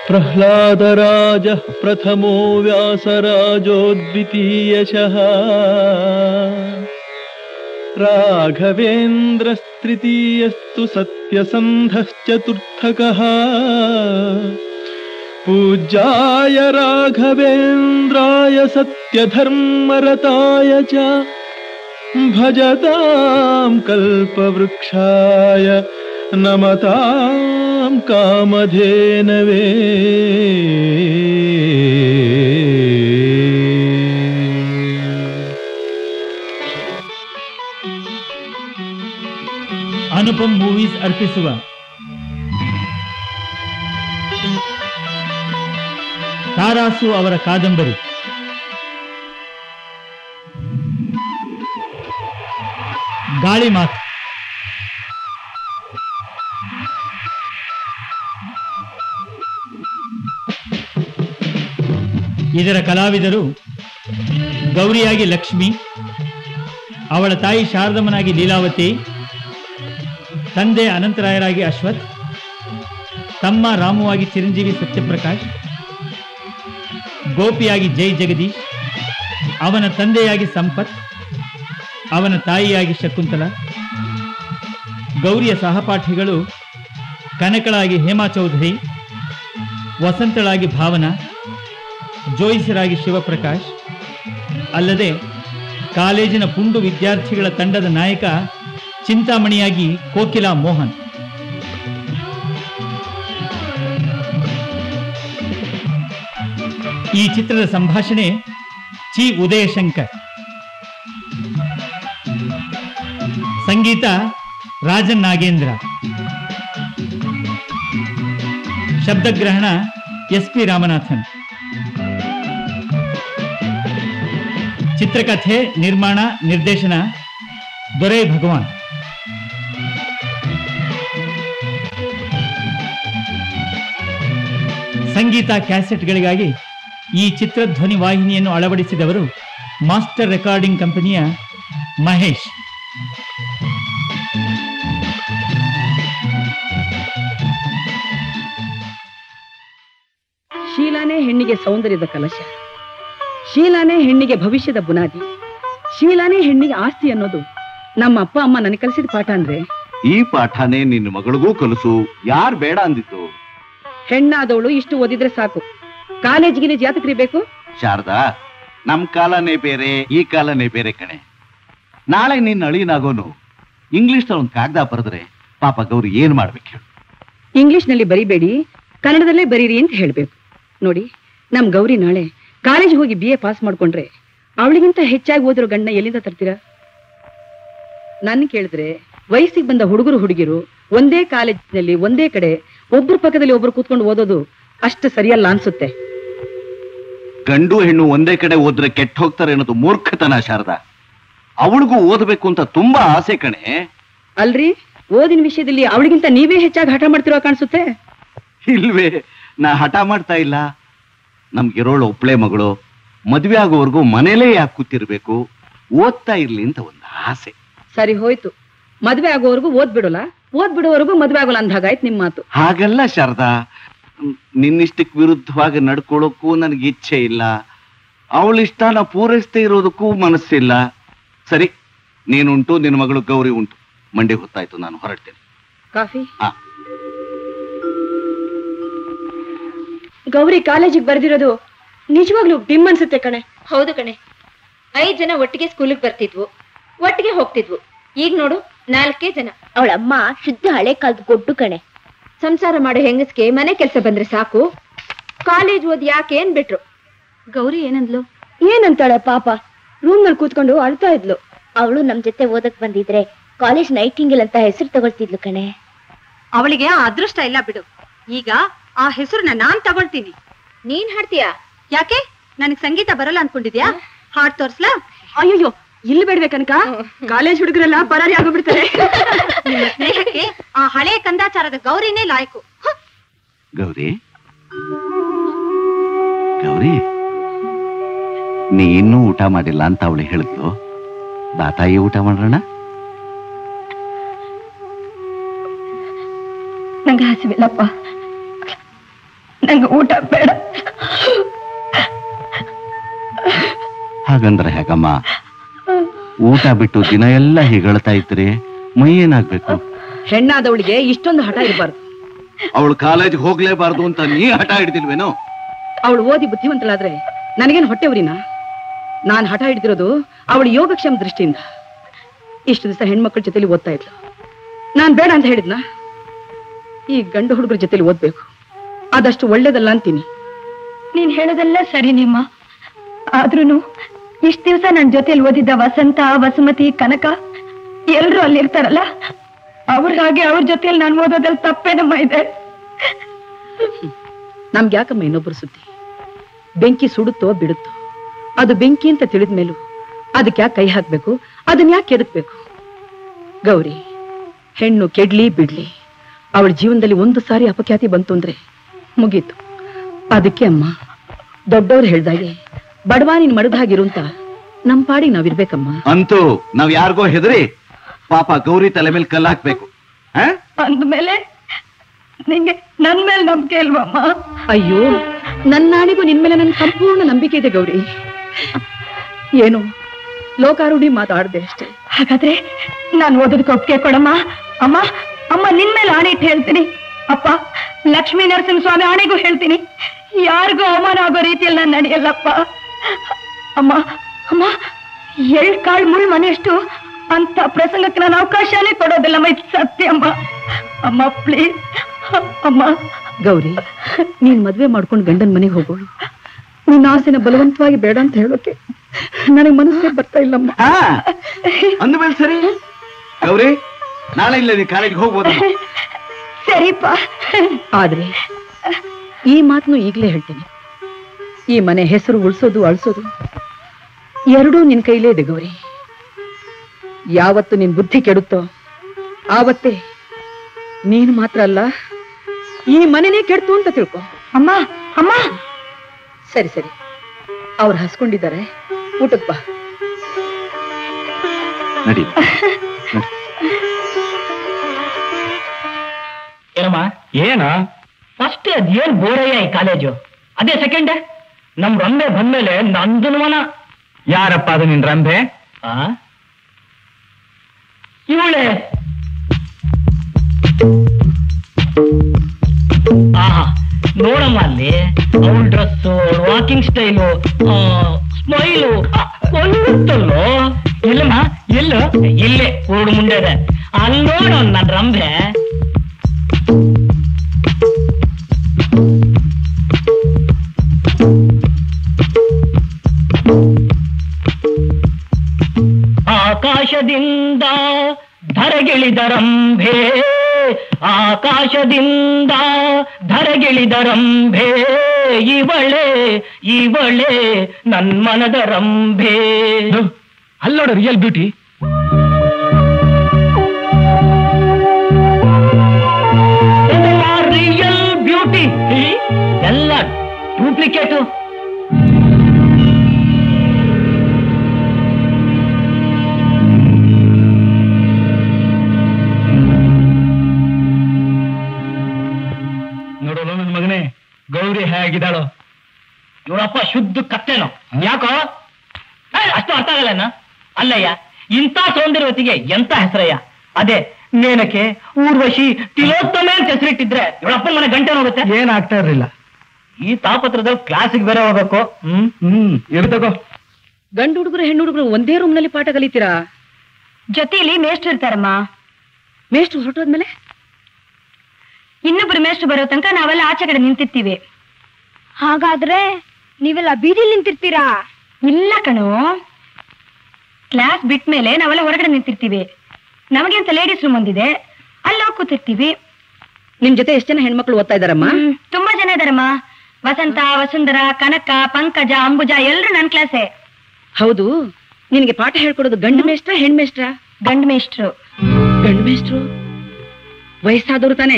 प्रह्लादराजः प्रथमो व्यासराजो द्वितीयशः राघवेन्द्रस्तृतीयस्तु सत्यसन्धश्चतुर्थकः पूज्याय राघवेन्द्राय सत्यधर्मरताय च भजतां कल्पवृक्षाय नमतां कामधेनवे ಅನುಪಮ್ ಮೂವೀಸ್ ಅರ್ಪಿಸುವ ತಾರಾಸು ಅವರ ಕಾದಂಬರಿ ಗಾಳಿ ಮಾತು ಇದರ ಕಲಾವಿದರು ಗೌರಿಯಾಗಿ ಲಕ್ಷ್ಮಿ ಅವಳ ತಾಯಿ ಶಾರದಮ್ಮನಾಗಿ ಲೀಲಾವತಿ ತಂದೆ ಅನಂತರಾಯರಾಗಿ ಅಶ್ವಥ್ ತಮ್ಮ ರಾಮುವಾಗಿ ಚಿರಂಜೀವಿ ಸತ್ಯಪ್ರಕಾಶ್ ಗೋಪಿಯಾಗಿ ಜೈ ಜಗದೀಶ್ ಅವನ ತಂದೆಯಾಗಿ ಸಂಪತ್ ಅವನ ತಾಯಿಯಾಗಿ ಶಕುಂತಲ ಗೌರಿಯ ಸಹಪಾಠಿಗಳು ಕನಕಳಾಗಿ ಹೇಮಾ ಚೌಧರಿ ವಸಂತಳಾಗಿ ಭಾವನಾ ಜೋಯಿಸರಾಗಿ ಶಿವಪ್ರಕಾಶ್ ಅಲ್ಲದೆ ಕಾಲೇಜಿನ ಪುಂಡು ವಿದ್ಯಾರ್ಥಿಗಳ ತಂಡದ ನಾಯಕ ಚಿಂತಾಮಣಿಯಾಗಿ ಕೋಕಿಲಾ ಮೋಹನ್ ಈ ಚಿತ್ರದ ಸಂಭಾಷಣೆ ಚಿ ಉದಯಶಂಕರ್ ಸಂಗೀತ ರಾಜನ್ ನಾಗೇಂದ್ರ ಶಬ್ದಗ್ರಹಣ ಎಸ್ ಪಿ ರಾಮನಾಥನ್ ಚಿತ್ರಕಥೆ ನಿರ್ಮಾಣ ನಿರ್ದೇಶನ ದೊರೆ ಭಗವಾನ್ ಸಂಗೀತ ಕ್ಯಾಸೆಟ್ಗಳಿಗಾಗಿ ಈ ಚಿತ್ರಧ್ವನಿ ವಾಹಿನಿಯನ್ನು ಅಳವಡಿಸಿದವರು ಮಾಸ್ಟರ್ ರೆಕಾರ್ಡಿಂಗ್ ಕಂಪನಿಯ ಮಹೇಶ್ ಶೀಲಾನೇ ಹೆಣ್ಣಿಗೆ ಸೌಂದರ್ಯದ ಕಲಶ ಶೀಲಾನೇ ಹೆಣ್ಣಿಗೆ ಭವಿಷ್ಯದ ಬುನಾದಿ ಶೀಲಾನೇ ಹೆಣ್ಣಿಗೆ ಆಸ್ತಿ ಅನ್ನೋದು ನಮ್ಮ ಅಪ್ಪ ಅಮ್ಮ ನನಗೆ ಕಲಿಸಿದ ಪಾಠ ಅಂದ್ರೆ ಈ ಪಾಠನೇ ನಿನ್ನ ಮಗಳಿಗೂ ಕಲಿಸು ಯಾರ್ ಬೇಡ ಅಂದಿತ್ತು ಹೆಣ್ಣಾದವಳು ಇಷ್ಟು ಓದಿದ್ರೆ ಸಾಕು ಕಾಲೇಜಿಗೆ ಜಾತಕ್ರಿ ಬೇಕು ಶಾರದಾ ನಮ್ ಕಾಲನೇ ಬೇರೆ ಈ ಕಾಲನೇ ಬೇರೆ ಕಣೆ ನಾಳೆ ನಿನ್ನ ಅಳಿನಾಗೋನು ಇಂಗ್ಲಿಷ್ ಒಂದ್ ಕಾಗದ ಬರೆದ್ರೆ ಪಾಪ ಗೌರಿ ಏನ್ ಮಾಡ್ಬೇಕು ಹೇಳು ಇಂಗ್ಲಿಷ್ನಲ್ಲಿ ಬರಿಬೇಡಿ ಕನ್ನಡದಲ್ಲೇ ಬರೀರಿ ಅಂತ ಹೇಳ್ಬೇಕು ನೋಡಿ ನಮ್ ಗೌರಿ ನಾಳೆ ಕಾಲೇಜ್ ಹೋಗಿ ಬಿ ಎ ಪಾಸ್ ಮಾಡ್ಕೊಂಡ್ರೆ ಅವಳಿಗಿಂತ ಹೆಚ್ಚಾಗಿ ಓದಿರೋ ಗಂಡ ಎಲ್ಲಿಂದ ತರ್ತೀರಾ ನನ್ ಕೇಳಿದ್ರೆ ವಯಸ್ಸಿಗೆ ಬಂದ ಹುಡುಗರು ಹುಡುಗಿರು ಒಂದೇ ಕಾಲೇಜಿನಲ್ಲಿ ಒಂದೇ ಕಡೆ ಒಬ್ರು ಪಕ್ಕದಲ್ಲಿ ಒಬ್ರು ಕೂತ್ಕೊಂಡು ಓದೋದು ಅಷ್ಟು ಸರಿಯಲ್ಲ ಅನ್ಸುತ್ತೆ ಗಂಡು ಹೆಣ್ಣು ಒಂದೇ ಕಡೆ ಓದ್ರೆ ಕೆಟ್ಟ ಹೋಗ್ತಾರೆ ಅನ್ನೋದು ಮೂರ್ಖತನ ಶಾರದಾ ಅವಳಿಗೂ ಓದಬೇಕು ಅಂತ ತುಂಬಾ ಆಸೆ ಕಣೆ ಅಲ್ರಿ ಓದಿನ ವಿಷಯದಲ್ಲಿ ಅವಳಿಗಿಂತ ನೀವೇ ಹೆಚ್ಚಾಗಿ ಹಠ ಮಾಡ್ತಿರೋ ಕಾಣಿಸುತ್ತೆ ಇಲ್ವೇ ನಾ ಹಠ ಮಾಡ್ತಾ ಇಲ್ಲ ನಮ್ಗಿರೋಳು ಒಬ್ಳೆ ಮಗಳು ಮದ್ವೆ ಆಗೋವರೆಗೂ ಮನೇಲೇ ಯಾಕೆ ಕೂತಿರ್ಬೇಕು ಓದ್ತಾ ಇರ್ಲಿ ಅಂತ ಒಂದು ಆಸೆ ಸರಿ ಹೋಯ್ತು ಮದ್ವೆ ಆಗೋವರೆಗೂ ಓದ್ ಬಿಡೋಲ್ಲ ಓದ್ ಬಿಡೋವರೆಗೂ ಮದ್ವೆ ಆಗೋಲ್ಲ ಅಂದಾಗಾಯ್ತು ನಿಮ್ ಮಾತು ಹಾಗಲ್ಲ ಶಾರದಾ ಮ್, ನಿನ್ನಿಷ್ಟಕ್ಕೆ ವಿರುದ್ಧವಾಗಿ ನಡ್ಕೊಳ್ಳೋಕ್ಕೂ ನನಗೆ ಇಚ್ಛೆ ಇಲ್ಲ ಅವಳ ಇಷ್ಟನ ಪೂರೈಸದೇ ಇರೋದಕ್ಕೂ ಮನಸ್ಸಿಲ್ಲ ಸರಿ ನೀನುಂಟು ನಿನ್ನ ಮಗಳು ಗೌರಿ ಉಂಟು ಮಂಡಿ ಹೊತ್ತಾಯ್ತು ನಾನು ಹೊರಡ್ತೇನೆ ಕಾಫಿ ಆ. ಗೌರಿ ಕಾಲೇಜಿಗೆ ಬರ್ದಿರೋದು ನಿಜವಾಗ್ಲೂ ಬಿಮ್ ಅನ್ಸುತ್ತೆ ಕಣೆ ಹೌದು ಕಣೆ ಐದ್ ಜನ ಒಟ್ಟಿಗೆ ಸ್ಕೂಲಿಗೆ ಬರ್ತಿದ್ವು ಒಟ್ಟಿಗೆ ಹೋಗ್ತಿದ್ವು ಈಗ ನೋಡು ನಾಲ್ಕೇ ಜನ ಅವಳ ಅಮ್ಮ ಶುದ್ಧ ಹಳೆ ಕಾಲದ ಗೊಡ್ಡು ಕಣೆ ಸಂಸಾರ ಮಾಡೋ ಹೆಂಗಸ್ಗೆ ಮನೆ ಕೆಲಸ ಬಂದ್ರೆ ಸಾಕು ಕಾಲೇಜ್ ಓದಿ ಯಾಕೆ ಏನ್ ಬಿಟ್ರು ಗೌರಿ ಏನಂದ್ಲು ಏನಂತಾಳೆ ಪಾಪ ರೂಮ್ ನಲ್ಲಿ ಕೂತ್ಕೊಂಡು ಅಳ್ತಾ ಇದ್ಲು ಅವಳು ನಮ್ ಜೊತೆ ಓದಕ್ ಬಂದಿದ್ರೆ ಕಾಲೇಜ್ ನೈಟಿಂಗಲ್ ಅಂತ ಹೆಸರು ತಗೊಳ್ತಿದ್ಲು ಕಣೆ ಅವಳಿಗೆ ಆ ಅದೃಷ್ಟ ಇಲ್ಲ ಬಿಡು ಈಗ ಆ ಹೆಸರನ್ನ ನಾನ್ ತಗೊಳ್ತೀನಿ ನೀನ್ ಹಾಡ್ತೀಯಾ ಯಾಕೆ ನನಗ್ ಸಂಗೀತ ಬರಲ್ಲ ಅನ್ಕೊಂಡಿದ್ಯಾ ಹಾಡ್ ತೋರ್ಸ್ಲಾ ಅಯ್ಯೋ ಇಲ್ಲಿ ಬೇಡ್ವೆ ಕನಕ ಕಾಲೇಜ್ ಹುಡುಗರೆಲ್ಲ ಪರಾರಿ ಆಗೋಗ್ಬಿಡ್ತಾರೆ ನಿಮ್ಮ ಸ್ನೇಹಕ್ಕೆ ಆ ಹಳೆ ಕಂದಾಚಾರದ ಗೌರಿನೇ ಲಾಯ್ಕು ಹ, ಗೌರಿ ಗೌರಿ ನೀ ಇನ್ನೂ ಊಟ ಮಾಡಿಲ್ಲ ಅಂತ ಅವಳು ಹೇಳಿದ್ಲು ಬಾ ತಾಯಿ ಊಟ ಮಾಡೋಣ ನಂಗೆ ಹಸಿವಿಲ್ಲಪ್ಪ ನಂಗೆ ಊಟ ಬೇಡ ಹಾಗಂದ್ರೆ ಹೇಗಮ್ಮ ಊಟ ಬಿಟ್ಟು ದಿನ ಎಲ್ಲ ಹೀಗಳ್ತಾ ಇದ್ರೆ ಮೈ ಏನಾಗ್ಬೇಕು ಹೆಣ್ಣಾದವಳಿಗೆ ಇಷ್ಟೊಂದು ಹಠ ಇರಬಾರ್ದು ಅವಳು ಕಾಲೇಜ್ ಹೋಗ್ಲೇಬಾರ್ದು ಅಂತ ನೀ ಹಠ ಹಿಡ್ದಿಲ್ವೇನೋ ಅವಳು ಓದಿ ಬುದ್ಧಿವಂತಳಾದ್ರೆ ನನಗೇನು ಹೊಟ್ಟೆ ಉರಿನ ನಾನು ಹಠ ಹಿಡಿದಿರೋದು ಅವಳ ಯೋಗಕ್ಷೇಮ ದೃಷ್ಟಿಯಿಂದ ಇಷ್ಟು ದಿವಸ ಹೆಣ್ಮಕ್ಳ ಜೊತೆಲಿ ಓದ್ತಾ ಇದ್ಲು ನಾನು ಬೇಡ ಅಂತ ಹೇಳಿದ್ನ ಈ ಗಂಡು ಹುಡುಗರ ಜೊತೆಲಿ ಓದ್ಬೇಕು ಆದಷ್ಟು ಒಳ್ಳೇದಲ್ಲ ಅಂತೀನಿ ನೀನ್ ಹೇಳೋದೆಲ್ಲ ಸರಿ ನಿಮ್ಮ ಆದ್ರೂನು ಇಷ್ಟ ದಿವಸ ನನ್ ಜೊತೆಲಿ ಓದಿದ್ದ ವಸಂತ ವಸುಮತಿ ಕನಕ ಎಲ್ರು ಅಲ್ಲಿ ಇರ್ತಾರಲ್ಲ ಅವ್ರ ಹಾಗೆ ಅವ್ರ ಜೊತೆಲಿ ನಾನು ಓದೋದ್ರಲ್ಲಿ ತಪ್ಪೇನಮ್ಮ ಇದೆ ನಮ್ಗೆ ಯಾಕಮ್ಮ ಇನ್ನೊಬ್ಬರು ಸುದ್ದಿ ಬೆಂಕಿ ಸುಡುತ್ತೋ ಬಿಡುತ್ತೋ ಅದು ಬೆಂಕಿ ಅಂತ ತಿಳಿದ ಮೇಲೂ ಅದಕ್ಕೆ ಯಾಕೆ ಕೈ ಹಾಕ್ಬೇಕು ಅದನ್ನ ಯಾಕೆ ಕೆದಕ್ಬೇಕು ಗೌರಿ ಹೆಣ್ಣು ಕೆಡ್ಲಿ ಬಿಡ್ಲಿ ಅವಳ ಜೀವನದಲ್ಲಿ ಒಂದು ಸಾರಿ ಅಪಖ್ಯಾತಿ ಬಂತು ಅಂದ್ರೆ ಮುಗೀತು ಅದಕ್ಕೆ ಅಮ್ಮ ದೊಡ್ಡವ್ರು ಹೇಳ್ದಾಗೆ ಬಡವ ನೀನ್ ಮಡದಾಗಿರು ಅಂತ ನಮ್ ಪಾಡಿಗೆ ನಾವಿರ್ಬೇಕಮ್ಮ ಅಂತೂ ನಾವ್ ಯಾರಿಗೋ ಹೆದರಿ ಪಾಪ ಗೌರಿ ತಲೆ ಮೇಲೆ ಕಲ್ಲು ಹಾಕ್ಬೇಕು ಆ? ಅಂದ್ಮೇಲೆ ನಿಂಗೆ ನನ್ ಮೇಲೆ ನಂಬಿಕೆ ಇಲ್ವಮ್ಮ ಅಯ್ಯೋ ನನ್ನಾಣಿಗೂ ನಿನ್ ಮೇಲೆ ನನ್ನ ಸಂಪೂರ್ಣ ನಂಬಿಕೆ ಇದೆ ಗೌರಿ ಏನು ಲೋಕಾರೂಢಿ ಮಾತಾಡ್ದೆ ಅಷ್ಟೇ ಹಾಗಾದ್ರೆ ನಾನು ಓದೋದಕ್ಕೆ ಒಪ್ಪಿಗೆ ಕೊಡಮ್ಮ ಅಮ್ಮ ಅಮ್ಮ ನಿನ್ ಮೇಲೆ ಆಣೆ ಇಟ್ಟು ಹೇಳ್ತೀನಿ ಅಪ್ಪ ಲಕ್ಷ್ಮೀ ನರಸಿಂಹಸ್ವಾಮಿ ಆಣೆಗೂ ಹೇಳ್ತೀನಿ ಯಾರಿಗೂ ಅವಮಾನ ಆಗೋ ರೀತಿಯಲ್ಲಿ ನಾನು ನಡೆಯಲ್ಲಪ್ಪ ಅಮ್ಮ ಅಮ್ಮ ಎಳ್ ಕಾಳು ಮುಳ್ ಮನೆಯಷ್ಟು ಅಂತ ಪ್ರಸಂಗಕ್ಕೆ ನಾನು ಅವಕಾಶನೇ ಕೊಡೋದಿಲ್ಲಮ್ಮ ಇದು ಸತ್ಯ ಅಮ್ಮ ಅಮ್ಮ ಪ್ಲೀಸ್ ಅಮ್ಮ ಗೌರಿ ನೀನ್ ಮದ್ವೆ ಮಾಡ್ಕೊಂಡು ಗಂಡನ ಮನೆಗೆ ಹೋಗೋಳು ನಿನ್ನ ಆಸೆನ ಬಲವಂತವಾಗಿ ಬೇಡ ಅಂತ ಹೇಳೋಕೆ ನನಗೆ ಮನಸ್ಸೇ ಬರ್ತಾ ಇಲ್ಲಮ್ಮ ಆ, ಅಂದ್ಮೇಲೆ ಸರಿ ಗೌರಿ ನಾಳೆ ಇಲ್ಲ ನೀ ಕಾಲೇಜ್ಗೆ ಹೋಗ್ಬೋದಮ್ಮ ಸರಿಪ್ಪ ಆದ್ರೆ ಈ ಮಾತನ್ನು ಈಗಲೇ ಹೇಳ್ತೇನೆ ಈ ಮನೆ ಹೆಸರು ಉಳಿಸೋದು ಅಳಿಸೋದು ಎರಡೂ ನಿನ್ ಕೈಲೇ ಇದೆ ಗೌರಿ ಯಾವತ್ತು ನಿನ್ ಬುದ್ಧಿ ಕೆಡುತ್ತೋ ಆವತ್ತೇ ನೀನು ಮಾತ್ರ ಅಲ್ಲ ಈ ಮನೆನೇ ಕೆಡ್ತು ಅಂತ ತಿಳ್ಕೊ ಅಮ್ಮ ಅಮ್ಮ ಸರಿ ಸರಿ ಅವ್ರು ಹಸ್ಕೊಂಡಿದ್ದಾರೆ ಊಟಕ್ಕೆ ಬಾ ನಡಿ ಏನಮ್ಮ ಏನ ಫಸ್ಟ್ ಅದೇನ್ ಬೋರಯ್ಯ ಈ ಕಾಲೇಜು ಅದೇ ಸೆಕೆಂಡ್ ನಮ್ ರಂಬೆ ಬಂದ್ಮೇಲೆ ನಂದು ಮನ ಯಾರಪ್ಪ ಅದು ನಿನ್ ರಂಬೆ ಇವಳೆ ಆಹಾ ನೋಡಮ್ಮ ಅಲ್ಲಿ ಅವಳ ಡ್ರೆಸ್ ವಾಕಿಂಗ್ ಸ್ಟೈಲು ಸ್ಮೈಲು ಒಂದಲ್ಲೋ ಎಲ್ಲಮ್ಮ ಎಲ್ಲೋ ಇಲ್ಲೇ ಕೂಡು ಮುಂಡೆ ಇದೆ ಅಲ್ಲಿ ನೋಡು ನನ್ನ ರಂಬೆ ಆಕಾಶದಿಂದ ಧರಗಿಳಿದರಂಭೆ ಆಕಾಶದಿಂದ ಧರಗಿಳಿದರಂಭೆ ಇವಳೆ ಇವಳೆ ನನ್ ಮನದ ರಂಭೆ ಅಲ್ಲೋಡ ರಿಯಲ್ ಬ್ಯೂಟಿ ರಿಯಲ್ ಬ್ಯೂಟಿ ಎಲ್ಲ ಡೂಪ್ಲಿಕೇಟು ನೋಡು ನನ್ನ ಮಗನೇ ಗೌರಿ ಹೇಗಿದ್ದಾಳು ಇವಳಪ್ಪ ಶುದ್ಧ ಕತ್ತೆನೋ ಯಾಕೋ ಏ, ಅಷ್ಟು ಅರ್ಥ ಆಗಲ್ಲನ ಅಲ್ಲಯ್ಯ ಇಂಥ ಸೌಂದರ್ಯವತಿಗೆ ಎಂತ ಹೆಸರಯ್ಯ ಅದೇ ನೇನಕ್ಕೆ ಊರ್ವಶಿ ತಿಲೋತ್ತಮ ಅಂತ ಹೆಸರಿಟ್ಟಿದ್ರೆ ಇವಳಪ್ಪನ ಮನೆ ಗಂಟೆ ಹೋಗುತ್ತೆ ಏನಾಗ್ತಾ ಇರ್ಲಿಲ್ಲ ಈ ತಾಪತ್ರದಲ್ಲಿ ಕ್ಲಾಸಿಗೆ ಬೇರೆ ಹೋಗ್ಬೇಕು ಹ್ಮ್ ಹ್ಮ್ ಇರ್ತಗೋ ಗಂಡು ಹುಡುಗರು ಹೆಣ್ಣು ಹುಡುಗರು ಒಂದೇ ರೂಮ್ನಲ್ಲಿ ಪಾಠ ಕಲಿತೀರಾ ಜೊತೆಯಲ್ಲಿ ಮೇಷ್ಟ್ರು ಇರ್ತಾರಮ್ಮ ಮೇಷ್ಟ್ರು ಹೊರಟೋದ್ಮೇಲೆ ಇನ್ನೊಬ್ರು ಮೇಷ್ಟ್ರು ಬರೋ ತನಕ ನಾವೆಲ್ಲ ಆಚೆ ಕಡೆ ನಿಂತಿರ್ತೀವಿ ಹಾಗಾದ್ರೆ ನೀವೆಲ್ಲ ಬೀದಿಲಿ ನಿಂತಿರ್ತೀರಾ ಇಲ್ಲ ಕಣೋ ಕ್ಲಾಸ್ ಬಿಟ್ಟ ಮೇಲೆ ನಾವೆಲ್ಲ ಹೊರಗಡೆ ನಿಂತಿರ್ತೀವಿ ನಮಗೆ ಅಂತ ಲೇಡೀಸ್ ರೂಮ್ ಒಂದಿದೆ ಅಲ್ಲಿ ಹೋಗಿ ಕೂತಿರ್ತೀವಿ ನಿಮ್ ಜೊತೆ ಎಷ್ಟು ಜನ ಹೆಣ್ಮಕ್ಳು ಓದ್ತಾ ಇದಾರಮ್ಮ ಹ್ಮ್, ತುಂಬಾ ಜನ ಇದಾರಮ್ಮ ವಸಂತ ವಸುಂಧರ ಕನಕ ಪಂಕಜ ಅಂಬುಜ ಎಲ್ರು ನನ್ ಕ್ಲಾಸೇ ಹೌದು ನಿನಗೆ ಪಾಠ ಹೇಳ್ಕೊಡೋದು ಗಂಡು ಮೇಷ್ಟ್ರ ಹೆಣ್ ಮೇಷ್ಟ್ರ ಗಂಡ್ ಮೇಷ್ಟ್ರು ಗಂಡು ಮೇಷ್ಟ್ರು ವಯಸ್ಸಾದವ್ರು ತಾನೆ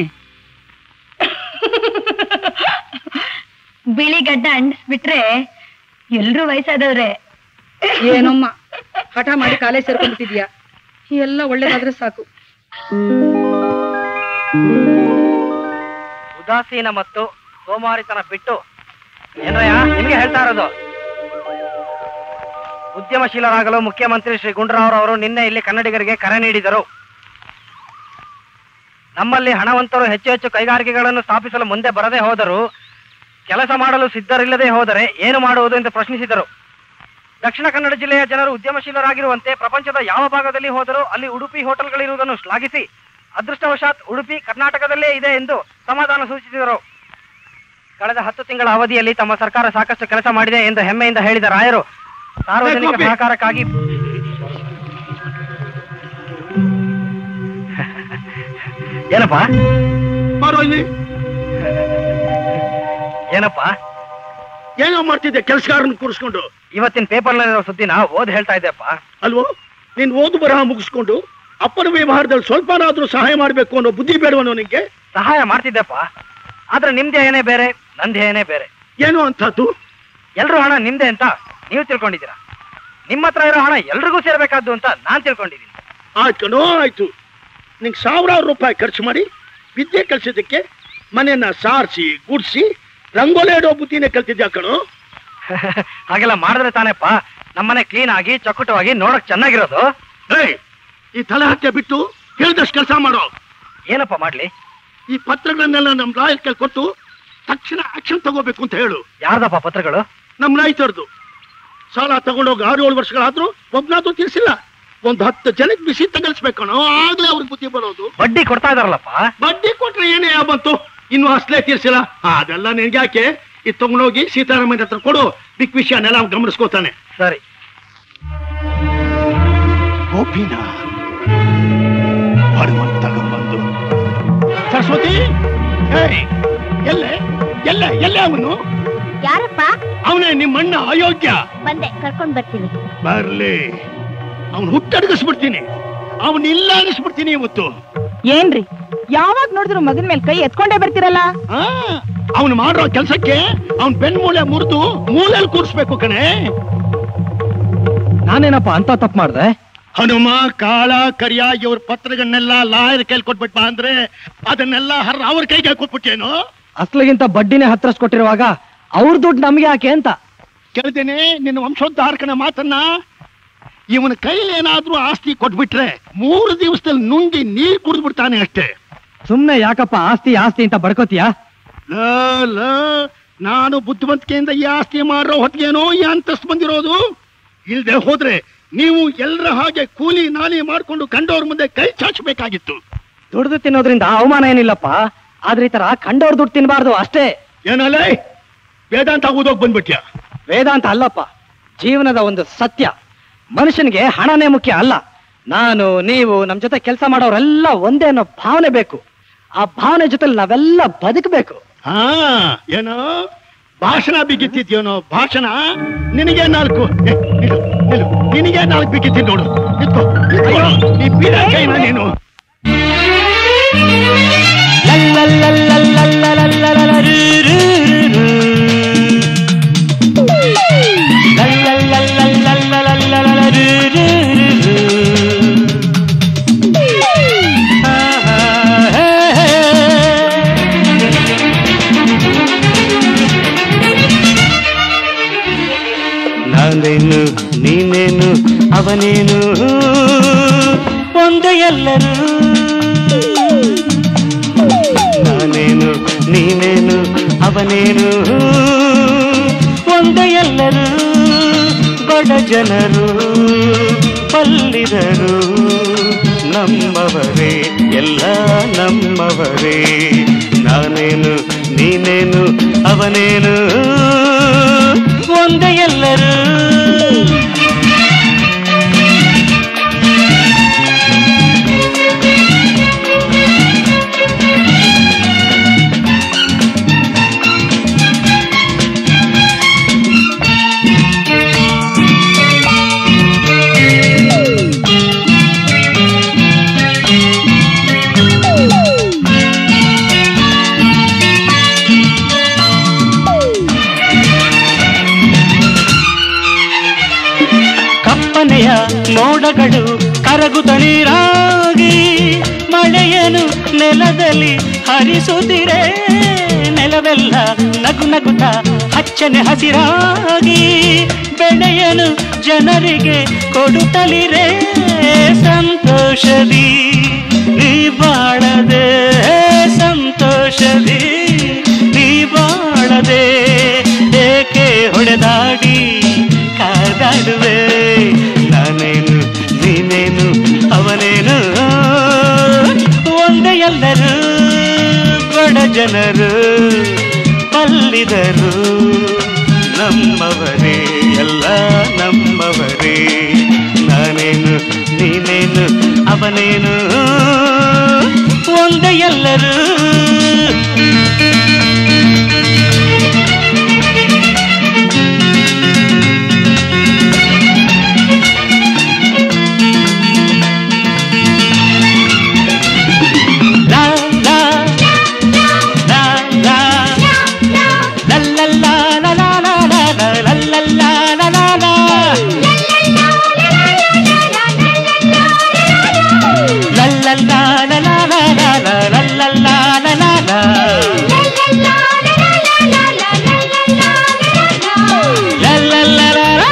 ಬಿಳಿ ಗಡ್ಡ ಅಂಡಿಸ್ಬಿಟ್ರೆ ಎಲ್ರು ವಯಸ್ಸಾದವ್ರೆ ಏನಮ್ಮ ಹಠ ಮಾಡಿ ಕಾಲೇಜ್ ಸೇರ್ಕೊಂಡ್ಬಿಟ್ಟಿದ್ಯಾ ಎಲ್ಲ ಒಳ್ಳೇದಾದ್ರೆ ಸಾಕು ಉದಾಸೀನ ಮತ್ತು ಸೋಮಾರಿತನ ಬಿಟ್ಟು ಏನ್ರಯ್ಯ ನಿಮ್ಗೆ ಹೇಳ್ತಾ ಇರೋದು ಉದ್ಯಮಶೀಲರಾಗಲು ಮುಖ್ಯಮಂತ್ರಿ ಶ್ರೀ ಗುಂಡೂರಾವ್ ಅವರು ನಿನ್ನೆ ಇಲ್ಲಿ ಕನ್ನಡಿಗರಿಗೆ ಕರೆ ನೀಡಿದರು ನಮ್ಮಲ್ಲಿ ಹಣವಂತರು ಹೆಚ್ಚು ಹೆಚ್ಚು ಕೈಗಾರಿಕೆಗಳನ್ನು ಸ್ಥಾಪಿಸಲು ಮುಂದೆ ಬರದೇ ಹೋದರು ಕೆಲಸ ಮಾಡಲು ಸಿದ್ಧರಿಲ್ಲದೆ ಹೋದರೆ ಏನು ಮಾಡುವುದು ಎಂದು ಪ್ರಶ್ನಿಸಿದರು ದಕ್ಷಿಣ ಕನ್ನಡ ಜಿಲ್ಲೆಯ ಜನರು ಉದ್ಯಮಶೀಲರಾಗಿರುವಂತೆ ಪ್ರಪಂಚದ ಯಾವ ಭಾಗದಲ್ಲಿ ಹೋದರೂ ಅಲ್ಲಿ ಉಡುಪಿ ಹೋಟೆಲ್ಗಳಿರುವುದನ್ನು ಶ್ಲಾಘಿಸಿ ಅದೃಷ್ಟವಶಾತ್ ಉಡುಪಿ ಕರ್ನಾಟಕದಲ್ಲೇ ಇದೆ ಎಂದು ಸಮಾಧಾನ ಸೂಚಿಸಿದರು ಕಳೆದ ಹತ್ತು ತಿಂಗಳ ಅವಧಿಯಲ್ಲಿ ತಮ್ಮ ಸರ್ಕಾರ ಸಾಕಷ್ಟು ಕೆಲಸ ಮಾಡಿದೆ ಎಂದು ಹೆಮ್ಮೆಯಿಂದ ಹೇಳಿದ ರಾಯರು ಸಾರ್ವಜನಿಕ ಸಹಕಾರಕ್ಕಾಗಿ ಏನಪ್ಪಾ ಬಾರೋ ಇಲ್ಲಿ ಏನಪ್ಪಾ ಏನೋ ಮಾಡ್ತಿದ್ದೆ ಕೆಲಸಗಾರನ ಕೂರಿಸ್ಕೊಂಡು ಇವತ್ತಿನ ಪೇಪರ್ನಲ್ಲಿರೋ ಸುದ್ದಿನ ಓದ್ ಹೇಳ್ತಾ ಇದ್ದೆಪ್ಪ ಅಲ್ವೋ ನೀನ್ ಓದು ಬರಹ ಮುಗಿಸ್ಕೊಂಡು ಅಪ್ಪನ ವ್ಯವಹಾರದಲ್ಲಿ ಸ್ವಲ್ಪನಾದ್ರೂ ಸಹಾಯ ಮಾಡ್ಬೇಕು ಅನ್ನೋ ಬುದ್ಧಿ ಬೇಡವನೋ ನಿಂಗೆ ಸಹಾಯ ಮಾಡ್ತಿದ್ದೆಪ್ಪ ಆದ್ರೆ ನಿಮ್ದೇ ಏನೇ ಬೇರೆ ನಂದೇ ಏನೇ ಬೇರೆ ಏನೋ ಅಂತದ್ದು ಎಲ್ರೂ ಹಣ ನಿಮ್ದೆ ಅಂತ ನೀವು ತಿಳ್ಕೊಂಡಿದ್ದೀರಾ ನಿಮ್ಮ ಹತ್ರ ಇರೋ ಹಣ ಎಲ್ರಿಗೂ ಸೇರ್ಬೇಕಾದ್ದು ಅಂತ ನಾನ್ ತಿಳ್ಕೊಂಡಿದ್ದೀನಿ ಆಯ್ತು ಆಯ್ತು ನಿಂಗೆ ಸಾವಿರಾರು ರೂಪಾಯಿ ಖರ್ಚು ಮಾಡಿ ವಿದ್ಯೆ ಕಲ್ಸಿದ್ದಕ್ಕೆ ಮನೆಯನ್ನ ಸಾರಿಸಿ ಗುಡ್ಸಿ ರಂಗೋಲಿ ಇಡೋ ಬುದ್ಧಿನೇ ಕಲ್ತಿದ್ಯಾ ಕಣೋ ಹಾಗೆಲ್ಲ ಮಾಡಿದ್ರೆ ತಾನೇಪ್ಪ ನಮ್ಮನೆ ಕ್ಲೀನ್ ಆಗಿ ಚಕ್ಕುಟವಾಗಿ ನೋಡಕ್ ಚೆನ್ನಾಗಿರೋದು ಏಯ್ ಈ ತಲೆ ಹತ್ಯೆ ಬಿಟ್ಟು ಹೇಳ್ದಷ್ಟು ಕೆಲಸ ಮಾಡೋ ಏನಪ್ಪ ಮಾಡ್ಲಿ ಈ ಪತ್ರಗಳನ್ನೆಲ್ಲ ನಮ್ ಲಾಯರ್ ಕೈ ಕೊಟ್ಟು ತಕ್ಷಣ ಆಕ್ಷನ್ ತಗೋಬೇಕು ಅಂತ ಹೇಳು ಯಾರ್ದಪ್ಪ ಪತ್ರಗಳು ನಮ್ ರೈತರದು ಸಾಲ ತಗೊಂಡೋಗಿ ಆರು ಏಳು ವರ್ಷಗಳಾದ್ರೂ ಒಬ್ನಾದ್ರೂ ತೀರ್ಸಿಲ್ಲ ಒಂದ್ ಹತ್ತು ಜನಕ್ಕೆ ಬಿಸಿ ತಗಲ್ಸ್ಬೇಕಣೋ ಆಗ್ಲೇ ಅವ್ರಿಗೆ ಬುದ್ಧಿ ಬರೋದು ಬಡ್ಡಿ ಕೊಡ್ತಾ ಇದಾರಲ್ಲಪ್ಪ ಬಡ್ಡಿ ಕೊಟ್ರೆ ಏನೇ ಬಂತು ಇನ್ನು ಅಸಲೇ ತೀರ್ಸಿಲ್ಲ ಆ, ಅದೆಲ್ಲ ನಿನ್ಗೆ ಯಾಕೆ ಇದು ತಗೊಂಡೋಗಿ ಸೀತಾರಾಮಯ್ಯ ಹತ್ರ ಕೊಡು ಬಿಕ್ ವಿಷಯನೆಲ್ಲ ಅವ್ನು ಗಮನಿಸ್ಕೋತಾನೆ ಸರಿ ಗೋಪಿನ ಬಡವನ್ ತಗೊಂಬಂದು ಸರಸ್ವತಿ ಏಯ್, ಎಲ್ಲೆ ಎಲ್ಲ ಎಲ್ಲೇ ಅವನು ಯಾರಪ್ಪ ಅವನೇ ನಿಮ್ಮಣ್ಣ ಅಯೋಗ್ಯ ಬಂದೆ ಕರ್ಕೊಂಡ್ ಬರ್ತೀನಿ ಬರ್ಲಿ ಅವನ್ ಹುಟ್ಟಡಗಿಸ್ಬಿಡ್ತೀನಿ ಅವನ್ ಇಲ್ಲ ಅನಿಸ್ಬಿಡ್ತೀನಿ ಇವತ್ತು ಏನ್ರಿ ಯಾವಾಗ ನೋಡಿದ್ರು ಮಗನ್ ಮೇಲೆ ಕೈ ಎತ್ಕೊಂಡೇ ಬರ್ತಿರಲ್ಲ ಅವನು ಮಾಡೋ ಕೆಲ್ಸಕ್ಕೆ ಅವನ್ ಬೆನ್ ಮೂಳೆ ಮುರಿದು ಮೂಲೆಯಲ್ಲಿ ಕೂರಿಸ್ಬೇಕು ಕಣೆ ನಾನೇನಪ್ಪ ಅಂತ ತಪ್ಪು ಮಾಡ್ದೆ ಹನುಮ ಕಾಳ ಕರಿಯ ಇವ್ರ ಪತ್ರಗಳನ್ನೆಲ್ಲ ಲಾಯರ್ ಕೈಲಿ ಕೊಟ್ಬಿಟ್ಟ ಅಂದ್ರೆ ಅದನ್ನೆಲ್ಲ ಹರ ಅವ್ರ ಕೈಗೆ ಕೊಟ್ಬಿಟ್ಟೇನು ಅಸ್ಲಿಗಿಂತ ಬಡ್ಡಿನೇ ಹತ್ರಸ್ ಕೊಟ್ಟಿರುವಾಗ ಅವ್ರ ದುಡ್ಡು ನಮ್ಗೆ ಯಾಕೆ ಅಂತ ಕೇಳ್ತೇನೆ ನಿನ್ನ ವಂಶೋದ್ಧಾರಕನ ಮಾತನ್ನ ಇವನ ಕೈಲಿ ಏನಾದ್ರೂ ಆಸ್ತಿ ಕೊಟ್ಬಿಟ್ರೆ ಮೂರು ದಿವಸದಲ್ಲಿ ನುಂಗಿ ನೀರ್ ಕುಡಿದು ಬಿಡ್ತಾನೆ ಅಷ್ಟೇ ಸುಮ್ನೆ ಯಾಕಪ್ಪ ಆಸ್ತಿ ಆಸ್ತಿ ಅಂತ ಬಡ್ಕೋತೀಯಾ ಲ, ಲ, ನಾನು ಬುದ್ಧಿವಂತಿಕೆಯಿಂದ ಈ ಆಸ್ತಿ ಮಾಡೋ ಹೊತ್ತಿಗೇನೋ ಈ ಅಂತಸ್ತು ಬಂದಿರೋದು ಇಲ್ದೆ ಹೋದ್ರೆ ನೀವು ಎಲ್ಲರ ಹಾಗೆ ಕೂಲಿ ನಾಲಿ ಮಾಡ್ಕೊಂಡು ಕಂಡವ್ರ ಮುಂದೆ ಕೈ ಚಾಚಬೇಕಾಗಿತ್ತು ದುಡ್ದು ತಿನ್ನೋದ್ರಿಂದ ಅವಮಾನ ಏನಿಲ್ಲಪ್ಪ ಆದ್ರೆ ಈ ತರ ಕಂಡವ್ರ ದುಡ್ಡು ತಿನ್ಬಾರ್ದು ಅಷ್ಟೇ ಏನಲ್ಲ ವೇದಾಂತ ಓದೋಗ್ ಬಂದ್ಬಿಟ್ಯಾ ವೇದಾಂತ ಅಲ್ಲಪ್ಪ ಜೀವನದ ಒಂದು ಸತ್ಯ ಮನುಷ್ಯನಿಗೆ ಹಣನೇ ಮುಖ್ಯ ಅಲ್ಲ ನಾನು ನೀವು ನಮ್ ಜೊತೆ ಕೆಲಸ ಮಾಡೋರೆಲ್ಲ ಒಂದೇ ಅನ್ನೋ ಭಾವನೆ ಬೇಕು ಆ ಭಾವನೆ ಜೊತೆ ನಾವೆಲ್ಲ ಬದುಕಬೇಕು ಹಾ ಏನೋ ಭಾಷಣ ಬಿಗಿತ್ತಿದ್ಯೋನೋ ಭಾಷಣ ನಿನಗೆ ನಾಲ್ಕು ಏ, ನಿಲ್ಲು, ನಿಲ್ಲು. ನಿನಗೆ ನಾಲ್ಕು ಬಿಗಿತ್ತೀನಿ ನೋಡು ನಿಂತ್ಕೋ, ನಿಂತ್ಕೋ. ನೀ ಬೀಡ ಕೈನ ನೀನು ನಾನೇನು ನೀನೇನು ಅವನೇನು ಒಂದೇ ಎಲ್ಲರೂ ನಾನೇನು ನೀನೇನು ಅವನೇನು ಒಂದೇ ಎಲ್ಲರೂ ಬಡ ಜನರು ಪಲ್ಲಿದರು ನಮ್ಮವರೇ ಎಲ್ಲ ನಮ್ಮವರೇ ನಾನೇನು ನೀನೇನು ಅವನೇನು ಒಂದೇ ಎಲ್ಲರೂ ಕಪ್ಪನೆಯ ಮೋಡಗಳು ಕರಗುತ್ತ ನೀರಾಗಿ ಮಳೆಯನು ನೆಲದಲ್ಲಿ ಹರಿಸುತ್ತಿರೆ ನೆಲವೆಲ್ಲ ನಗು ನಗುತ್ತ ಹಚ್ಚನೆ ಹಸಿರಾಗಿ ಬೆಳೆಯನು ಜನರಿಗೆ ಕೊಡುತ್ತಲಿರೇ ಸಂತೋಷದಿ ನೀ ಬಾಳದೆ ಸಂತೋಷದಿ ನೀ ಬಾಳದೆ ಏಕೆ ಹೊಡೆದಾಡಿ ಕಾದಾಡುವೆ ನಾನೇನು ನೀನೇನು ಅವನೇನು ಒಂದೇ ಎಲ್ಲರೂ ಬಡ ಜನರು ಬಲ್ಲಿದರು ನಮ್ಮವರೇ ಎಲ್ಲ ನಮ್ಮವರೇ ನಾನೇನು ನೀನೇನು ಅವನೇನು ಒಂದೇ ಎಲ್ಲರೂ ಲಾ ಲಾ ಲಾ ಲಾ La la la la la la la la la la la la la la. La la la la la la la la la la la la la la. La la la la la.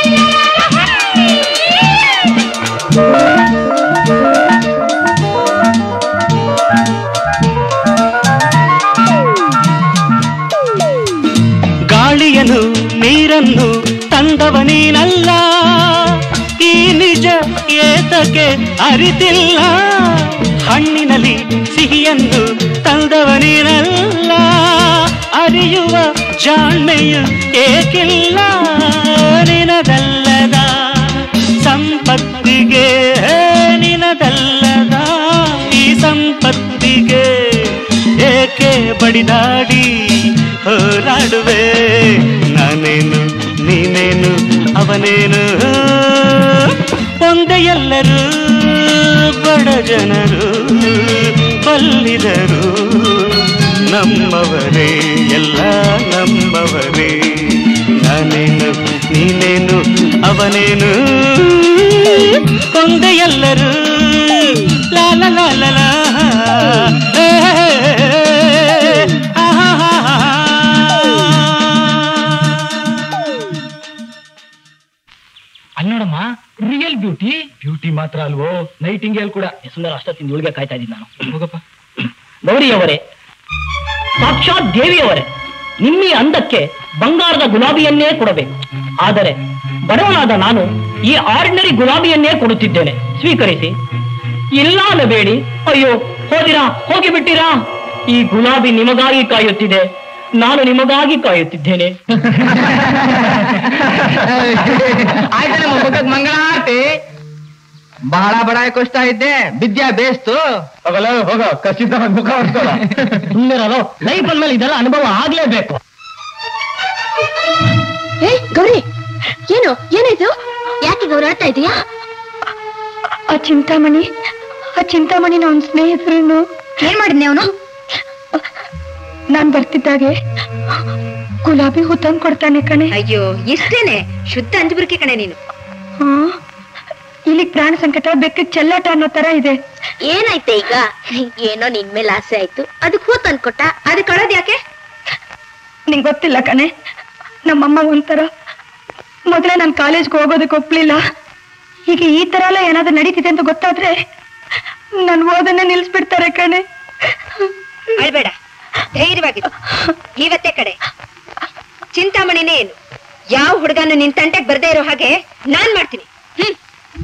ಗಾಳಿಯನು ನೀರನ್ನು ತಂದವ ನೀನಲ್ಲ ಈ ನಿಜ ಏತಕ್ಕೆ ಅರಿತಿಲ್ಲ ಹಣ್ಣಿನಲ್ಲಿ ಸಿಹಿಯನ್ನು ತಂದವ ನೀನಲ್ಲ ಅರಿಯುವ ಜಾಣ್ಮೆಯು ಏಕಿಲ್ಲ ನಿನದಲ್ಲದ ಸಂಪತ್ತಿಗೆ ನಿನದಲ್ಲದ ಈ ಸಂಪತ್ತಿಗೆ ಏಕೆ ಬಡಿದಾಡಿ ಹೋರಾಡುವೆ ನಾನೇನು ನೀನೇನು ಅವನೇನು ಒಂದೇ ಎಲ್ಲರೂ ಬಡ ಜನರು ಬಲ್ಲಿದರು ನಮ್ಮವರೇ ಎಲ್ಲ ನಮ್ಮವರೇ ನಾನೇನು ನೀನೇನು ಅವನೇನು ಒಂದೇ ಎಲ್ಲರೂ ಲಾ ಲಾ ಲಾ ಲಾ ಲಾ ಏ, ಅಲ್ಲಿ ನೋಡಮ್ಮ ರಿಯಲ್ ಬ್ಯೂಟಿ ಬ್ಯೂಟಿ ಮಾತ್ರ ಅಲ್ವೋ ನೈಟಿಂಗೇಲ್ ಕೂಡ ಸುಂದರ ಅಷ್ಟೊತ್ತಿಂದ ಉಳಿಗೆ ಕಾಯ್ತಾ ಇದ್ದೀನಿ ನಾನು ಹೋಗಪ್ಪ ಗೌರಿಯವರೇ ಸಾಕ್ಷಾತ್ ದೇವಿಯವರೇ ನಿಮ್ಮಿ ಅಂದಕ್ಕೆ ಬಂಗಾರದ ಗುಲಾಬಿಯನ್ನೇ ಕೊಡಬೇಕು ಆದರೆ ಬಡವನಾದ ನಾನು ಈ ಆರ್ಡಿನರಿ ಗುಲಾಬಿಯನ್ನೇ ಕೊಡುತ್ತಿದ್ದೇನೆ ಸ್ವೀಕರಿಸಿ ಇಲ್ಲ ಅನ್ನಬೇಡಿ ಅಯ್ಯೋ ಹೋದಿರಾ ಹೋಗಿ ಬಿಟ್ಟಿರಾ ಈ ಗುಲಾಬಿ ನಿಮಗಾಗಿ ಕಾಯುತ್ತಿದೆ ನಾನು ನಿಮಗಾಗಿ ಕಾಯುತ್ತಿದ್ದೇನೆ ಮಂಗಳಾರತಿ ಬಹಳ ಬಡ ಕಷ್ಟ ಇದ್ದೆ ವಿದ್ಯಾ ಬೇಸ್ತು ಹೋಗಲ್ಲ ಹೋಗ ಖಚಿತ ಮುಖ ಸುಮ್ಮನಿರಲು ಲೈಫ್ ಅಂದ್ಮೇಲೆ ಇದೆಲ್ಲ ಅನುಭವ ಆಗ್ಲೇಬೇಕು ಏ ಗೌರಿ ಏನು ಏನಾಯ್ತು ಯಾಕೆ ಗೌರಿ ಆಡ್ತಾ ಇದೀಯಾ ಆ ಚಿಂತಾಮಣಿ ಆ ಚಿಂತಾಮಣಿ ಅವನ ಸ್ನೇಹಿತರನ್ನು ಏನ್ ಮಾಡಿದ್ನೆ ಅವನು ನಾನ್ ಬರ್ತಿದ್ದಾಗೆ ಗುಲಾಬಿ ಹೂ ತಂದ್ ಕೊಡ್ತಾನೆ ಕಣೆ ಅಯ್ಯೋ ಇಷ್ಟೇನೆ ಶುದ್ಧ ಅಂಜಬುರಿಕೆ ಕಣೆ ನೀನು ಹಾ ಇಲ್ಲಿ ಪ್ರಾಣ ಸಂಕಟ ಬೆಕ್ಕಕ್ ಚೆಲ್ಲಾಟ ಅನ್ನೋ ತರ ಇದೆ ಏನಾಯ್ತೆ ಈಗ ಏನೋ ನಿನ್ ಮೇಲೆ ಆಸೆ ಆಯ್ತು ಅದಕ್ಕೆ ಹೂ ತಂದ್ಕೊಟ್ಟ ಅದಕ್ಕೆ ಅಳೋದ್ ಯಾಕೆ ನಿಂಗ್ ಗೊತ್ತಿಲ್ಲ ಕಣೆ ನಮ್ಮಮ್ಮ ಒಂಥರ ಮೊದಲೇ ನಾನು ಕಾಲೇಜ್ಗೆ ಹೋಗೋದಕ್ಕೆ ಒಪ್ಲಿಲ್ಲ ಈಗ ಈ ತರ ಎಲ್ಲ ಏನಾದ್ರೂ ನಡೀತಿದೆ ಅಂತ ಗೊತ್ತಾದ್ರೆ ನನ್ ಓದನ್ನ ನಿಲ್ಸ್ಬಿಡ್ತಾರೆ ಕಣೆ ಅಳ್ಬೇಡ ಧೈರ್ಯವಾಗಿರು ಇವತ್ತೇ ಕಡೆ ಚಿಂತಾಮಣಿನೇ ಏನು ಯಾವ ಹುಡುಗನು ನಿನ್ ತಂಟೆಗೆ ಬರ್ದೇ ಇರೋ ಹಾಗೆ ನಾನ್ ಮಾಡ್ತೀನಿ ಹ್ಮ್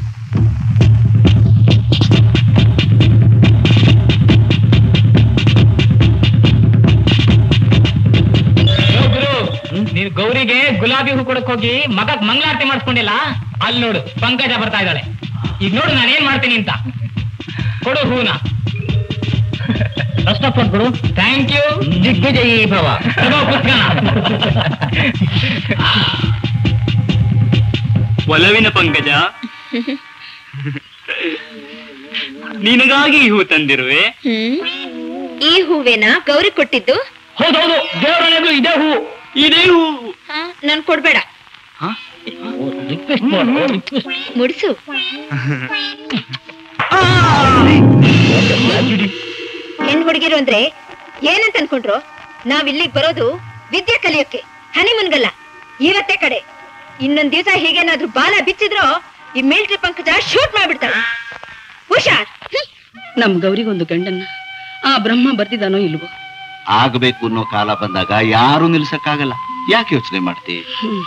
ನೀನು ಗೌರಿಗೆ ಗುಲಾಬಿ ಹೂ ಕೊಡಕ್ ಹೋಗಿ ಮಗಕ್ ಮಂಗಳಾರತಿ ಮಾಡಿಸ್ಕೊಂಡಿಲ್ಲ ಅಲ್ಲಿ ನೋಡು ಪಂಕಜ ಬರ್ತಾ ಇದ್ದಾಳೆ ಈಗ ನೋಡು ನಾನು ಏನ್ ಮಾಡ್ತೀನಿ ಅಂತ ಕೊಡು ಹೂನ ಫಸ್ಟ್ ಆಫ್ ಕೊಡು ಥ್ಯಾಂಕ್ ಯು ದಿಗ್ವಿಜಯಿ ಭವ ತಗೋ ಪುಸ್ತಕ ಒಲವಿನ ಪಂಕಜ ನಿನಗಾಗಿ ಈ ಹೂ ತಂದಿರುವೆ ಹ್ಮ್ ಈ ಹೂವೇನ ಗೌರಿ ಕೊಟ್ಟಿದ್ದು ಹೌದೌದು ದೇವರನೆಗೂ ಇದೇ ಹೂ ಇದೇ ಹೂ ಹಾ ನನ್ ಕೊಡ್ಬೇಡ ರಿಕ್ವೆಸ್ಟ್ ಮಾಡು ರಿಕ್ವೆಸ್ಟ್ ಮುಡ್ಸು ಹೆಣ್ ಹುಡುಗಿರು ಅಂದ್ರೆ ಏನಂತ ಅನ್ಕೊಂಡ್ರು ನಾವ್ ಇಲ್ಲಿಗ್ ಬರೋದು ವಿದ್ಯೆ ಕಲಿಯೋಕೆ ಹನಿಮುನ್ಗಲ್ಲ ಇವತ್ತೇ ಕಡೆ ಇನ್ನೊಂದ್ ದಿವಸ ಹೀಗೇನಾದ್ರೂ ಬಾಲ ಬಿಚ್ಚಿದ್ರೋ ಈ ಮಿಲ್ಟ್ರಿ ಪಂಕಜ ಶೂಟ್ ಮಾಡ್ಬಿಡ್ತಾಳೆ ಹುಷಾರ್ ಹ್ಮ್. ನಮ್ ಗೌರಿಗೊಂದು ಗಂಡನ್ನ ಆ ಬ್ರಹ್ಮ ಬರ್ದಿದ್ದಾನೋ ಇಲ್ವೋ ಆಗಬೇಕು ಅನ್ನೋ ಕಾಲ ಬಂದಾಗ ಯಾರು ನಿಲ್ಸಕ್ಕಾಗಲ್ಲ ಯಾಕೆ ಯೋಚನೆ ಮಾಡ್ತಿ ಹ್ಮ್.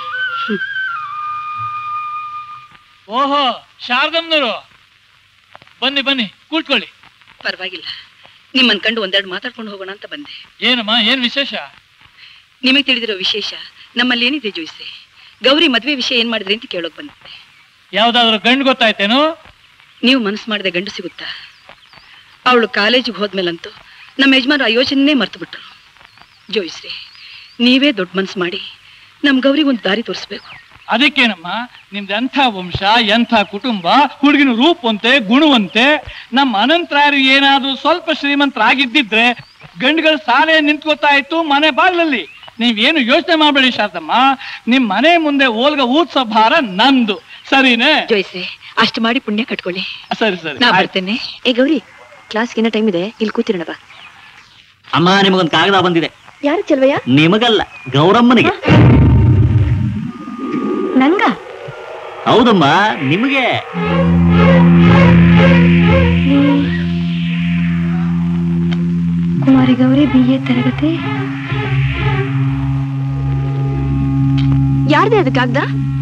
ಓಹೋ ಶಾರದಮ್ನವರು ಬನ್ನಿ ಬನ್ನಿ ಕೂತ್ಕೊಳ್ಳಿ ಪರವಾಗಿಲ್ಲ ನಿಮ್ಮನ್ ಕಂಡು ಒಂದೆರಡು ಮಾತಾಡ್ಕೊಂಡು ಹೋಗೋಣ ಅಂತ ಬಂದೆ ಏನಮ್ಮ ಏನ್ ವಿಶೇಷ ನಿಮಗೆ ತಿಳಿದಿರೋ ವಿಶೇಷ ನಮ್ಮಲ್ಲಿ ಏನಿದೆ ಜೋಯಿಸೆ ಗೌರಿ ಮದ್ವೆ ವಿಷಯ ಏನ್ ಮಾಡಿದ್ರಿ ಅಂತ ಕೇಳೋಕ್ ಬಂದೆ ಯಾವ್ದಾದ್ರು ಗಂಡು ಗೊತ್ತಾಯ್ತೇನು ನೀವು ಮನಸ್ಸು ಮಾಡದೆ ಗಂಡು ಸಿಗುತ್ತಾ ಅವಳು ಕಾಲೇಜಿಗೆ ಹೋದ್ಮೇಲಂತೂ ನಮ್ಮ ಯಜಮಾನ್ರು ಆ ಯೋಚನೆ ಮರ್ತು ಬಿಟ್ರು ಜೋಯಿಸ್ರಿ ನೀವೇ ದೊಡ್ಡ ಮನ್ಸು ಮಾಡಿ ನಮ್ ಗೌರಿಗೆ ಒಂದು ದಾರಿ ತೋರಿಸ್ಬೇಕು ಅದಕ್ಕೇನಮ್ಮ ನಿಮ್ದು ಎಂಥ ವಂಶ ಎಂಥ ಕುಟುಂಬ ಹುಡುಗಿನ ರೂಪವಂತೆ ಗುಣವಂತೆ ನಮ್ಮ ಅನಂತರಾಯರು ಏನಾದ್ರೂ ಸ್ವಲ್ಪ ಶ್ರೀಮಂತರಾಗಿದ್ದಿದ್ರೆ ಗಂಡುಗಳ ಸಾಲೆ ನಿಂತ್ಕೋತಾ ಇತ್ತು ಮನೆ ಬಾಗ್ಲಲ್ಲಿ ನೀವೇನು ಯೋಚನೆ ಮಾಡಬೇಡಿ ಶಾರದಮ್ಮ ನಿಮ್ ಮನೆ ಮುಂದೆ ಓಲ್ಗ ಊತ್ಸವ ಭಾರ ನಂದು ಸರಿನೇ ಜೋಯಿಸ್ರಿ ಅಷ್ಟು ಮಾಡಿ ಪುಣ್ಯ ಕಟ್ಕೊಳ್ಳಿ ಸರಿ ಸರಿ ನಾ ಆಯ್ತು. ಬರ್ತೇನೆ ಏ ಗೌರಿ ಕ್ಲಾಸ್ಗೆ ಏನೋ ಟೈಮ್ ಇದೆ ಇಲ್ಲಿ ಕೂತಿರೋಣ ಬಾ ಅಮ್ಮ ನಿಮಗೊಂದು ಕಾಗದ ಬಂದಿದೆ ಯಾರು ಚೆಲ್ವಯ್ಯ ನಿಮಗಲ್ಲ ಗೌರಮ್ಮನಿಗೆ ನಂಗ ಹೌದಮ್ಮ ನಿಮಗೆ ಕುಮಾರಿ ಗೌರಿ ಬಿ ಎ ತರಗತಿ ಯಾರ್ದೇ ಅದು ಕಾಗ್ದ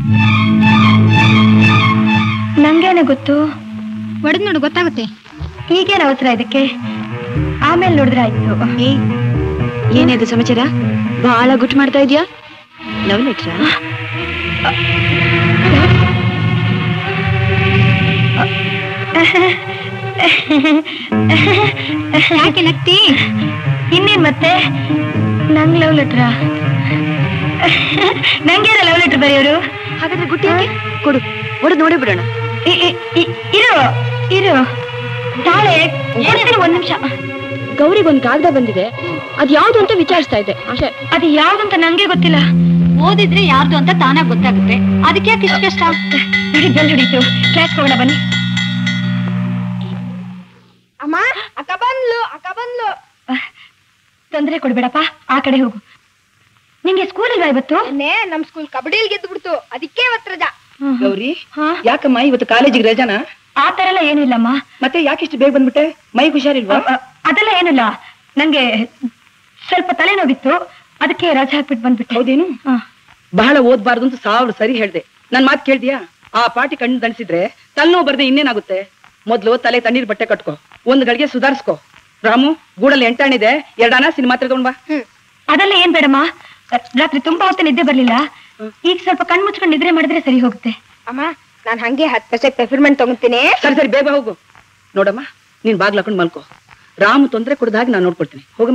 ನಂಗೇನೆ ಗೊತ್ತು ಒಡೆದ್ ನೋಡು ಗೊತ್ತಾಗುತ್ತೆ ಈಗೇನು ಅವಸರ ಇದಕ್ಕೆ ಆಮೇಲೆ ನೋಡಿದ್ರೆ ಆಯ್ತು ಏನಿದೆ ಸಮಾಚಾರ ಬಹಳ ಗುಟ್ ಮಾಡ್ತಾ ಇದ್ಯಾ ಲವ್ ಲೆಟ್ರಾ ಯಾಕೆ ನಗ್ತಿ ಇನ್ನೇನ್ ಮತ್ತೆ ನಂಗ್ ಲವ್ ಲೆಟ್ರಾ ನಂಗೇನ ಲವ್ ಲೆಟರ್ ಬರೆಯೋರು ಹಾಗಾದ್ರೆ ಗುಟ್ಟಿ ಯಾಕೆ ಕೊಡು ಹೊಡೆದು ನೋಡೇ ಬಿಡೋಣ ಇ- ಇ- ಇ- ಇರು ಇರು ತಾಳೆ ಕೊಡ್ತೀನಿ ಒಂದ್ ನಿಮಿಷ ಗೌರಿಗೊಂದು ಕಾಗದ ಬಂದಿದೆ ಅದ್ ಯಾವ್ದು ಅಂತ ವಿಚಾರಿಸ್ತಾ ಇದ್ದೆ ಅಷ್ಟೇ ಅದು ಯಾವ್ದಂತ ನಂಗೆ ಗೊತ್ತಿಲ್ಲ ಓದಿದ್ರೆ ಯಾರ್ದು ಅಂತ ತಾನಾಗ್ ಗೊತ್ತಾಗುತ್ತೆ ಅದಕ್ಕೆ ಯಾಕೆ ಇಷ್ಟು ಕಷ್ಟ ಬಿಡಿ ಬೆಲ್ ಹಿಡೀತು ಕ್ಲಾಸ್ ಹೋಗೋಣ ಬನ್ನಿ ಅಮ್ಮ ಅಕ್ಕ ಬಂದ್ಲು ಅಕ್ಕ ಬಂದ್ಲು ತೊಂದರೆ ಕೊಡ್ಬೇಡಪ್ಪ ಆ ಕಡೆ ಹೋಗು ನಿಂಗೆ ಸ್ಕೂಲ್ ಇಲ್ವಾ ಇವತ್ತು ನೇ ನಮ್ ಸ್ಕೂಲ್ ಕಬಡ್ಡಿಲ್ ಗೆದ್ದು ಬಿಡ್ತು ಅದಕ್ಕೆ ಇವತ್ತು ರಜಾ ಗೌರಿ ಹಾ ಯಾಕಮ್ಮ ಇವತ್ತು ಕಾಲೇಜಿಗೆ ರಜಾನ ಆ ತರ ಎಲ್ಲ ಏನೂ ಇಲ್ಲಮ್ಮ ಮತ್ತೆ ಯಾಕೆ ಇಷ್ಟು ಬೇಗ ಬಂದ್ಬಿಟ್ಟೆ ಮೈ ಹುಷಾರಿಲ್ವಾ ಅ- ಅ- ಅದೆಲ್ಲ ಏನಿಲ್ಲ ನಂಗೆ ಸ್ವಲ್ಪ ತಲೆನೋವಿತ್ತು ಅದಕ್ಕೆ ರಜೆ ಹಾಕ್ಬಿಟ್ಟು ಬಂದ್ಬಿಟ್ಟೆ ಹೌದೇನು ಹಾ. ಬಹಳ ಓದ್ಬಾರ್ದು ಅಂತ ಸಾವಿರ ಸರಿ ಹೇಳ್ದೆ ನನ್ ಮಾತು ಕೇಳ್ದ್ಯಾ ಆ ಪಾಟಿ ಕಣ್ಣು ದಣಿಸಿದ್ರೆ ತಲೆನೋವು ಬರ್ದೆ ಇನ್ನೇನಾಗುತ್ತೆ ಮೊದ್ಲು ತಲೆ ತಣ್ಣೀರ್ ಬಟ್ಟೆ ಕಟ್ಕೋ ಒಂದ್ ಗಳಿಗೆ ಸುಧಾರಿಸ್ಕೋ ರಾಮು ಗೂಡಲ್ಲಿ ಎಂಟಾಣಿದೆ ಎರಡಾನ ಸಿನಿಮಾ ತಗೊಂಡ್ ಬಾ ಅದೆಲ್ಲ ಏನ್ ಬೇಡಮ್ಮ ರಾತ್ರಿ ತುಂಬಾ ಹೊತ್ತು ನಿದ್ದೆ ಬರ್ಲಿಲ್ಲ ಈಗ ಸ್ವಲ್ಪ ಕಣ್ ಮುಚ್ಕೊಂಡು ನಿದ್ರೆ ಮಾಡಿದ್ರೆ ಸರಿ ಹೋಗುತ್ತೆ ಅಮ್ಮ ನಾನ್ ಹಂಗೆ ಹತ್ತು ಪೈಸೆ ಪೆಫರ್ಮೆಂಟ್ ತಗೊಂತೀನಿ ಸರಿ ಸರಿ ಬೇಗ ಹೋಗು ನೋಡಮ್ಮ ನೀನ್ ಬಾಗ್ಲ ಹಾಕೊಂಡ್ ಮಲ್ಕೋ ರಾಮು ತೊಂದ್ರೆ ಕೊಡ್ದಾಗ ನಾನು ನೋಡ್ಕೊಳ್ತೀನಿ ಹೋಗಮ್ಮ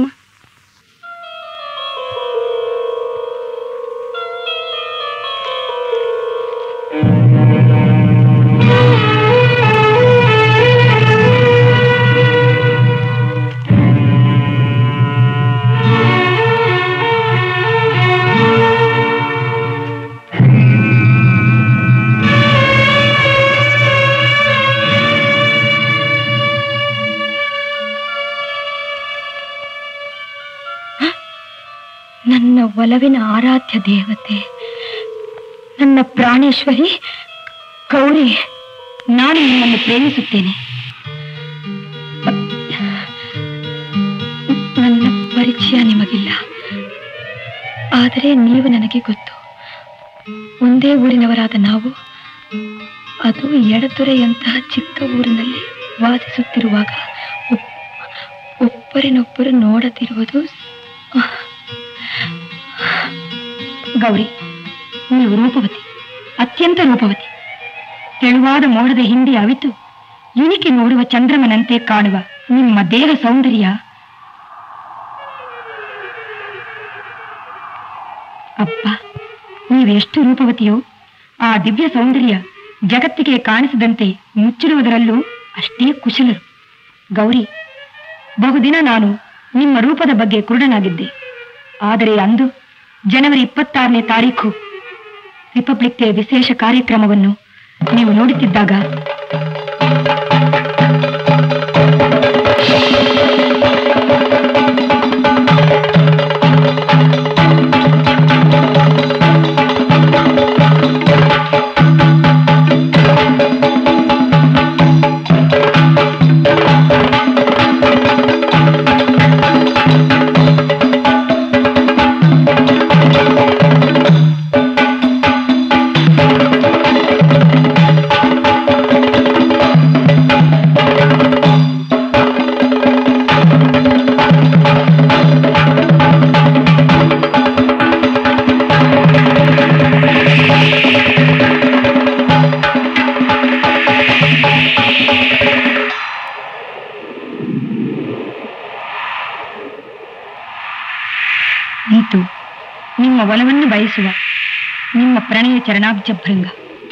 ನನ್ನ ಒಲವಿನ ಆರಾಧ್ಯ ದೇವತೆ ನನ್ನ ಪ್ರಾಣೇಶ್ವರಿ ಗೌರಿ ನಾನು ನಿಮ್ಮನ್ನು ಪ್ರೇಮಿಸುತ್ತೇನೆ ನನ್ನ ಪರಿಚಯ ನಿಮಗಿಲ್ಲ ಆದರೆ ನೀವು ನನಗೆ ಗೊತ್ತು ಒಂದೇ ಊರಿನವರಾದ ನಾವು ಅದು ಎಡದೊರೆಯಂತಹ ಚಿಕ್ಕ ಊರಿನಲ್ಲಿ ವಾಸಿಸುತ್ತಿರುವಾಗ ಒಪ್- ಒಬ್ಬರಿನೊಬ್ಬರು ನೋಡದಿರುವುದು ಗೌರಿ ನೀವು ರೂಪವತಿ ಅತ್ಯಂತ ರೂಪವತಿ ತೆಳುವಾದ ಮೋಡದ ಹಿಂದೆ ಅವಿತು ಇಣಿಕೆ ನೋಡುವ ಚಂದ್ರಮನಂತೆ ಕಾಣುವ ನಿಮ್ಮ ದೇಹ ಸೌಂದರ್ಯ ಅಪ್ಪ ನೀವೆಷ್ಟು ರೂಪವತಿಯೋ ಆ ದಿವ್ಯ ಸೌಂದರ್ಯ ಜಗತ್ತಿಗೆ ಕಾಣಿಸದಂತೆ ಮುಚ್ಚಿರುವುದರಲ್ಲೂ ಅಷ್ಟೇ ಕುಶಲರು ಗೌರಿ ಬಹುದಿನ ನಾನು ನಿಮ್ಮ ರೂಪದ ಬಗ್ಗೆ ಕುರುಡನಾಗಿದ್ದೆ ಆದರೆ ಅಂದು ಜನವರಿ ಇಪ್ಪತ್ತಾರನೇ ತಾರೀಖು ರಿಪಬ್ಲಿಕ್ ಡೇ ವಿಶೇಷ ಕಾರ್ಯಕ್ರಮವನ್ನು ನೀವು ನೋಡುತ್ತಿದ್ದಾಗ ನಿಮ್ಮ ಒಲವನ್ನು ಬಯಸುವ ನಿಮ್ಮ ಪ್ರಣಯ ಚರಣಾಬ್ಜ ಭೃಂಗ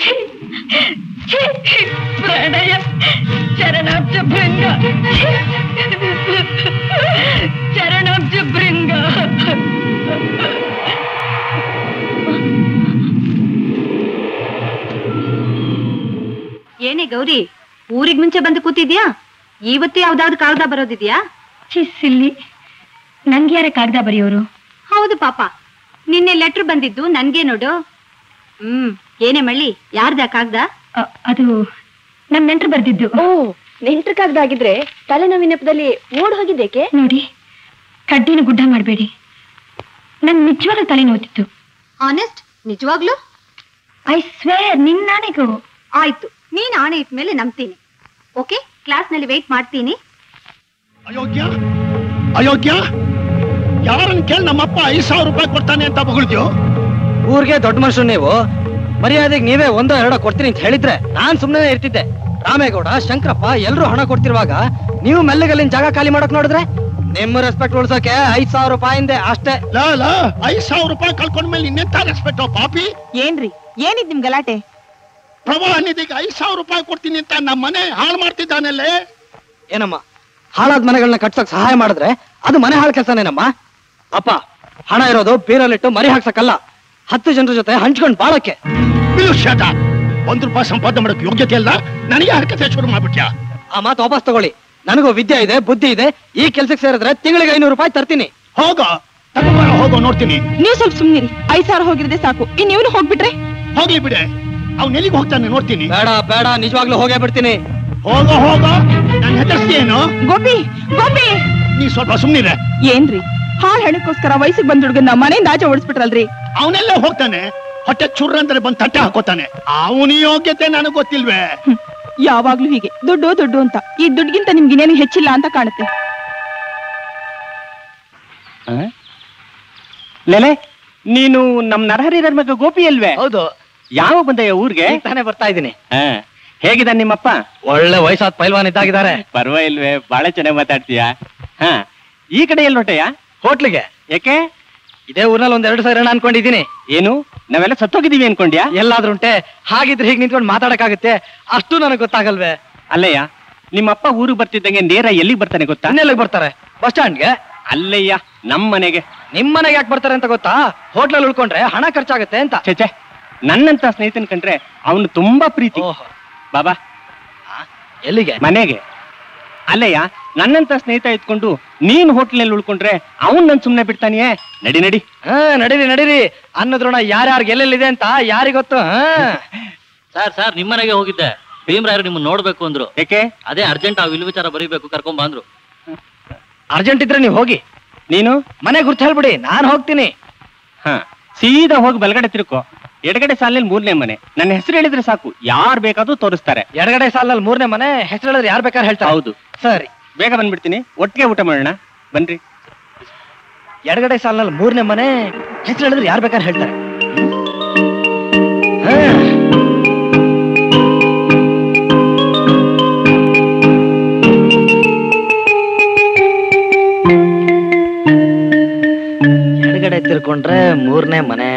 ಪ್ರಣಯ ಚರಣಾಬ್ಜ ಭೃಂಗ ಚರಣಾಬ್ಜ ಭೃಂಗ ಏನೇ ಗೌರಿ ಊರಿಗ್ ಮುಂಚೆ ಬಂದು ಕೂತಿದ್ಯಾ ಇವತ್ತು ಯಾವ್ದಾವ್ದು ಕಾಗದ ಬರೋದಿದ್ಯಾ ಚಿಸ್ಸಿಲ್ಲಿ ನನ್ಗೆ ಯಾರ ಕಾಗದ ಬರೆಯೋರು ಹೌದು ಪಾಪ ನಿನ್ನೆ ಲೆಟರ್ ಬಂದಿದ್ದು ನನ್ಗೆ ನೋಡು ಹ್ಮ್ ಏನೇ ಮಳ್ಳಿ ಯಾರ್ದ ಕಾಗ್ದ ಅ- ಅದು ನಮ್ ನೆಂಟ್ರು ಬರ್ದಿದ್ದು ಓ ನೆಂಟ್ರ ಕಾಗದ ಆಗಿದ್ರೆ ತಲೆನೋವಿನ ನೆಪದಲ್ಲಿ ಓಡ್ ಹೋಗಿದ್ದೇಕೆ ನೋಡಿ ಕಡ್ಡಿನ ಗುಡ್ಡ ಮಾಡಬೇಡಿ ನನ್ ನಿಜವಾಗ್ಲೂ ತಲೆ ನೋತಿತ್ತು ಆನೆಸ್ಟ್ ನಿಜವಾಗ್ಲು ಐ ಸ್ವೇರ್ ನಿನ್ನಾನೆಗೂ ಆಯ್ತು ನೀನ್ ಆಣೆ ಇಟ್ಮೇಲೆ ನಂಬ್ತೀನಿ ಓಕೆ ಕ್ಲಾಸ್ ನಲ್ಲಿ ವೇಟ್ ಮಾಡ್ತೀನಿ ಅಯೋಗ್ಯ ಅಯೋಗ್ಯ ಯಾರನ್ನ ಕೇಳಿ ನಮ್ಮಪ್ಪ ಐದ್ ಸಾವಿರ ರೂಪಾಯಿ ಕೊಡ್ತಾನೆ ಅಂತ ಬಗಳಿದ್ಯೋ ಊರ್ಗೆ ದೊಡ್ಡ ಮನುಷ್ಯರು ನೀವು ಮರ್ಯಾದೆಗೆ ನೀವೇ ಒಂದೋ ಎರಡೋ ಕೊಡ್ತೀನಿ ಅಂತ ಹೇಳಿದ್ರೆ ನಾನ್ ಸುಮ್ಮನೆ ಇರ್ತಿದ್ದೆ ರಾಮೇಗೌಡ ಶಂಕರಪ್ಪ ಎಲ್ರು ಹಣ ಕೊಡ್ತಿರುವಾಗ ನೀವು ಮೆಲ್ಲಗಲ್ಲಿನ ಜಾಗ ಖಾಲಿ ಮಾಡಕ್ ನೋಡಿದ್ರೆ ನಿಮ್ಮ ರೆಸ್ಪೆಕ್ಟ್ ಉಳ್ಸೋಕೆ ಐದ್ ಸಾವಿರ ರೂಪಾಯಿ ಹಿಂದೆ ಅಷ್ಟೇ ಲಾ ಲಾ ಐದ್ ಸಾವಿರ ರೂಪಾಯಿ ಕಳ್ಕೊಂಡ್ಮೇಲೆ ಇನ್ನೆಂತ ರೆಸ್ಪೆಕ್ಟ್ ಪಾಪಿ ಏನ್ರಿ ಏನಿದ್ ನಿಮ್ ಗಲಾಟೆ ಪ್ರವಾಹ ನಿಧಿಗೆ ಐದ್ ಸಾವಿರ ರೂಪಾಯಿ ಕೊಡ್ತೀನಿ ಅಂತ ನಮ್ಮ ಮನೆ ಹಾಳು ಮಾಡ್ತಿದ್ದಾನಲ್ಲೇ ಏನಮ್ಮ ಹಾಳಾದ ಮನೆಗಳನ್ನ ಕಟ್ಸಕ್ ಸಹಾಯ ಮಾಡಿದ್ರೆ ಅದು ಮನೆ ಹಾಳು ಕೆಲಸನೇನಮ್ಮ ಅಪ್ಪ ಹಣ ಇರೋದು ಬೀರಲ್ಲಿಟ್ಟು ಮರಿ ಹಾಕ್ಸಕ್ಕಲ್ಲ ಹತ್ತು ಜನರ ಜೊತೆ ಹಂಚ್ಕೊಂಡ್ ಬಾಳಕ್ಕೆ ಶಾಟ ಒಂದ್ ರೂಪಾಯಿ ಸಂಪಾದನೆ ಮಾಡಕ್ ಯೋಗ್ಯತೆ ಇಲ್ಲ ನನಗೆ ಹರಕತೆ ಶುರು ಮಾಡ್ಬಿಟ್ಯಾ ಆ ಮಾತು ವಾಪಸ್ ತಗೊಳ್ಳಿ ನನಗೂ ವಿದ್ಯೆ ಇದೆ ಬುದ್ಧಿ ಇದೆ ಈ ಕೆಲ್ಸಕ್ಕೆ ಸೇರಿದ್ರೆ ತಿಂಗಳಿಗೆ ಐನೂರು ರೂಪಾಯಿ ತರ್ತೀನಿ ಹೋಗ ಹೋಗೋ ನೋಡ್ತೀನಿ ನೀವ್ ಸ್ವಲ್ಪ ಸುಮ್ನಿರಿ ಐದ್ ಸಾವಿರ ಹೋಗಿದ್ರೆ ಸಾಕು ಇನ್ ನೀವು ಹೋಗ್ಬಿಟ್ರೆ ಹೋಗ್ಲಿ ಬಿಡೆ ಅವ್ನ ಎಲ್ಲಿಗೆ ಹೋಗ್ತಾನೆ ನೋಡ್ತೀನಿ ಬೇಡ ಬೇಡ ನಿಜವಾಗ್ಲೂ ಹೋಗೇ ಬಿಡ್ತೀನಿ ಹೋಗ ಹೋಗ ನನ್ನ ಹೆದರ್ಸ್ತೀಯೇನು ಗೋಪಿ ಗೋಪಿ ನೀ ಸ್ವಲ್ಪ ಸುಮ್ನಿರೆ ಏನ್ರಿ ಹಾಲ್ ಹೆಣಕ್ಕೋಸ್ಕರ ವಯಸ್ಸಿಗೆ ಬಂದ ಹುಡುಗನ್ನ ಮನೆಯಿಂದ ಆಚೆ ಓಡಿಸ್ಬಿಟ್ರಲ್ರಿ ಅವನೆಲ್ಲ ಹೋಗ್ತಾನೆ ಹೊಟ್ಟೆ ಚುರ್ರ ಅಂದ್ರೆ ಬಂದ್ ತಟ್ಟೆ ಹಾಕೋತಾನೆ ಅವನ ಯೋಗ್ಯತೆ ನನಗ್ ಗೊತ್ತಿಲ್ವೇ ಯಾವಾಗ್ಲೂ ಹೀಗೆ ದುಡ್ಡು ದುಡ್ಡು ಅಂತ ಈ ದುಡ್ಡಿಗಿಂತ ನಿಮ್ಗೆ ಇನ್ನೇನು ಹೆಚ್ಚಿಲ್ಲ ಅಂತ ಕಾಣುತ್ತೆ ಲೇಲೆ ನೀನು ನಮ್ ನರಹರಿರ ಮಗ ಗೋಪಿ ಅಲ್ವೇ ಹೌದು ಯಾವ ಬಂದಯ್ಯ ಊರ್ಗೆ ಈಗ ತಾನೇ ಬರ್ತಾ ಇದ್ದೀನಿ ಹೇಗಿದ ನಿಮ್ಮಪ್ಪ ಒಳ್ಳೆ ವಯಸ್ಸಾದ ಪೈಲ್ವಾನ್ ಇದ್ದಾಗಿದ್ದಾರೆ ಪರವಾಗಿಲ್ವೇ ಬಹಳ ಚೆನ್ನಾಗಿ ಮಾತಾಡ್ತೀಯ ಹಾ ಈ ಕಡೆ ಎಲ್ಲಿ ಹೊಟ್ಟೆಯ ಹೋಟ್ಲಿಗೆ ಯಾಕೆ ಇದೇ ಊರ್ನಲ್ಲಿ ಒಂದ್ ಎರಡು ಸಾವಿರ ಅನ್ಕೊಂಡಿದ್ದೀನಿ ಏನು ನಾವೆಲ್ಲ ಸತ್ತೋಗಿದೀವಿ ಅನ್ಕೊಂಡ್ಯಾ ಎಲ್ಲಾದ್ರುಂಟೆ ಹಾಗಿದ್ರೆ ಹೀಗೆ ನಿಂತ್ಕೊಂಡು ಮಾತಾಡಕ್ಕಾಗುತ್ತೆ ಅಷ್ಟು ನನಗೆ ಗೊತ್ತಾಗಲ್ವೇ ಅಲ್ಲಯ್ಯ ನಿಮ್ಮಪ್ಪ ಊರಿಗೆ ಬರ್ತಿದ್ದಂಗೆ ನೇರ ಎಲ್ಲಿಗೆ ಬರ್ತಾನೆ ಗೊತ್ತಾ ಇನ್ನೆಲ್ಲಿಗೆ ಬರ್ತಾರೆ ಬಸ್ ಸ್ಟ್ಯಾಂಡ್ಗೆ ಅಲ್ಲಯ್ಯ ನಮ್ ಮನೆಗೆ ನಿಮ್ ಮನೆಗೆ ಯಾಕೆ ಬರ್ತಾರೆ ಅಂತ ಗೊತ್ತಾ ಹೋಟ್ಲಲ್ಲಿ ಉಳ್ಕೊಂಡ್ರೆ ಹಣ ಖರ್ಚಾಗುತ್ತೆ ಅಂತ ಚೇಚೆ ನನ್ನಂತ ಸ್ನೇಹಿತನ್ ಕಂಡ್ರೆ ಅವನು ತುಂಬಾ ಪ್ರೀತಿ ಬಾಬಾ ಎಲ್ಲಿಗೆ ಮನೆಗೆ ಅಲ್ಲಯ್ಯ ನನ್ನಂತ ಸ್ನೇಹಿತ ಇಟ್ಕೊಂಡು ನೀನ್ ಹೋಟ್ಲಲ್ಲಿ ಉಳ್ಕೊಂಡ್ರೆ ಅವನ್ ನನ್ ಸುಮ್ನೆ ಬಿಡ್ತಾನಿಯೇ ನಡಿ ನಡಿ ಹಾ ನಡೀರಿ ನಡೀರಿ ಅನ್ನದ್ರೋಣ ಯಾರ್ಯಾರಿಗೆ ಎಲ್ಲೆಲ್ಲಿದೆ ಅಂತ ಯಾರಿಗೊತ್ತು ಹಾ ಸರ್ ಸರ್ ನಿಮ್ಮನೆಗೆ ಹೋಗಿದ್ದೆ ಭೀಮರಾಯರು ನಿಮ್ಮನ್ನ ನೋಡ್ಬೇಕು ಅಂದ್ರು ಯಾಕೆ ಅದೇ ಅರ್ಜೆಂಟ್ ಆ ವಿಲ್ ವಿಚಾರ ಬರೀಬೇಕು ಕರ್ಕೊಂಡ್ ಬಂದ್ರು ಅರ್ಜೆಂಟ್ ಇದ್ರೆ ನೀವು ಹೋಗಿ ನೀನು ಮನೆ ಗುರ್ತು ಹೇಳ್ಬಿಡಿ ನಾನ್ ಹೋಗ್ತೀನಿ ಹ ಸೀದಾ ಹೋಗಿ ಬಲಗಡೆ ತಿರುಕೋ ಎಡಗಡೆ ಸಾಲಿನಲ್ಲಿ ಮೂರನೇ ಮನೆ ನನ್ನ ಹೆಸರು ಹೇಳಿದ್ರೆ ಸಾಕು ಯಾರ್ ಬೇಕಾದ್ರೂ ತೋರಿಸ್ತಾರೆ ಎಡಗಡೆ ಸಾಲಲ್ಲಿ ಮೂರನೇ ಮನೆ ಹೆಸರು ಹೇಳಿದ್ರೆ ಯಾರು ಬೇಕಾದ್ರೆ ಹೇಳ್ತಾರೆ ಹೌದು ಸರಿ ಬೇಗ ಬಂದ್ಬಿಡ್ತೀನಿ ಒಟ್ಟಿಗೆ ಊಟ ಮಾಡೋಣ ಬನ್ರಿ ಎಡಗಡೆ ಸಾಲಿನಲ್ಲಿ ಮೂರನೇ ಮನೆ ಹೆಸರು ಹೇಳಿದ್ರೆ ಯಾರು ಬೇಕಾದ್ರೆ ಹೇಳ್ತಾರೆ ಹಾ. ಎಡಗಡೆ ತಿರ್ಕೊಂಡ್ರೆ ಮೂರನೇ ಮನೆ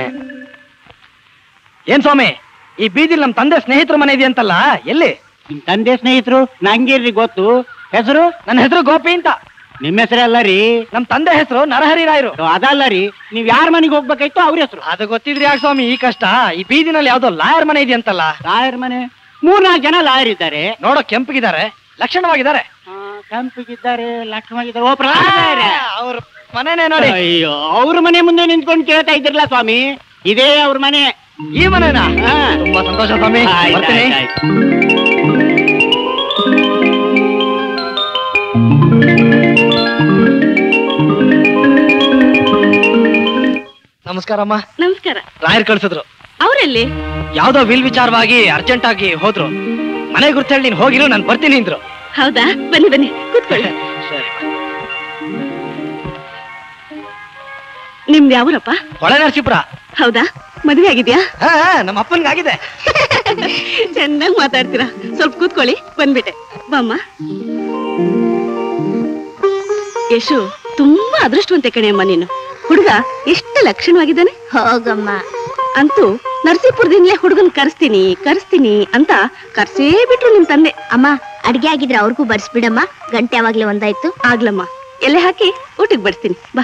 ಏನ್ ಸ್ವಾಮಿ ಈ ಬೀದಿಲ್ ನಮ್ ತಂದೆ ಸ್ನೇಹಿತರ ಮನೆ ಇದೆಯಂತಲ್ಲ ಎಲ್ಲಿ ನಿಮ್ ತಂದೆ ಸ್ನೇಹಿತರು ನಂಗೇನ್ರಿ ಗೊತ್ತು ಹೆಸರು ನನ್ನ ಹೆಸರು ಗೋಪಿ ಅಂತ ನಿಮ್ಮ ಹೆಸರಲ್ಲ ರೀ ನಮ್ ತಂದೆ ಹೆಸರು ನರಹರಿ ರಾಯರು ಅದಲ್ಲ ರೀ ನೀವ್ ಯಾರ ಮನೆಗೆ ಹೋಗ್ಬೇಕಾಯ್ತು ಅವ್ರ ಹೆಸರು ಅದು ಗೊತ್ತಿದ್ರಿ ಯಾಕೆ ಸ್ವಾಮಿ ಈ ಕಷ್ಟ ಈ ಬೀದಿನಲ್ಲಿ ಯಾವ್ದೋ ಲಾಯರ್ ಮನೆ ಇದೆಯಂತಲ್ಲ ಲಾಯರ್ ಮನೆ ಮೂರ್ನಾಲ್ಕು ಜನ ಲಾಯರ್ ಇದ್ದಾರೆ ನೋಡೋ ಕೆಂಪಗಿದ್ದಾರೆ ಲಕ್ಷಣವಾಗಿದ್ದಾರೆ ಕೆಂಪಿಗಿದ್ದಾರೆ ಲಕ್ಷ್ಮಗಿದ್ದಾರೆ ಓ ಪ್ರಹ್ಲಾದ ಅವ್ರ ಮನೆನೇ ನೋಡಿ ಅಯ್ಯೋ ಅವ್ರ ಮನೆ ಮುಂದೆ ನಿಂತ್ಕೊಂಡು ಕೇಳ್ತಾ ಇದ್ರಲ್ಲ ಸ್ವಾಮಿ ಇದೇ ಅವ್ರ ಮನೆ ಈ ಮನೆನಾ ಹಾ. ತುಂಬಾ ಸಂತೋಷ ಸ್ವಾಮಿ ಆಯ್ತ್, ಬರ್ತೀನಿ ಆಯ್ತ್, ಆಯ್ತ್. ನಮಸ್ಕಾರಮ್ಮ ನಮಸ್ಕಾರ ರಾಯರ್ ಕಳ್ಸಿದ್ರು ಅವರಲ್ಲಿ ಯಾವ್ದೋ ವಿಲ್ ವಿಚಾರವಾಗಿ ಅರ್ಜೆಂಟ್ ಆಗಿ ಹೋದ್ರು ಮನೆ ಗುರ್ತು ಹೇಳಿ ನೀನ್ ಹೋಗಿರು ನಾನು ಬರ್ತೀನಿ ಅಂದ್ರು ಹೌದಾ ಬನ್ನಿ ಬನ್ನಿ ಕೂತ್ಕೊಳ್ಳಿ ಸರಿ ನಿಮ್ದು ಯಾವೂರಪ್ಪ ಹೊಳೆ ನರಸೀಪುರ ಹೌದಾ ಮದುವೆ ಆಗಿದ್ಯಾ ಹಾ ಹಾ, ನಮ್ಮ ಅಪ್ಪನ್ಗಾಗಿದೆ ಚೆನ್ನಾಗಿ ಮಾತಾಡ್ತೀರಾ ಸ್ವಲ್ಪ ಕೂತ್ಕೊಳ್ಳಿ ಬಂದ್ಬಿಟ್ಟೆ ಬಾಮ್ಮ ಯಶು ತುಂಬಾ ಅದೃಷ್ಟವಂತೆ ಕಣೆ ಅಮ್ಮ ನೀನು ಹುಡುಗ ಎಷ್ಟು ಲಕ್ಷಣವಾಗಿದ್ದಾನೆ ಹೋಗಮ್ಮ ಅಂತೂ ನರಸೀಪುರದಿಂದಲೇ ಹುಡುಗನ್ ಕರೆಸ್ತೀನಿ ಕರೆಸ್ತೀನಿ ಅಂತ ಕರ್ಸೇ ಬಿಟ್ರು ನಿಮ್ ತಂದೆ ಅಮ್ಮ ಅಡ್ಗೆ ಆಗಿದ್ರೆ ಅವ್ರಿಗೂ ಬರ್ಸ್ಬಿಡಮ್ಮ ಗಂಟೆ ಯಾವಾಗ್ಲೇ ಒಂದಾಯ್ತು ಆಗ್ಲಮ್ಮ ಎಲೆ ಹಾಕಿ ಊಟಕ್ಕೆ ಬಡಿಸ್ತೀನಿ ಬಾ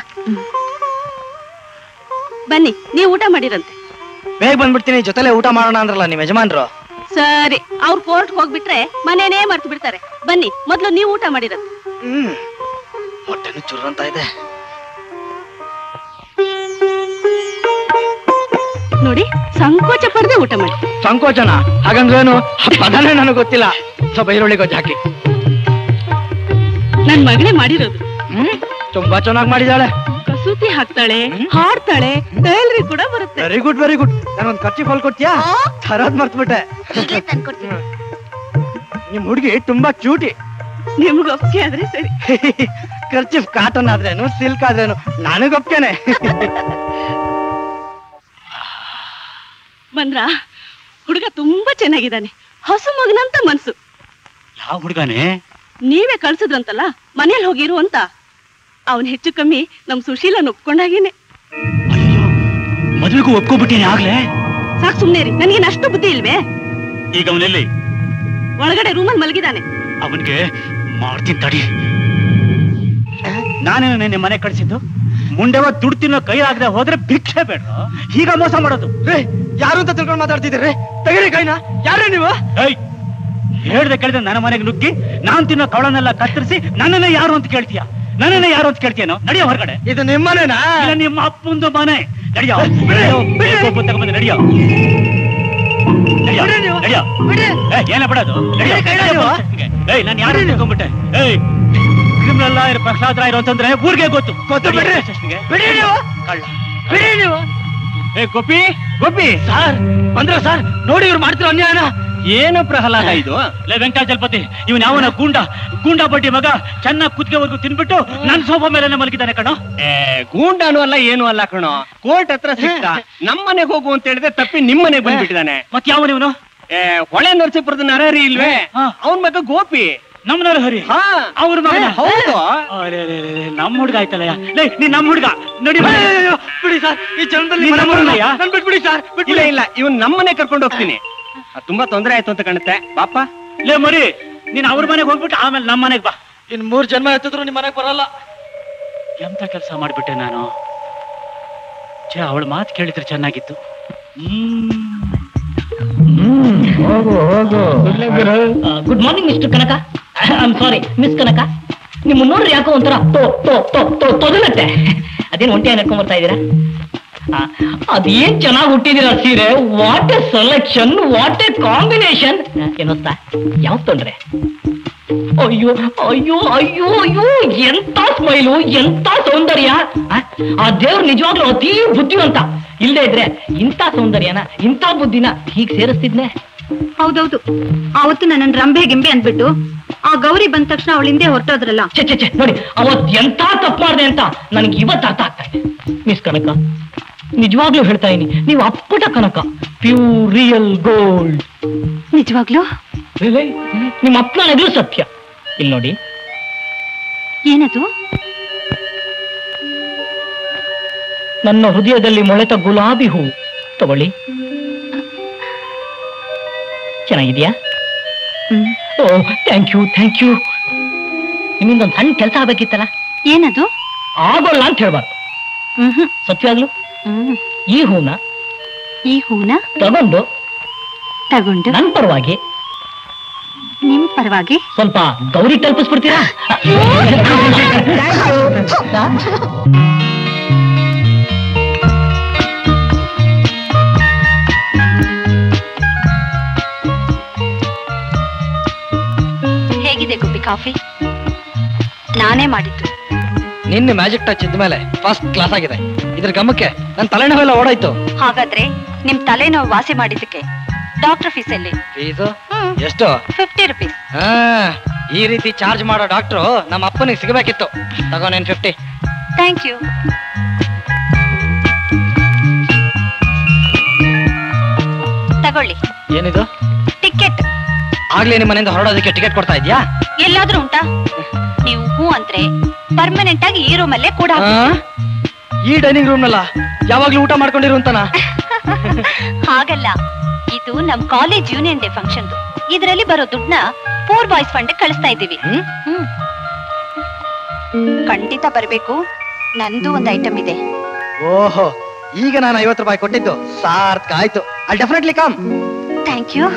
ಬನ್ನಿ ನೀವು ಊಟ ಮಾಡಿರಂತೆ ಬೇಗ ಬಂದ್ಬಿಡ್ತೀನಿ ಜೊತೆಲೆ ಊಟ ಮಾಡೋಣ ಅಂದ್ರಲ್ಲ ನಿಮ್ ಯಜಮಾನ್ರು ಸರಿ ಅವ್ರು ಕೋರ್ಟ್ ಹೋಗ್ಬಿಟ್ರೆ ಮನೇನೇ ಮರ್ತು ಬಿಡ್ತಾರೆ ಬನ್ನಿ ಮೊದ್ಲು ನೀವು ಊಟ ಮಾಡಿರಂತೆ ಹ್ಮ್ ಹೊಟ್ಟೆನು ಚುರ್ರಂತ ಇದೆ ನೋಡಿ ಸಂಕೋಚ ಪಡದೆ ಊಟ ಮಾಡಿ ಸಂಕೋಚನ ಹಾಗಂದ್ರೇನು ಆ ಪದನೇ ನನಗೆ ಗೊತ್ತಿಲ್ಲ ಸ್ವಲ್ಪ ಈರುಳ್ಳಿ ಗೊಜ್ಜು ಹಾಕಿ ನನ್ ಮಗಳೇ ಮಾಡಿರೋದು ಹ್ಮ್ ತುಂಬಾ ಚೆನ್ನಾಗಿ ಮಾಡಿದಾಳೆ ಕಸೂತಿ ಹಾಕ್ತಾಳೆ ಹಾಡ್ತಾಳೆ ಟೈಲರಿ ಕೂಡ ಬರುತ್ತೆ ವೆರಿ ಗುಡ್ ವೆರಿ ಗುಡ್ ನಾನೊಂದ್ ಖರ್ಚಿ ಫಾಲ್ ಕೊಡ್ತೀಯಾ ತರೋದ್ ಮರ್ತ್ಬಿಟ್ಟೆ ನಿಮ್ ಹುಡುಗಿ ತುಂಬಾ ಕ್ಯೂಟಿ ನಿಮ್ಗೆ ಒಪ್ಪಿಗೆ ಆದ್ರೆ ಸರಿ ಖರ್ಚಿಫ್ ಕಾಟನ್ ಆದ್ರೇನು ಸಿಲ್ಕ್ ಆದ್ರೇನು ನನಗ್ ಒಪ್ಕೆನೆ ಬಂದ್ರ ಹುಡುಗ ತುಂಬಾ ಚೆನ್ನಾಗಿದ್ದಾನೆ ಹೊಸ ಮಗನಂತ ಮನ್ಸು ಯಾವ ಹುಡುಗನೇ ನೀವೇ ಕಳ್ಸಿದ್ರಂತಲ್ಲ ಮನೇಲಿ ಹೋಗಿರು ಅಂತ ಅವನ್ ಹೆಚ್ಚು ಕಮ್ಮಿ ನಮ್ ಸುಶೀಲನ್ ಒಪ್ಕೊಂಡಾಗೇನೆ ಮದುವೆಗೂ ಒಪ್ಕೊಂಡ್ಬಿಟ್ಟಿನಿ ಆಗ್ಲೇ ಸಾಕ್ ಸುಮ್ನೆ ರೀ ನನ್ಗೇನ್ ಅಷ್ಟು ಬುದ್ಧಿ ಇಲ್ವೇ ಈಗ ಅವನೆಲ್ಲಿ ಒಳಗಡೆ ರೂಮಲ್ಲಿ ಮಲಗಿದಾನೆ ಅವನ್ಗೆ ಮಾಡ್ತೀನಿ ತಡಿ ನಾನೇನು ನಿನ್ನೆ ಮನೆ ಕಳಿಸಿದ್ದು ಮುಂಡೆವ ದುಡ್ಡು ತಿನ್ನೋ ಕೈ ಆಗದೆ ಹೋದ್ರೆ ಭಿಕ್ಷೆ ಬೇಡ ಈಗ ಮೋಸ ಮಾಡೋದು ಯಾರು ಅಂತ ತಿಳ್ಕೊಂಡು ಮಾತಾಡ್ತಿದ್ದೀರಿ ತೆಗೀರಿ ಕೈನ ಯಾರೇ ನೀವು ಏಯ್ ಹೇಳ್ದೆ ಕೇಳಿದ್ರೆ ನನ್ನ ಮನೆಗೆ ನುಗ್ಗಿ ನಾನ್ ತಿನ್ನೋ ಕವಳನ್ನೆಲ್ಲ ಕತ್ತರಿಸಿ ನನ್ನನ್ನೇ ಯಾರು ಅಂತ ಕೇಳ್ತೀಯ ನನ್ನನ್ನೇ ಯಾರು ಅಂತ ಕೇಳ್ತೀಯನೋ ನಡಿಯೋ ಹೊರಗಡೆ ಇದು ನಿಮ್ಮನೇನಾ ಇಲ್ಲ ನಿಮ್ಮ ಅಪ್ಪಂದು ಮನೆ ನಡಿಯೋ ಒಬ್ಬ ತಗೊಂಬಂದು ನಡಿಯೋ ನಡಿಯೋ ನಡಿಯೋ ಏಯ್, ಏನ ಬಿಡೋದು ನಡಿಯೋ, ನಡಿಯೋ. ಏಯ್ ನಾನು ಯಾರು ತಿಳ್ಕೊಂಡ್ಬಿಟ್ಟೆ ಏಯ್ ಕ್ರಿಮಿನಲ್ ಲಾಯರ್ ಪ್ರಸಾದ್ ರಾಯರು ಅಂತಂದ್ರೆ ಊರಿಗೆ ಗೊತ್ತು ಗೊತ್ತು ಬಿಡ್ರಿ. ಸ್ಟೇಷನ್ಗೆ. ಬಿಡಿ ನೀವು. ಕಳ್ಳ ಬಿಡಿ ನೀವು ಏ ಗೋಪಿ ಗೋಪಿ ಸರ್ ಬಂದ್ರ ಸರ್ ನೋಡಿ ಇವ್ರು ಮಾಡ್ತಿರೋ ಅನ್ಯಾಯನ ಏನು ಪ್ರಹ್ಲಾದ ಇದು ಲೇ ವೆಂಕಟಾಚಲಪತಿ ಇವನ್ ಯಾವನ ಗೂಂಡ ಗೂಂಡ ಬಡ್ಡಿ ಮಗ ಚೆನ್ನಾಗಿ ಕುತ್ಕೆವರೆಗೂ ತಿನ್ಬಿಟ್ಟು ನನ್ ಸೋಫಾ ಮೇಲೆ ಮಲಗಿದ್ದಾನೆ ಕಣೋ ಏ ಗೂಂಡಾನು ಅಲ್ಲ ಏನು ಅಲ್ಲ ಕಣೋ ಕೋರ್ಟ್ ಹತ್ರ ಸಿಕ್ತ ನಮ್ ಮನೆಗೆ ಹೋಗು ಅಂತ ಹೇಳಿದ್ರೆ ತಪ್ಪಿ ನಿಮ್ ಮನೆಗೆ ಬಂದ್ಬಿಟ್ಟಿದಾನೆ ಮತ್ ಯಾವ ಇವನು ಏ ಹೊಳೆ ನರಸೀಪುರದ ನರಹರಿ ಇಲ್ವೇ ಅವನ್ ಮಗ ಗೋಪಿ ನಮ್ ನರಹರಿ ಹಾ ಅವ್ರ ಮಗ ಏ, ಹೌದು ನಮ್ ಹುಡ್ಗ ಆಯ್ತಲ್ಲ ಲೇ ನೀ ನಮ್ ಹುಡ್ಗ ನೋಡಿ ಬಾ. ಬಿಡಿ ಸರ್ ಈ ಜನದಲ್ಲಿ ನೀನ್ ನಮ್ಮ ಹುಡ್ಗಯ್ಯ? ನನ್ ಬಿಟ್ಬಿಡಿ ಸರ್ ಇಲ್ಲ ಇಲ್ಲ ಇವನ್ ನಮ್ ಮನೆ ಕರ್ಕೊಂಡು ಹೋಗ್ತೀನಿ ಅದ್ ತುಂಬಾ ತೊಂದ್ರೆ ಆಯ್ತು ಅಂತ ಕಾಣುತ್ತೆ ಬಾಪ ಲೇ ಮರಿ ನೀನ್ ಅವ್ರ ಮನೆಗೆ ಹೋಗ್ಬಿಟ್ಟು ಆಮೇಲೆ ನಮ್ಮ ಮನೆಗೆ ಬಾ ಇನ್ ಮೂರ್ ಜನ್ಮ ಎತ್ತಿದ್ರು ನಿಮ್ ಮನೆಗ್ ಬರಲ್ಲ ಎಂತ ಕೆಲಸ ಮಾಡ್ಬಿಟ್ಟೆ ನಾನು ಛೇ ಅವಳ ಮಾತು ಕೇಳಿದ್ರೆ ಚೆನ್ನಾಗಿತ್ತು good morning mister Kanaka I'm sorry miss Kanaka ನಿಮ್ಮ ನೋಡ್ರಿ ಯಾಕೋ ಒಂಥರ ತೋ ತೋ ತೋ ತೋ ತೊದಲತ್ತೆ ಅದೇನು ಒಂಟಿಯಾಗಿ ನಡ್ಕೊಂಡ್ ಬರ್ತಾ ಇದ್ದೀರಾ ಆ, ಅದೇನ್ ಚೆನ್ನಾಗಿ ಹುಟ್ಟಿದಿರ ಸೀರೆ what a selection what a combination ಏನೋಸ್ತಾ ಯಾವ ತೊಂದ್ರೆ ಅಯ್ಯೋ ಅಯ್ಯೋ ಅಯ್ಯೋ ಅಯ್ಯೋ ಎಂತ ಸ್ಮೈಲು ಎಂತ ಸೌಂದರ್ಯ ಆ, ಆ ದೇವ್ರು ನಿಜವಾಗ್ಲೂ ಅತೀ ಬುದ್ಧಿವಂತ ಇಲ್ಲದೆ ಇದ್ರೆ ಇಂಥ ಸೌಂದರ್ಯನ ಇಂಥ ಬುದ್ಧಿನ ಹೀಗ್ ಸೇರಿಸ್ತಿದ್ನೆ ಹೌದೌದು ಅವತ್ತು ನನ್ನ ರಂಬೆ ಗಿಂಬೆ ಅಂದ್ಬಿಟ್ಟು ಆ ಗೌರಿ ಬಂದ ತಕ್ಷಣ ಅವಳ ಹಿಂದೆ ಹೊರಟೋದ್ರಲ್ಲ ಛೆ ಛೆ ಛೆ ನೋಡಿ ಅವತ್ ಎಂತ ತಪ್ಪು ಮಾಡಿದೆ ಅಂತ ನನಗೆ ಇವತ್ತು ಅರ್ಥ ಆಗ್ತಾ ಇದೆ ಮಿಸ್ ಕನಕ ನಿಜವಾಗ್ಲೂ ಹೇಳ್ತಾ ಇದೀನಿ ನೀವು ಅಪ್ಪಟ ಕನಕ ಪ್ಯೂರ್ ರಿಯಲ್ ಗೋಲ್ಡ್ ನಿಜವಾಗ್ಲೂ ನಿಮ್ಮ ಅಪ್ಪನಾಗ್ಲೂ ಸತ್ಯ ಇಲ್ಲಿ ನೋಡಿ ಏನದು ನನ್ನ ಹೃದಯದಲ್ಲಿ ಮೊಳೆತ ಗುಲಾಬಿ ಹೂ ತಗೊಳ್ಳಿ ಚೆನ್ನಾಗಿದ್ಯಾ oh thank you thank you ನಿಮ್ಮಿಂದ ಒಂದು ಸಣ್ಣ ಕೆಲಸ ಆಗ್ಬೇಕಿತ್ತಲ್ಲ ಏನದು ಆಗೋಲ್ಲ ಅಂತ ಹೇಳ್ಬಾರ್ದು ಹ್ಮ್ ಸತ್ಯವಾಗ್ಲು ಹ್ಮ್ ಈ ಹೂನ ಈ ಹೂನ ತಗೊಂಡು ತಗೊಂಡು ನನ್ ಪರವಾಗಿ ನಿಮ್ ಪರವಾಗಿ ಸ್ವಲ್ಪ ಗೌರಿ ತಲುಪಿಸ್ಬಿಡ್ತೀರಾ ಹೇಗಿದೆ ಗುಬ್ಬಿ ಕಾಫಿ ನಾನೇ ಮಾಡಿದ್ದು ನಿನ್ನೆ ಮ್ಯಾಜಿಕ್ ಟಚ್ ಇದ್ಮೇಲೆ ಫಸ್ಟ್ ಕ್ಲಾಸ್ ಆಗಿದೆ ಇದ್ರ ಗಮಕ್ಕೆ ನನ್ ತಲೆನೋವೆಲ್ಲ ಓಡಾಯ್ತು ಹಾಗಾದ್ರೆ ನಿಮ್ ತಲೆನೋವು ವಾಸಿ ಮಾಡಿದ್ದಕ್ಕೆ ಡಾಕ್ಟರ್ ಫೀಸ್ ಎಲ್ಲಿ ಫೀಸು ಎಷ್ಟು ಫಿಫ್ಟಿ ರುಪೀಸ್ ಹಾ ಈ ರೀತಿ ಚಾರ್ಜ್ ಮಾಡೋ ಡಾಕ್ಟ್ರು ನಮ್ಮ ಅಪ್ಪನಿಗೆ ಸಿಗಬೇಕಿತ್ತು ತಗೋ ನೀನ್ ಫಿಫ್ಟಿ ಥ್ಯಾಂಕ್ ಯು ತಗೊಳ್ಳಿ ಏನಿದು ಟಿಕೆಟ್ ಆಗ್ಲೇ ನಿಮ್ಮ ಮನೆಯಿಂದ ಹೊರಡೋದಕ್ಕೆ ಟಿಕೆಟ್ ಕೊಡ್ತಾ ಇದ್ಯಾ ಎಲ್ಲಾದ್ರೂ ಉಂಟಾ ನೀವು ಹೂ ಅಂದ್ರೆ ಪರ್ಮನೆಂಟ್ ಆಗಿ ಈ ರೂಮಲ್ಲೇ ಕೂಡ ಆ? ಈ ಡೈನಿಂಗ್ ರೂಮ್ ನಲ್ಲ ಯಾವಾಗ್ಲೂ ಊಟ ಮಾಡ್ಕೊಂಡಿರು ಅಂತನಾ ಹಾಗಲ್ಲ ಇದು ನಮ್ ಕಾಲೇಜ್ ಯೂನಿಯನ್ ಡೇ ಫಂಕ್ಷನ್ ಇದರಲ್ಲಿ ಬರೋ ದುಡ್ಡನ್ನ ಪೂರ್ ಬಾಯ್ಸ್ ಫಂಡ್ ಕಳಿಸ್ತಾ ಇದ್ದೀವಿ ಹ್ಮ್. ಖಂಡಿತ ಬರ್ಬೇಕು ನಂದು ಒಂದು ಐಟಮ್ ಇದೆ ಓಹೋ ಈಗ ನಾನು ಐವತ್ತು ರೂಪಾಯಿ ಕೊಟ್ಟಿದ್ದು ಸಾರ್ಥಕ ಆಯ್ತು I definitely come thank you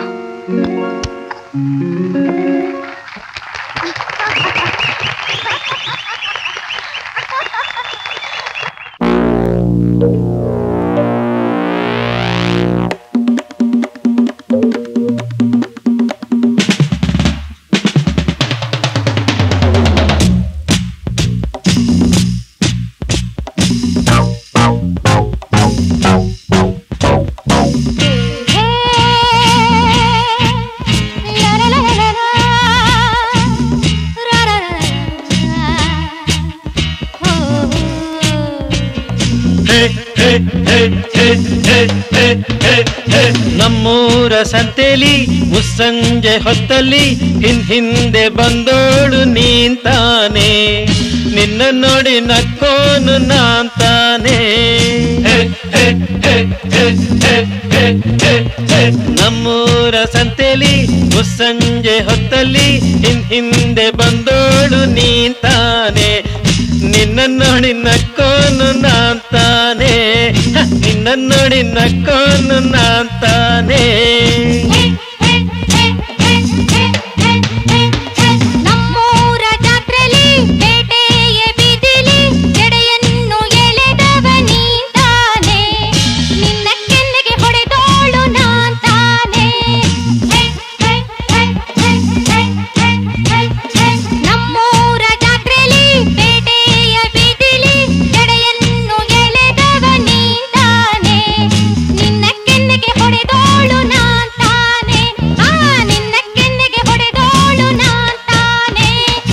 ನಮ್ಮೂರ ಸಂತೆಲಿ ಮುಸ್ಸಂಜೆ ಹೊತ್ತಲ್ಲಿ ಹಿನ್ ಹಿಂದೆ ಬಂದೋಳು ನೀಂತಾನೆ ನಿನ್ನ ನೋಡಿ ನಕ್ಕೋನು ನಾಂತಾನೆ ನಮ್ಮೂರ ಸಂತೆಲಿ ಮುಸ್ಸಂಜೆ ಹೊತ್ತಲ್ಲಿ ಹಿನ್ ಹಿಂದೆ ಬಂದೋಳು ನೀಂತಾನೆ ನಿನ್ನ ನೋಡಿ ನಕ್ಕೋನು ನಾಂತಾನೆ ಹ, ನಿನ್ನ ನೋಡಿ ನಕ್ಕೋನು ನಾಂತಾನೆ ನಮ್ಮೂರ ಜಾತ್ರೆಲಿ ಪೇಟೆಯ ಬೀದಿಲಿ ಜಡೆಯನ್ನು ಎಳೆದವ ನೀಂತಾನೆ ನಿನ್ನ ಕೆನ್ನೆಗೆ ಹೊಡೆದೋಳು ನಾಂತಾನೆ ನಮ್ಮೂರ ಜಾತ್ರೆಲಿ ಪೇಟೆಯ ಬೀದಿಲಿ ಜಡೆಯನ್ನು ಎಳೆದವ ನೀಂತಾನೆ ನಿನ್ನ ಕೆನ್ನೆಗೆ ಹೊಡೆದೋಳು ನಾಂತಾನೆ ಆ ನಿನ್ನ ಕೆನ್ನೆಗೆ ಹೊಡೆದೋಳು ನಾಂತಾನೆ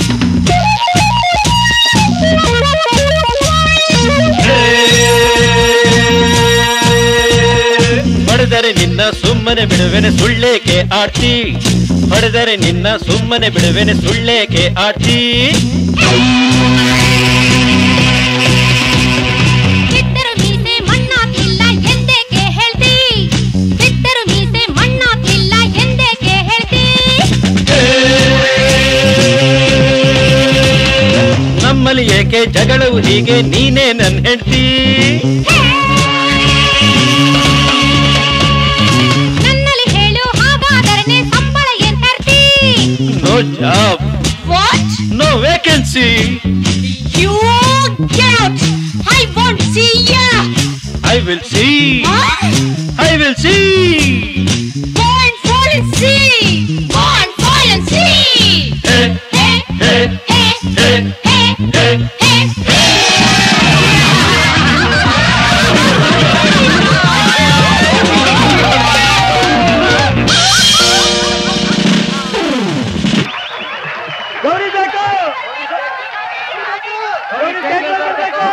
ಹೊಡೆದರೆ ನಿನ್ನ ಸುಮ್ಮನೆ ಬಿಡುವೆನೆ ಸುಳ್ಳೇಕೆ ಆಡ್ತಿ ಹೊಡೆದರೆ ನಿನ್ನ ಸುಮ್ಮನೆ ಬಿಡುವೆನೆ ಸುಳ್ಳೇಕೆ ಆಡ್ತಿ ಬಿದ್ದರು ಮೀಸೆ ಮಣ್ಣಾಗ್ಲಿಲ್ಲ ಎಂದೇಕೆ ಹೇಳ್ತಿ ಬಿದ್ದರು ಮೀಸೆ ಮಣ್ಣಾಗ್ಲಿಲ್ಲ ಎಂದೇಕೆ ಹೇಳ್ತಿ ನಮ್ಮಲ್ಲಿ ಏಕೆ ಜಗಳವು ಹೀಗೆ ನೀನೇ ನನ್ ಹೆಂಡ್ತಿ ನನ್ನಲ್ಲಿ ಹೇಳು ಹಾಗಾದರೆ ಸಂಬಳ ಏನ್ ತರ್ತಿ no job what no vacancy you get out I want see ya I will see I will see Go and fall and see Go and fall and see Hey, hey, hey, hey, hey, Gauri ಬೇಕು ಗೌರಿ ಬೇಕು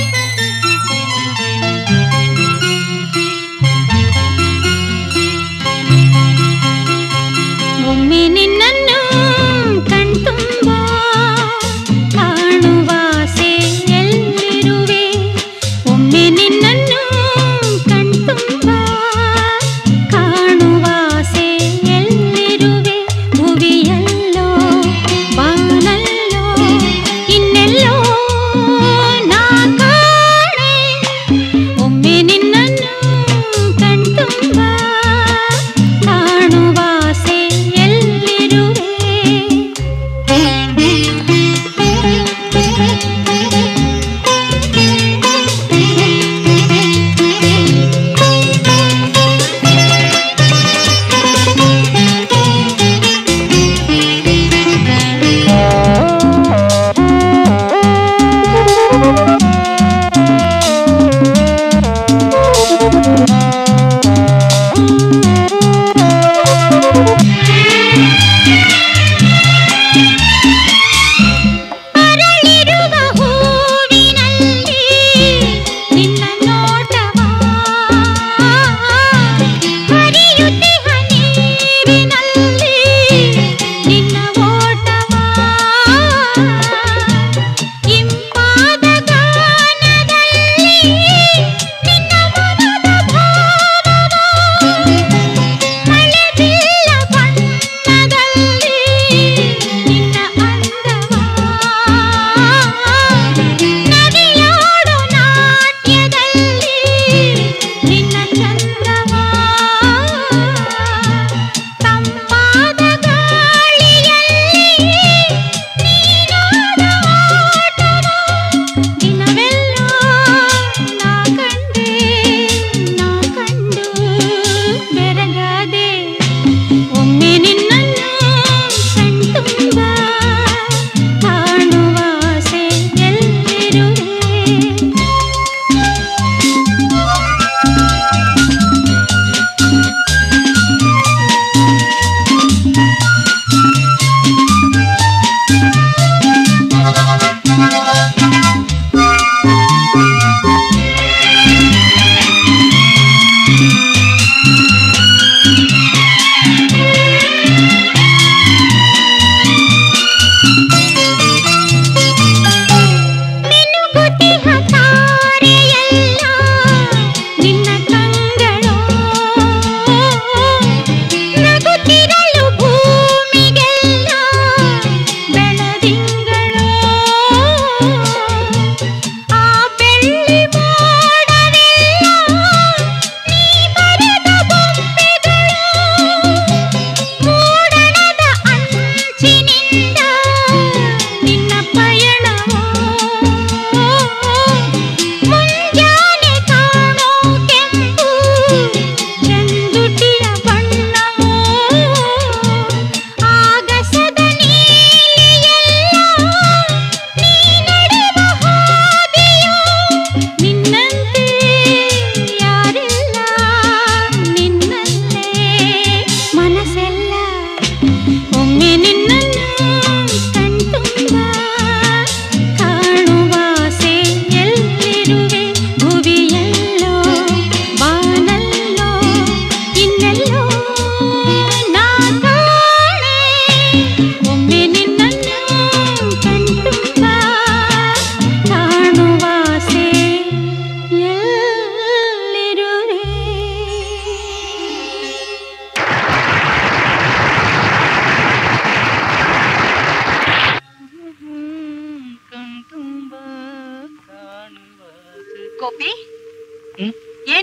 hey.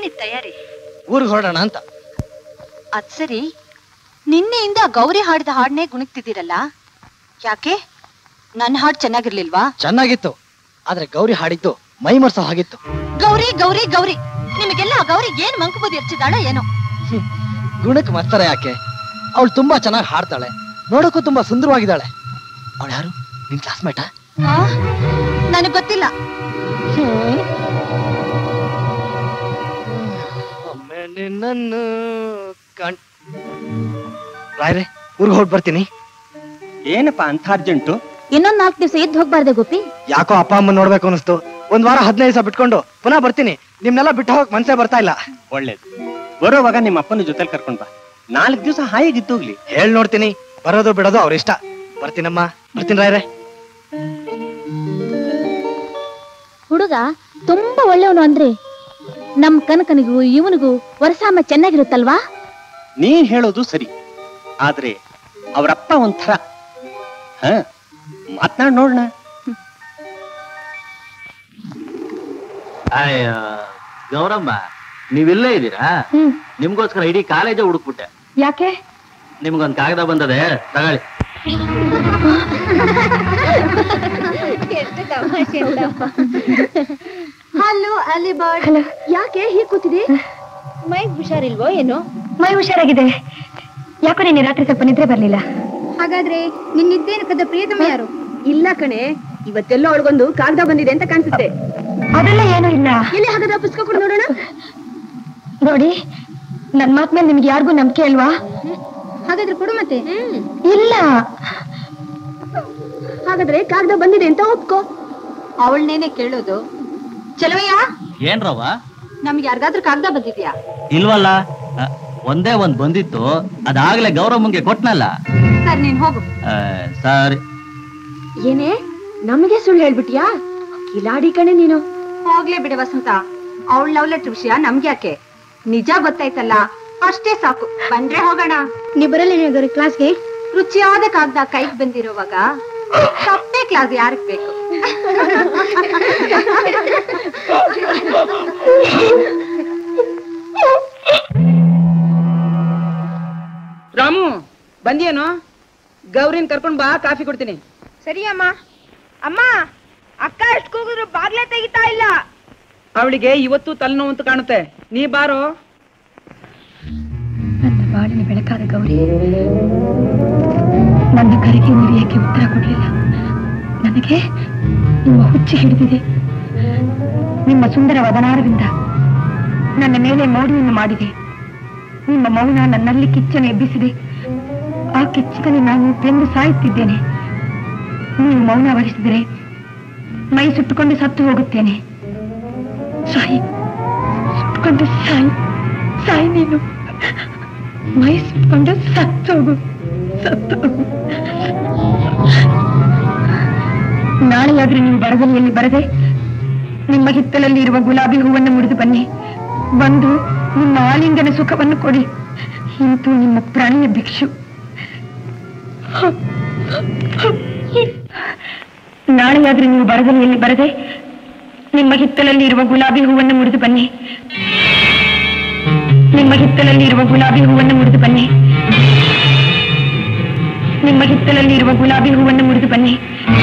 ಏನಿದ್ ತಯಾರಿ ಊರಿಗೆ ಹೊರಡೋಣ ಅಂತ ಅದ್ ಸರಿ ನಿನ್ನೆಯಿಂದ ಗೌರಿ ಹಾಡಿದ ಹಾಡ್ನೇ ಗುಣಗ್ತಿದ್ದೀರಲ್ಲ ಯಾಕೆ ನನ್ನ ಹಾಡ್ ಚೆನ್ನಾಗಿರ್ಲಿಲ್ವಾ ಚೆನ್ನಾಗಿತ್ತು ಆದ್ರೆ ಗೌರಿ ಹಾಡಿದ್ದು ಮೈ ಮರ್ಸೋ ಹಾಗಿತ್ತು ಗೌರಿ ಗೌರಿ ಗೌರಿ ನಿಮಗೆಲ್ಲ ಆ ಗೌರಿ ಏನ್ ಮಂಕುಬುದ್ಧಿ ಎರ್ಚಿದಾಳ ಏನೋ ಗುಣಕ್ಕೆ ಮರ್ತಾರೆ ಯಾಕೆ ಅವಳು ತುಂಬಾ ಚೆನ್ನಾಗಿ ಹಾಡ್ತಾಳೆ ನೋಡಕ್ಕೂ ತುಂಬಾ ಸುಂದರವಾಗಿದ್ದಾಳೆ ಅವಳು ಯಾರು ನಿನ್ ಕ್ಲಾಸ್ಮೇಟಾ ಆ? ನನಗ್ ಗೊತ್ತಿಲ್ಲ ಒಮ್ಮೆ ನಿನ್ನನ್ನು ಕಣ್ ರಾಯ್ರೆ ಊರಿಗೆ ಹೊರಟ್ ಬರ್ತೀನಿ ಏನಪ್ಪ ಅಂತ ಅರ್ಜೆಂಟು ಇನ್ನೊಂದ್ ನಾಲ್ಕು ದಿವಸ ಇದ್ದು ಹೋಗ್ಬಾರ್ದೆ ಗೋಪಿ ಯಾಕೋ ಅಪ್ಪ ಅಮ್ಮ ನೋಡ್ಬೇಕು ಅನಿಸ್ತು ಒಂದ್ ವಾರ ಹದಿನೈದು ದಿವಸ ಬಿಟ್ಕೊಂಡು ಪುನಃ ಬರ್ತೀನಿ ನಿಮ್ನೆಲ್ಲ ಬಿಟ್ಟು ಹೋಗಕ್ ಮನ್ಸೇ ಬರ್ತಾ ಇಲ್ಲ ಒಳ್ಳೇದು ಬರೋವಾಗ ನಿಮ್ಮ ಅಪ್ಪನ ಜೊತೆಲಿ ಕರ್ಕೊಂಡ್ ಬಾ ನಾಲ್ಕು ದಿವಸ ಹಾಯಾಗಿದ್ದೋಗ್ಲಿ ಹೇಳ್ ನೋಡ್ತೀನಿ ಬರೋದು ಬಿಡೋದು ಅವ್ರ ಇಷ್ಟ ಬರ್ತೀನಮ್ಮ ಬರ್ತೀನಿ ರಾಯ್ರೆ ಹುಡುಗ ತುಂಬಾ ಒಳ್ಳೆಯವನು ಅಂದ್ರೆ ನಮ್ ಕನಕನಿಗೂ ಇವನಿಗೂ ವರ್ಷಾಮ ಚೆನ್ನಾಗಿರುತ್ತಲ್ವಾ ನೀನ್ ಹೇಳೋದು ಸರಿ ಆದ್ರೆ ಅವರಪ್ಪ ಒಂಥರ ಹ ಮಾತ್ನಾಡ್ ನೋಡೋಣ ಅಯ್ಯ ಗೌರಮ್ಮ ನೀವಿಲ್ಲೇ ಇದ್ದೀರಾ ನಿಮ್ಗೋಸ್ಕರ ಇಡೀ ಕಾಲೇಜೇ ಹುಡುಕ್ಬಿಟ್ಟೆ ಯಾಕೆ ನಿಮ್ಗೊಂದ್ ಕಾಗದ ಬಂದದೆ ತಗೊಳ್ಳಿ ಹಲೋ ಅಲ್ಲಿ ಬರ್ಡ್ ಯಾಕೆ ಹೀಗೆ ಕೂತಿದೆ ಮೈ ಹುಷಾರಿಲ್ವೋ ಏನು ಮೈ ಹುಷಾರಾಗಿದೆ ಯಾಕೋ ನಿನ್ನೆ ರಾತ್ರಿ ಸ್ವಲ್ಪ ನಿದ್ರೆ ಬರ್ಲಿಲ್ಲ ಹಾಗಾದ್ರೆ ನಿನ್ನಿದ್ದೇನು ಕದ ಪ್ರಿಯತಮ ಯಾರು ಇಲ್ಲ ಕಣೆ ಇವತ್ತೆಲ್ಲೋ ಅವಳಿಗೊಂದು ಕಾಗದ ಬಂದಿದೆ ಅಂತ ಕಾಣಿಸುತ್ತೆ ಅದೆಲ್ಲ ಏನೂ ಇಲ್ಲ ಎಲ್ಲಿ ಹಾಗಾದ್ರೆ ಆ ಪುಸ್ತಕ ಕೊಡು ನೋಡೋಣ ನೋಡಿ ನನ್ ಮಾತ್ ಮೇಲೆ ನಿಮ್ಗೆ ಯಾರಿಗೂ ನಂಬಿಕೆ ಅಲ್ವಾ ಹಾಗಾದ್ರೆ ಕೊಡು ಮತ್ತೆ ಇಲ್ಲ ಹಾಗಾದ್ರೆ ಕಾಗದ ಬಂದಿದೆ ಅಂತ ಒಪ್ಕೋ ಅವಳನ್ನೇನೆ ಕೇಳೋದು ಚಲವಯ್ಯ ಏನ್ರವ್ವ ನಮ್ಗೆ ಯಾರಿಗಾದ್ರೂ ಕಾಗದ ಬಂದಿದ್ಯಾ ಇಲ್ವಲ್ಲ ಅ, ಒಂದೇ ಒಂದ್ ಬಂದಿತ್ತು ಅದಾಗ್ಲೇ ಗೌರಮ್ಮಂಗೆ ಕೊಟ್ನಲ್ಲ ಸರ್ ನೀನ್ ಹೋಗು ಆ, ಸರಿ ಏನೇ ನಮಗೆ ಸುಳ್ಳು ಹೇಳ್ಬಿಟ್ಯಾ ಕಿಲಾಡಿ ಕಣೆ ನೀನು ಹೋಗ್ಲೇ ಬಿಡೆ ವಸಂತ ಅವಳ ಲವ್ ಲೆಟರ್ ವಿಷಯ ನಮ್ಗೆ ಯಾಕೆ ನಿಜ ಗೊತ್ತಾಯ್ತಲ್ಲ ಅಷ್ಟೇ ಸಾಕು ಬಂದ್ರೆ ಹೋಗೋಣ ನೀ ಬರಲ್ಲ ಕ್ಲಾಸ್ಗೆ ರುಚಿಯಾದ ಕಾಗ್ದ ಕೈಗೆ ಬಂದಿರುವಾಗ ತಪ್ಪೇ ಕ್ಲಾಸ್ ಯಾರಿಗ್ ಬೇಕು ರಾಮು ಬಂದಿಯೇನೋ ಗೌರಿನ್ ಕರ್ಕೊಂಡ್ ಬಾ ಕಾಫಿ ಕೊಡ್ತೀನಿ ಸರಿ ಅಮ್ಮ ಅಮ್ಮ ಅಕ್ಕ ಎಷ್ಟು ಕೂಗಿದ್ರು ಬಾಗ್ಲೇ ತೆಗಿತಾ ಇಲ್ಲ ಅವಳಿಗೆ ಇವತ್ತು ತಲೆನೋವು ಅಂತ ಕಾಣುತ್ತೆ ನೀ ಬಾರೋ ನನ್ನ ಬಾಳಿನ ಬೆಳಕಾದ ಗೌರಿ ನನ್ನ ಕರೆಗೆ ನೀರಿಯಕ್ಕೆ ಉತ್ತರ ಕೊಡ್ಲಿಲ್ಲ ನನಗೆ ನಿಮ್ಮ ಹುಚ್ಚು ಹಿಡಿದಿದೆ ನಿಮ್ಮ ಸುಂದರ ವದನಾರದಿಂದ ನನ್ನ ಮೇಲೆ ಮೋಡಿಯನ್ನು ಮಾಡಿದೆ ನಿಮ್ಮ ಮೌನ ನನ್ನಲ್ಲಿ ಕಿಚ್ಚನ್ನು ಎಬ್ಬಿಸಿದೆ ಆ ಕಿಚ್ಚದಲ್ಲಿ ನಾನು ಬೆಂದು ಸಾಯುತ್ತಿದ್ದೇನೆ ನೀವು ಮೌನ ವಹಿಸಿದರೆ ಮೈ ಸುಟ್ಟುಕೊಂಡು ಸತ್ತು ಹೋಗುತ್ತೇನೆ ಸಾಯಿ ಸುಟ್ಟುಕೊಂಡು ಸಾಯಿ ಸಾಯಿ ನೀನು ಮೈ ಸುಟ್ಕೊಂಡು ಸತ್ತೋಗು ಸತ್ತೋಗು ನಾಳೆಯಾದ್ರೂ ನೀವು ಬರಗಲಿಯಲ್ಲಿ ಬರದೆ ನಿಮ್ಮ ಹಿತ್ತಲಲ್ಲಿ ಇರುವ ಗುಲಾಬಿ ಹೂವನ್ನು ಮುರಿದು ಬನ್ನಿ ಬಂದು ನಿಮ್ಮ ಆಲಿಂಗನ ಸುಖವನ್ನು ಕೊಡಿ ಇಂತೂ ನಿಮ್ಮ ಪ್ರಾಣಿಯ ಭಿಕ್ಷು ನಾಳೆಯಾದ್ರೂ ನೀವು ಬರಗಲಿಯಲ್ಲಿ ಬರದೆ ನಿಮ್ಮ ಹಿತ್ತಲಲ್ಲಿ ಇರುವ ಗುಲಾಬಿ ಹೂವನ್ನು ಮುರಿದು ಬನ್ನಿ ನಿಮ್ಮ ಹಿತ್ತಲಲ್ಲಿ ಇರುವ ಗುಲಾಬಿ ಹೂವನ್ನು ಮುರಿದು ಬನ್ನಿ ನಿಮ್ಮ ಹಿತ್ತಲಲ್ಲಿ ಇರುವ ಗುಲಾಬಿ ಹೂವನ್ನು ಮುರಿದು ಬನ್ನಿ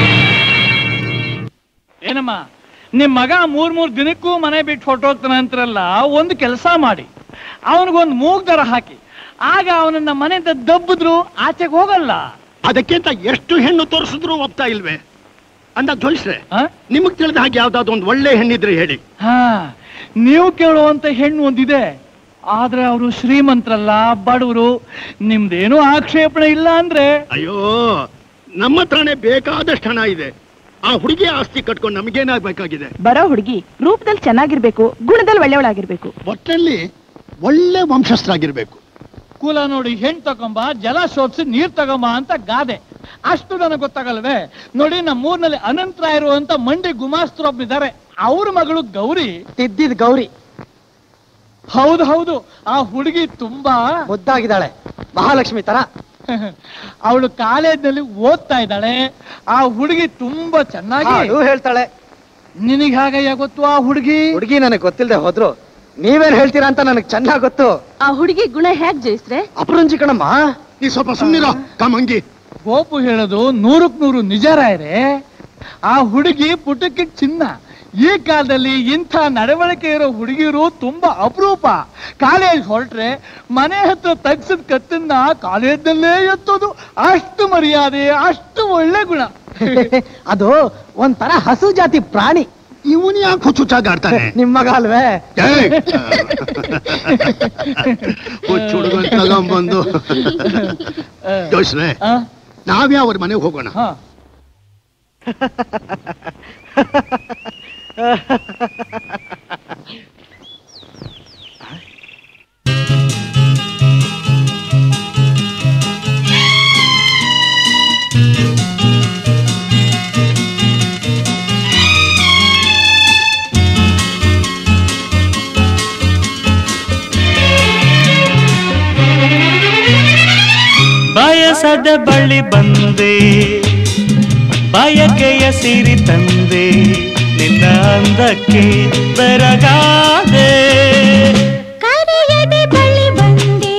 ಏನಮ್ಮ ನಿಮ್ ಮಗ ಮೂರ್ ಮೂರ್ ದಿನಕ್ಕೂ ಮನೆ ಬಿಟ್ಟು ಹೊರಟೋಗ್ತಾನೆ ಅಂತಾರಲ್ಲ ಒಂದು ಕೆಲಸ ಮಾಡಿ ಅವನಿಗೊಂದು ಮೂಗ್ ದರ ಹಾಕಿ ಆಗ ಅವನನ್ನ ಮನೆಯಿಂದ ದಬ್ಬಿದ್ರು ಆಚೆಗೆ ಹೋಗಲ್ಲ ಅದಕ್ಕಿಂತ ಎಷ್ಟು ಹೆಣ್ಣು ತೋರಿಸಿದ್ರು ಒಪ್ತಾ ಇಲ್ವೇ ಅಂದ ಜೋಯಿಸ್ರೆ ನಿಮಗ್ ತಿಳಿದ ಹಾಗೆ ಯಾವ್ದಾದ್ರು ಒಂದು ಒಳ್ಳೆ ಹೆಣ್ಣಿದ್ರೆ ಹೇಳಿ ಹಾ ನೀವು ಕೇಳುವಂತ ಹೆಣ್ಣು ಒಂದಿದೆ ಆದ್ರೆ ಅವರು ಶ್ರೀಮಂತರಲ್ಲ ಬಡವರು ನಿಮ್ದೇನು ಆಕ್ಷೇಪಣೆ ಇಲ್ಲ ಅಂದ್ರೆ ಅಯ್ಯೋ ನಮ್ಮ ಹತ್ರನೇ ಬೇಕಾದಷ್ಟು ಹಣ ಇದೆ ಆ ಹುಡುಗಿ ಆಸ್ತಿ ಕಟ್ಕೊಂಡು ನಮಗೇನಾಗ್ಬೇಕಾಗಿದೆ ಬರೋ ಹುಡುಗಿ ರೂಪದಲ್ಲಿ ಚೆನ್ನಾಗಿರ್ಬೇಕು ಗುಣದಲ್ಲಿ ಒಳ್ಳೆಯವಳಾಗಿರ್ಬೇಕು ಒಟ್ಟಲ್ಲಿ ಒಳ್ಳೆ ವಂಶಸ್ಥರಾಗಿರ್ಬೇಕು ಕುಲ ನೋಡಿ ಹೆಣ್ ತಗೊಂಬ ಜಲ ಶೋಧಿಸಿ ನೀರ್ ತಗೊಂಬ ಅಂತ ಗಾದೆ ಅಷ್ಟು ನನಗೆ ಗೊತ್ತಾಗಲ್ವೇ ನೋಡಿ ನಮ್ಮ ಊರ್ನಲ್ಲಿ ಅನಂತರಾಯರು ಅಂತ ಮಂಡಿ ಗುಮಾಸ್ತರೊಬ್ಬಿದ್ದಾರೆ ಅವ್ರ ಮಗಳು ಗೌರಿ ತಿದ್ದಿದ್ ಗೌರಿ ಹೌದು ಹೌದು ಆ ಹುಡುಗಿ ತುಂಬಾ ಮುದ್ದಾಗಿದ್ದಾಳೆ ಮಹಾಲಕ್ಷ್ಮಿ ತರ ಅವಳು ಕಾಲೇಜ್ನಲ್ಲಿ ಓದ್ತಾ ಇದ್ದಾಳೆ ಆ ಹುಡುಗಿ ತುಂಬಾ ಚೆನ್ನಾಗಿ ಹಾಡು ಹೇಳ್ತಾಳೆ ನಿನಗೆ ಹಾಗಯ್ಯ ಗೊತ್ತು ಆ ಹುಡುಗಿ ಹುಡುಗಿ ನನಗೆ ಗೊತ್ತಿಲ್ಲದೆ ಹೋದ್ರು ನೀವೇನ್ ಹೇಳ್ತೀರಾ ಅಂತ ನನಗೆ ಚೆನ್ನಾಗ್ ಗೊತ್ತು ಆ ಹುಡುಗಿ ಗುಣ ಹೇಗ್ ಜಯಿಸ್ರೆ ಅಪರಂಜಿ ಕಣಮ್ಮ ನೀ ಸ್ವಲ್ಪ ಸುಮ್ಮನಿರೋ ಕಾಮಂಗಿ ಗೋಪು ಹೇಳೋದು ನೂರಕ್ ನೂರು ನಿಜ ರಾಯರೇ ಆ ಹುಡುಗಿ ಪುಟಕ್ಕೆ ಚಿನ್ನ ಈ ಕಾಲದಲ್ಲಿ ಇಂಥ ನಡವಳಿಕೆ ಇರೋ ಹುಡುಗಿರು ತುಂಬಾ ಅಪರೂಪ ಕಾಲೇಜ್ ಹೊರಟ್ರೆ ಮನೆ ಹತ್ರ ತಗ್ಸಿದ ಕತ್ತನ್ನ ಕಾಲೇಜಲ್ಲೇ ಎತ್ತೋದು ಅಷ್ಟು ಮರ್ಯಾದೆ ಅಷ್ಟು ಒಳ್ಳೆ ಗುಣ ಅದು ಒಂಥರ ಹಸು ಜಾತಿ ಪ್ರಾಣಿ ಇವನು ಯಾಕೆ ಹುಚ್ಚುಚ್ಚಾಗಿ ಆಡ್ತಾನೆ ನಿಮ್ ಮಗ ಅಲ್ವೇ ಹುಚ್ಚು ಹುಡುಗನ್ ತಗೊಂಬಂದು ಯೋಚನೆ ನಾವ್ಯಾವ ಅವ್ರ ಮನೆಗೆ ಹೋಗೋಣ ಬಯಸದ ಬಳಿ ಬಂದೆ ಬಯಕೆಯ ಸಿರಿ ತಂದೆ ನಿನ್ನ ಅಂದಕ್ಕೆ ಬೆರಗಾದೆ ಕರೆಯದೆ ಬಳಿ ಬಂದೆ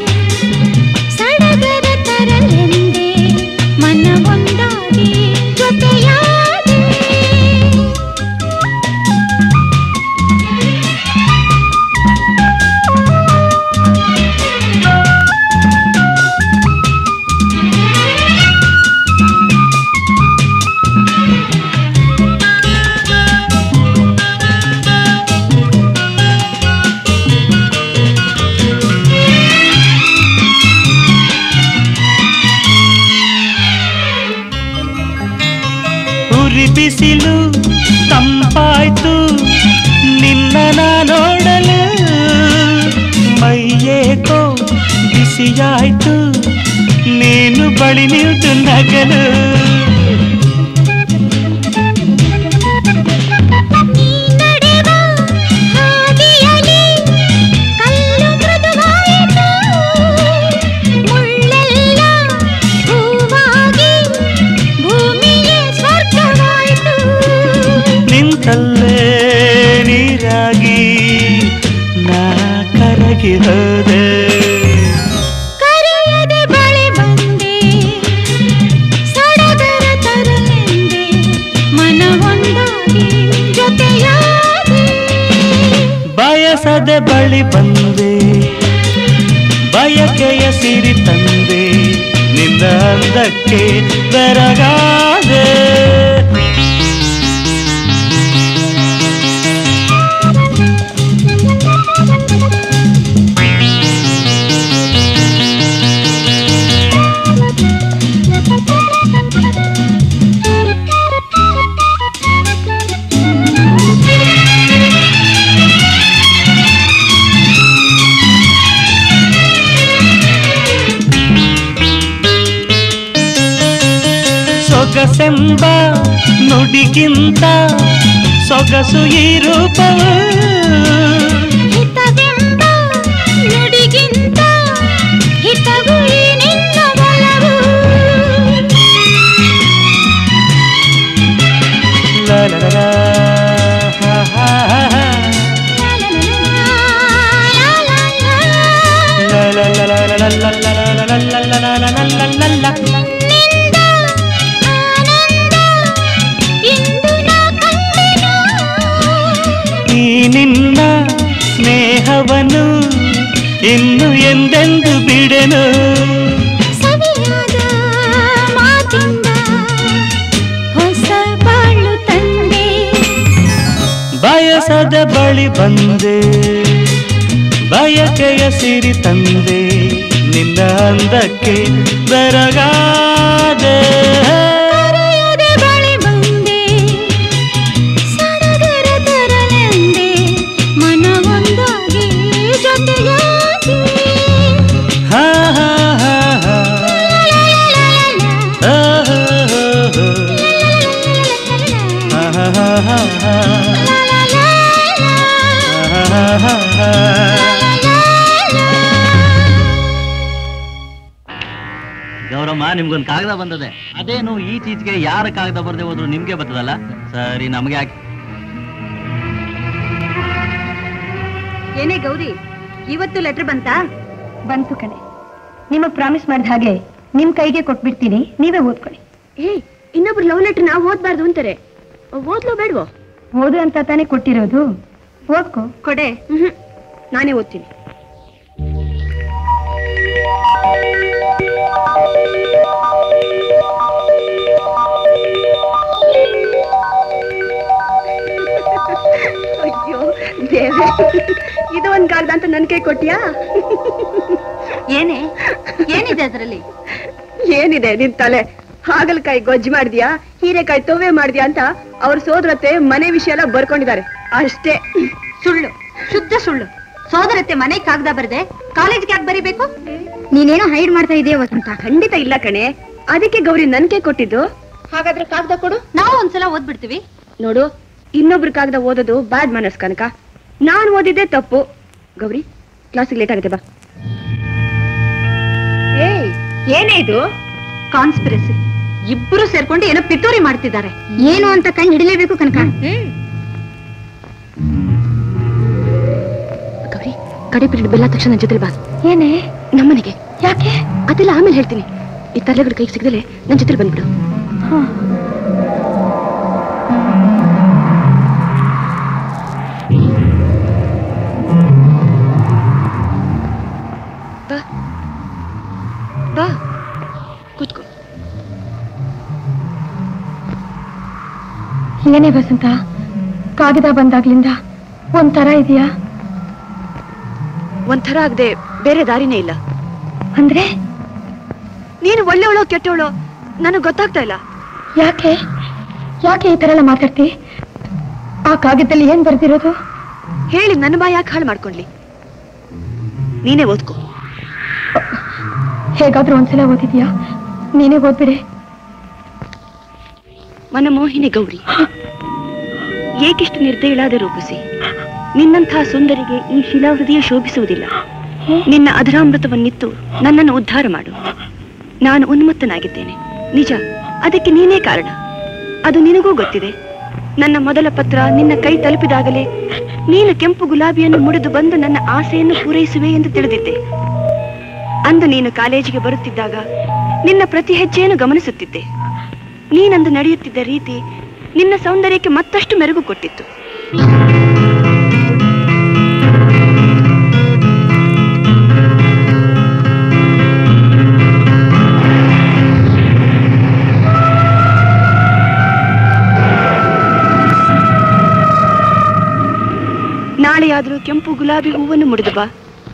ಸಡಗರ ತರಲೆಂದೆ ಮನ ಒಂದಾಗಿ ಜೊತೆಯಾದೆ ಉರಿ ಬಿಸಿಲು ತಂಪಾಯ್ತು ನಿನ್ನ ನಾ ನೋಡಲು ಮೈಯೇಕೋ ಬಿಸಿಯಾಯ್ತು ನೀನು ಬಳಿ ನಿಂತು ನಗಲು ಹಾದಿಯಲಿ ಕಲ್ಲು ಮೃದುವಾಯಿತು ಮುಳ್ಳೆಲ್ಲ ಹೂವಾಗಿ ಭೂಮಿಯೇ ಸ್ವರ್ಗವಾಯಿತು ನಿಂತಲ್ಲೇ ನೀರಾಗಿ ನಾ ಕರಗಿ ಹೋದೆ ಕರೆಯದೆ ಬಳಿ ಬಂದೆ ಸಡಗರ ತರಲೆಂದೆ ಮನ ಒಂದಾಗಿ ಜೊತೆಯಾದೆ ಬಯಸದೆ ಬಳಿ ಬಂದೆ ಬಯಕೆಯ ಸಿರಿ ತಂದೆ ನಿನ್ನ ಅಂದಕ್ಕೆ ಬೆರಗಾದೆ ಸೊಗಸೆಂಬ ನುಡಿಗಿಂತ ಸೊಗಸು ಈ ರೂಪವು ಹಿತವೆಂಬ ನುಡಿಗಿಂತ ಹಿತವು ಈ ನಿನ್ನ ಬಲವು ಲ ಲ ಲ ಲ, ಹಾ ಹಾ ಹಾ ಹಾ. ಲ ಲ ಲ ಲ ಲ ಲ ಲ ಲ ಲ ಲ ಲ ಲ ಲ ಲ ಲ ಲ ಲ ಲ. ಇಂದು ನಾ ಕಂಡೆನು ಈ ನಿನ್ನ ಸ್ನೇಹವನ್ನು ಇನ್ನು ಎಂದೆಂದು ಬಿಡೆನು ಸವಿಯಾದ ಮಾತಿಂದ ಹೊಸ ಬಾಳು ತಂದೆ ಬಯಸದ ಬಳಿ ಬಂದೆ ಬಯಕೆಯ ಸಿರಿ ತಂದೆ ನಿನ್ನ ಅಂದಕ್ಕೆ ಬೆರಗಾದೆ ಕರೆಯದೆ ಬಳಿ ಬಂದೆ ಸಡಗರ ತರಲೆಂದೆ ಮನ ಒಂದಾಗಿ ಜೊತೆಯಾಗಿ ಹಾ ಹಾ ಹಾ ಹಾ. ಆ, ಹೋ, ಹೋ, ಹೋ. ಆ, ಹಾ, ಹಾ, ಹಾ, ಹಾ. ಆ, ಹಾ, ಹಾ, ಹಾ. ಗೌರಮ್ಮ ನಿಮ್ಗೊಂದು ಕಾಗದ ಬಂದದೆ ಅದೇನು ಈಚೀಚೆಗೆ ಯಾರ ಕಾಗದ ಬರ್ದೆ ಹೋದ್ರು ನಿಮ್ಗೆ ಬರ್ತದಲ್ಲ ಸರಿ ನಮ್ಗೆ ಯಾಕೆ ಏನೇ ಗೌರಿ ಇವತ್ತು ಲೆಟರ್ ಬಂತಾ ಬಂತು ಕಣೆ ನಿಮಗ್ ಪ್ರಾಮಿಸ್ ಮಾಡಿದ ಹಾಗೆ ನಿಮ್ ಕೈಗೆ ಕೊಟ್ಬಿಡ್ತೀನಿ ನೀವೇ ಓದ್ಕೊಳ್ಳಿ ಏ ಇನ್ನೊಬ್ರು ಲವ್ ಲೆಟರ್ ನಾವು ಓದ್ಬಾರ್ದು ಅಂತಾರೆ ಓದ್ಲೋ ಬೇಡವೋ ಓದು ಅಂತ ತಾನೇ ಕೊಟ್ಟಿರೋದು ಓದ್ಕೋ ಕೊಡೆ ನಾನೇ ಓದ್ತೀನಿ ಅಯ್ಯೋ ದೇವ್ರೆ ಇದು ಒಂದ್ ಕಾಗದ ಅಂತ ನನ್ ಕೈ ಕೊಟ್ಟಿಯಾ ಏನೇ ಏನಿದೆ ಅದರಲ್ಲಿ ಏನಿದೆ ನಿನ್ ತಲೆ ಹಾಗಲಕಾಯಿ ಗೊಜ್ಜು ಮಾಡಿದ್ಯಾ ಹೀರೆಕಾಯಿ ತೊವೆ ಮಾಡಿದ್ಯಾ ಅಂತ ಅವ್ರ ಸೋದರತ್ತೆ ಮನೆ ವಿಷಯ ಎಲ್ಲ ಬರ್ಕೊಂಡಿದ್ದಾರೆ ಅಷ್ಟೇ ಸುಳ್ಳು ಶುದ್ಧ ಸುಳ್ಳು ಸೋದರತ್ತೆ ಮನೆ ಕಾಗದ ಬರದೆ ಕಾಲೇಜ್ಗೆ ಯಾಕೆ ಬರಿಬೇಕು ನೀನೇನೋ ಹೈಡ್ ಮಾಡ್ತಾ ಇದೆಯಾ ವಸಂತ ಖಂಡಿತ ಇಲ್ಲ ಕಣೆ ಅದಕ್ಕೆ ಗೌರಿ ನನ್ಗೆ ಕೊಟ್ಟಿದ್ದು ಹಾಗಾದ್ರೆ ಕಾಗದ ಕೊಡು ನಾವು ಒಂದ್ಸಲ ಓದ್ಬಿಡ್ತೀವಿ ನೋಡು ಇನ್ನೊಬ್ರು ಕಾಗದ ಓದೋದು ಬ್ಯಾಡ್ ಮನಸ್ ಕನಕ ನಾನ್ ಓದಿದ್ದೆ ತಪ್ಪು ಗೌರಿ ಕ್ಲಾಸಿಗೆ ಲೇಟ್ ಆಗುತ್ತೆ ಬಾ ಏಯ್ ಏನೇ ಇದು ಕಾನ್ಸ್ಪಿರಸಿ ಇಬ್ಬರು ಸೇರ್ಕೊಂಡು ಏನೋ ಪಿತೂರಿ ಮಾಡ್ತಿದ್ದಾರೆ ಏನು ಅಂತ ಕಂಡು ಹಿಡಿಲೇಬೇಕು ಕನಕ ಗೌರಿ ಕಡೆ ಪೀರಿಯಡ್ ಬೆಲ್ಲ ತಕ್ಷಣ ನನ್ ಜೊತೆ ಬಾ ಏನೇ ನಮ್ಮನೆಗೆ ಯಾಕೆ ಅದೆಲ್ಲ ಆಮೇಲೆ ಹೇಳ್ತೀನಿ ಈ ತಲೆಗಳು ಕೈಗೆ ಸಿಗದಲೆ ನನ್ ಜೊತೆ ಬಂದ್ಬಿಡು ಬಾ ಬಾ ಕೂತ್ಕೋ ಏನೇ ವಸಂತ ಕಾಗದ ಬಂದಾಗ್ಲಿಂದ ಒಂಥರ ಇದೆಯಾ ಒಂಥರ ಆಗದೆ ಬೇರೆ ದಾರಿನೇ ಇಲ್ಲ ಅಂದ್ರೆ ನೀನು ಒಳ್ಳೆವಳೋ ಕೆಟ್ಟವಳೋ ನನಗ್ ಗೊತ್ತಾಗ್ತಾ ಇಲ್ಲ ಯಾಕೆ ಯಾಕೆ ಈ ತರ ಎಲ್ಲ ಮಾತಾಡ್ತಿ ಆ ಕಾಗದದಲ್ಲಿ ಏನ್ ಬರ್ದಿರೋದು ಹೇಳಿ ನನ್ನ ಬಾಯಿ ಯಾಕೆ ಹಾಳು ಮಾಡ್ಕೊಂಡ್ಲಿ ನೀನೇ ಓದ್ಕೋ ಹೇಗಾದ್ರೂ ಒಂದ್ಸಲ ಓದಿದ್ಯಾ ನೀನೇ ಓದ್ಬಿಡೆ ಮನಮೋಹಿನಿ ಗೌರಿ ಏಕಿಷ್ಟು ನಿರ್ದಯಳಾದ ರೂಪಿಸಿ ನಿನ್ನಂಥ ಸುಂದರಿಗೆ ಈ ಶಿಲಾಹೃದಯ ಶೋಭಿಸುವುದಿಲ್ಲ ನಿನ್ನ ಅಧರಾಮೃತವನ್ನಿತ್ತು ನನ್ನನ್ನು ಉದ್ಧಾರ ಮಾಡು ನಾನು ಉನ್ಮತ್ತನಾಗಿದ್ದೇನೆ ನಿಜ ಅದಕ್ಕೆ ನೀನೇ ಕಾರಣ ಅದು ನಿನಗೂ ಗೊತ್ತಿದೆ ನನ್ನ ಮೊದಲ ಪತ್ರ ನಿನ್ನ ಕೈ ತಲುಪಿದಾಗಲೇ ನೀನು ಕೆಂಪು ಗುಲಾಬಿಯನ್ನು ಮುಡಿದು ಬಂದು ನನ್ನ ಆಸೆಯನ್ನು ಪೂರೈಸುವೆ ಎಂದು ತಿಳಿದಿದ್ದೆ ಅಂದು ನೀನು ಕಾಲೇಜಿಗೆ ಬರುತ್ತಿದ್ದಾಗ ನಿನ್ನ ಪ್ರತಿ ಹೆಜ್ಜೆಯನ್ನು ಗಮನಿಸುತ್ತಿದ್ದೆ ನೀನಂದು ನಡೆಯುತ್ತಿದ್ದ ರೀತಿ ನಿನ್ನ ಸೌಂದರ್ಯಕ್ಕೆ ಮತ್ತಷ್ಟು ಮೆರುಗು ಕೊಟ್ಟಿತ್ತು ನಾಳೆಯಾದರೂ ಕೆಂಪು ಗುಲಾಬಿ ಹೂವನ್ನು ಮುಡಿದು ಬಾ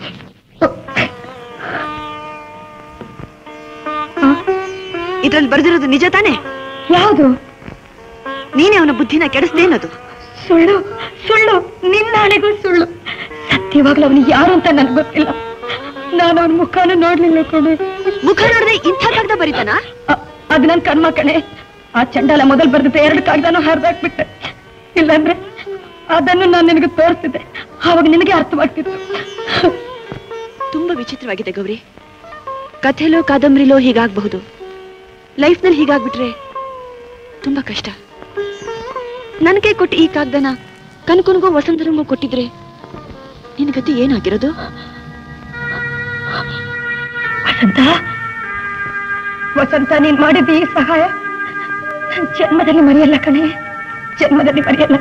ಇದ್ರಲ್ಲಿ ಬರೆದಿರೋದು ನಿಜ ತಾನೇ ಯಾವುದು ನೀನೇ ಅವನ ಬುದ್ಧಿನ ಕೆಡಿಸ್ದೇನದು ಸುಳ್ಳು ಸುಳ್ಳು ನಿನ್ನಾಣೆಗೂ ಸುಳ್ಳು ಸತ್ಯವಾಗ್ಲೂ ಅವನು ಯಾರು ಅಂತ ನನ್ಗೆ ಗೊತ್ತಿಲ್ಲ ನಾನು ಅವನ ಮುಖನ ನೋಡ್ಲಿಲ್ಲ ಕಣೆ ಮುಖ ನೋಡದೆ ಇಂಥ ಕಾಗದ ಬರೀತಾನ ಅದು ನನ್ ಕರ್ಮ ಕಣೆ ಆ ಚಂಡಾಲ ಮೊದಲು ಬರ್ದಿದ್ದ ಎರಡು ಕಾಗದನೂ ಹರಿದಾಕ್ಬಿಟ್ಟೆ ಇಲ್ಲಾಂದ್ರೆ ಅದನ್ನು ನಾನು ನಿನಗೆ ತೋರಿಸ್ತಿದ್ದೆ ಆವಾಗ ನಿನಗೆ ಅರ್ಥವಾಗ್ತಿತ್ತು ತುಂಬಾ ವಿಚಿತ್ರವಾಗಿದೆ ಗೌರಿ ಕಥೆಲೋ ಕಾದಂಬರಿಲೋ ಹೀಗಾಗಬಹುದು ಲೈಫ್ನಲ್ಲಿ ಹೀಗಾಗ್ಬಿಟ್ರೆ ತುಂಬಾ ಕಷ್ಟ ನನಗೆ ಕೊಟ್ಟು ಈ ಕಾಗ್ದನ ಕನಕನಿಗೂ ವಸಂತರಂಗೂ ಕೊಟ್ಟಿದ್ರೆ ನಿನ್ ಗತಿ ಏನಾಗಿರೋದು ವಸಂತ ವಸಂತ ನೀನ್ ಮಾಡಿದ ಈ ಸಹಾಯ ನಾನ್ ಜನ್ಮದಲ್ಲಿ ಮರೆಯಲ್ಲ ಕಣೆ ಜನ್ಮದಲ್ಲಿ ಮರೆಯಲ್ಲ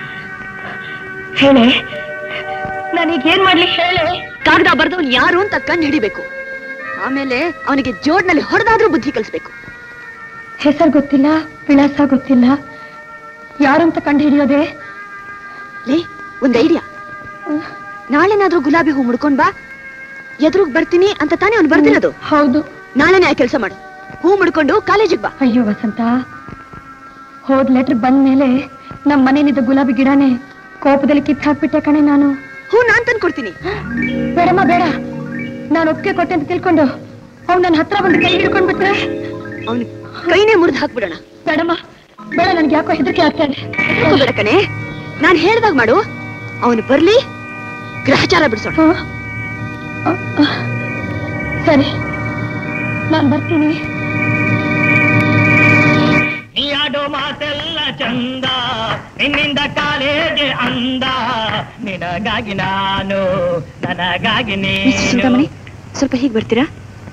ಹೇಳೆ ನಾನೀಗ ಏನ್ ಮಾಡ್ಲಿ ಹೇಳೆ ಕಾಗದ ಬರ್ದವನ್ ಯಾರು ಅಂತ ಕಂಡು ಹಿಡಿಬೇಕು ಆಮೇಲೆ ಅವನಿಗೆ ಜೋಡ್ನಲ್ಲಿ ಹೊಡೆದಾದ್ರೂ ಬುದ್ಧಿ ಕಲಿಸ್ಬೇಕು ಹೆಸರು ಗೊತ್ತಿಲ್ಲ ವಿಳಾಸ ಗೊತ್ತಿಲ್ಲ ಯಾರಂತ ಕಂಡು ಹಿಡಿಯೋದೆ ಲೇ ಒಂದ್ ಐಡಿಯಾ ನಾಳೆನಾದ್ರೂ ಗುಲಾಬಿ ಹೂ ಮುಡ್ಕೊಂಡ್ ಬಾ ಎದುರುಗ್ ಬರ್ತೀನಿ ಅಂತ ತಾನೇ ಅವ್ನು ಬರ್ದಿರೋದು ಹೌದು ನಾಳೆನೇ ಆ ಕೆಲಸ ಮಾಡು ಹೂ ಮುಡ್ಕೊಂಡು ಕಾಲೇಜಿಗೆ ಬಾ ಅಯ್ಯೋ ವಸಂತ ಹೋದ್ ಲೆಟರ್ ಬಂದ್ಮೇಲೆ ನಮ್ ಮನೇಲಿದ್ದ ಗುಲಾಬಿ ಗಿಡನೇ ಕೋಪದಲ್ಲಿ ಕಿತ್ತು ಹಾಕ್ಬಿಟ್ಟೆ ಕಣೆ ನಾನು ಹೂ ನಾನ್ ತಂದ್ಕೊಡ್ತೀನಿ ಬೇಡಮ್ಮ ಬೇಡ ನಾನು ಒಪ್ಪಿಗೆ ಕೊಟ್ಟೆ ಅಂತ ತಿಳ್ಕೊಂಡು ಅವ್ನು ನನ್ನ ಹತ್ರ ಬಂದು ಕೈ ಹಿಡ್ಕೊಂಡ್ಬಿಟ್ರೆ ಅವನು ಕೈನೇ ಮುರಿದು ಹಾಕ್ಬಿಡೋಣ ಬೇಡಮ್ಮ ಬೇಡ ನನ್ಗೆ ಯಾಕೋ ಹೆದರಿಕೆ ಆಗ್ತಾನೆ ಬೇಡ ಕಣೆ ನಾನ್ ಹೇಳ್ದಾಗ ಮಾಡು ಅವನು ಬರ್ಲಿ ಗ್ರಹಚಾರ ಬಿಡಿಸೋಣ ಸರಿ ನಾನ್ ಬರ್ತೀನಿ ನೀ ಆಡೋ ಮಾತೆಲ್ಲ ಚಂದ ನಿನ್ನಿಂದ ಕಾಲೇಜೆ ಅಂದ ನಿನಗಾಗಿ ನಾನು ನನಗಾಗಿ ಮಿಸ್ಟರ್ ನೀನು ಚಿಂತಾಮಣಿ ಸ್ವಲ್ಪ ಹೀಗೆ ಬರ್ತೀರಾ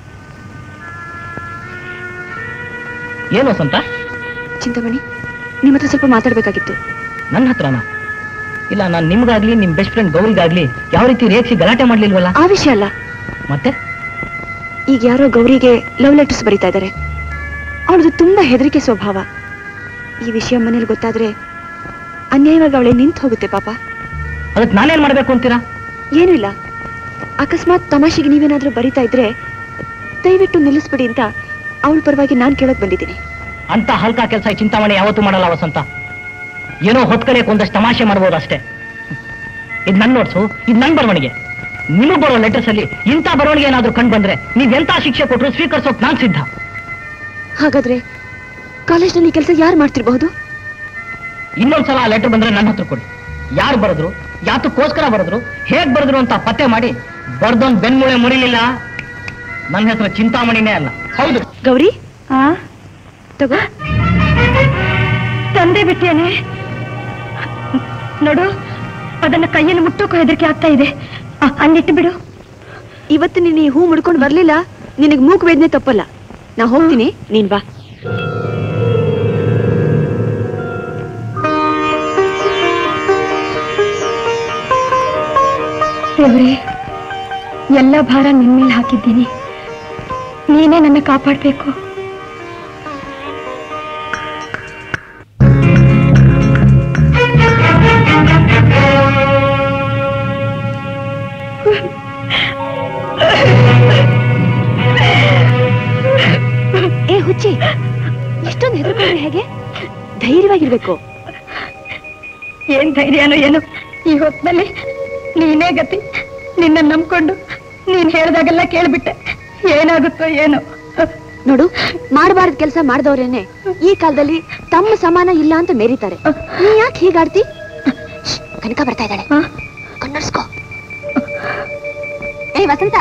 ಏನು ವಸಂತ ಚಿಂತಾಮಣಿ ನಿಮ್ಮ ಹತ್ರ ಸ್ವಲ್ಪ ಮಾತಾಡ್ಬೇಕಾಗಿತ್ತು ನನ್ನ ಹತ್ರನ ಇಲ್ಲ ನಾನು ನಿಮ್ಗಾಗ್ಲಿ ನಿಮ್ ಬೆಸ್ಟ್ ಫ್ರೆಂಡ್ ಗೌರಿಗಾಗ್ಲಿ ಯಾವ ರೀತಿ ರೇಖಿ ಗಲಾಟೆ ಮಾಡ್ಲಿಲ್ವಲ್ಲ ಆ ವಿಷಯ ಅಲ್ಲ ಮತ್ತೆ ಈಗ ಯಾರೋ ಗೌರಿಗೆ ಲವ್ ಲೆಟರ್ಸ್ ಬರೀತಾ ಇದ್ದಾರೆ ಅವಳದು ತುಂಬಾ ಹೆದರಿಕೆ ಸ್ವಭಾವ ಈ ವಿಷಯ ಮನೇಲಿ ಗೊತ್ತಾದ್ರೆ ಅನ್ಯಾಯವಾಗಿ ಅವಳೆ ನಿಂತು ಹೋಗುತ್ತೆ ಪಾಪ ಅದಕ್ಕೆ ನಾನೇನ್ ಮಾಡ್ಬೇಕು ಅಂತೀರಾ ಏನೂ ಇಲ್ಲ ಅಕಸ್ಮಾತ್ ತಮಾಷೆಗೆ ನೀವೇನಾದ್ರೂ ಬರಿತಾ ಇದ್ರೆ ದಯವಿಟ್ಟು ನಿಲ್ಲಿಸ್ಬಿಡಿ ಅಂತ ಅವಳ ಪರವಾಗಿ ನಾನ್ ಕೇಳಕ್ ಬಂದಿದ್ದೀನಿ ಅಂತ ಹಲ್ಕ ಕೆಲಸ ಚಿಂತಾಮಣಿ ಯಾವತ್ತೂ ಮಾಡಲ್ಲ ವಸಂತ ಏನೋ ಹೊತ್ಕಲಿಯಕ್ಕೆ ಒಂದಷ್ಟು ತಮಾಷೆ ಮಾಡ್ಬೋದು ಅಷ್ಟೇ ಇದು ನನ್ ನೋಟ್ಸು ಇದು ನನ್ ಬರವಣಿಗೆ ನಿಮಗ್ ಬರೋ ಲೆಟರ್ಸ್ ಅಲ್ಲಿ ಇಂಥ ಬರವಣಿಗೆ ಏನಾದ್ರೂ ಕಂಡು ಬಂದ್ರೆ ನೀವ್ ಎಂತ ಶಿಕ್ಷೆ ಕೊಟ್ಟರು ಸ್ವೀಕರಿಸೋಕ್ ನಾನ್ ಸಿದ್ಧ ಹಾಗಾದ್ರೆ ಕಾಲೇಜ್ನಲ್ಲಿ ಕೆಲಸ ಯಾರು ಮಾಡ್ತಿರ್ಬಹುದು ಇನ್ನೊಂದ್ಸಲ ಆ ಲೆಟರ್ ಬಂದ್ರೆ ನನ್ನ ಹತ್ರ ಕೊಡಿ ಯಾರು ಬರೆದ್ರು ಯಾತಕ್ಕೋಸ್ಕರ ಬರೆದ್ರು ಹೇಗ್ ಬರೆದ್ರು ಅಂತ ಪತ್ತೆ ಮಾಡಿ ಬರ್ದೊಂದ್ ಬೆನ್ಮೂಳೆ ಮುರಿಲಿಲ್ಲ ನನ್ನ ಹೆಸರು ಚಿಂತಾಮಣಿನೇ ಅಲ್ಲ ಹೌದು ಗೌರಿ ಆ ತಗೋ ತಂದೆ ಬಿಟ್ಟೇನೆ ನೋಡು ಅದನ್ನ ಕೈಯಲ್ಲಿ ಮುಟ್ಟೋಕು ಹೆದರಿಕೆ ಆಗ್ತಾ ಇದೆ ಆ, ಅಲ್ಲಿಟ್ಟು ಬಿಡು ಇವತ್ತು ನೀನು ಈ ಹೂ ಮುಡ್ಕೊಂಡು ಬರ್ಲಿಲ್ಲ ನಿನಗೆ ಮೂಕ್ ವೇದನೆ ತಪ್ಪಲ್ಲ ನಾ ಹೋಗ್ತೀನಿ ನೀನ್ ಬಾ ದೇವ್ರೆ ಎಲ್ಲ ಭಾರ ನಿನ್ ಮೇಲೆ ಹಾಕಿದ್ದೀನಿ ನೀನೇ ನನ್ನ ಕಾಪಾಡ್ಬೇಕು ಏ ಹುಚ್ಚಿ ಇಷ್ಟೊಂದು ಹೆದರ್ಕೊಂಡ್ರೆ ಹೇಗೆ ಧೈರ್ಯವಾಗಿರ್ಬೇಕು ಏನ್ ಧೈರ್ಯನೋ ಏನು ಈ ಹೊತ್ನಲ್ಲಿ ನೀನೇ ಗತಿ ನಿನ್ನ ನಂಬ್ಕೊಂಡು ನೀನ್ ಹೇಳ್ದಾಗೆಲ್ಲ ಕೇಳ್ಬಿಟ್ಟೆ ಏನಾಗುತ್ತೋ ಏನೋ ನೋಡು ಮಾಡಬಾರ್ದ ಕೆಲಸ ಮಾಡ್ದವ್ರೇನೆ ಈ ಕಾಲದಲ್ಲಿ ತಮ್ಮ ಸಮಾನ ಇಲ್ಲ ಅಂತ ಮೇರಿತಾರೆ ನೀ ಯಾಕೆ ಹೀಗಾಡ್ತಿ ಶ್ಶ್, ಕನಕ ಬರ್ತಾ ಇದ್ದಾಳೆ ಕಣ್ಣರ್ಸ್ಕೋ ಏ ವಸಂತ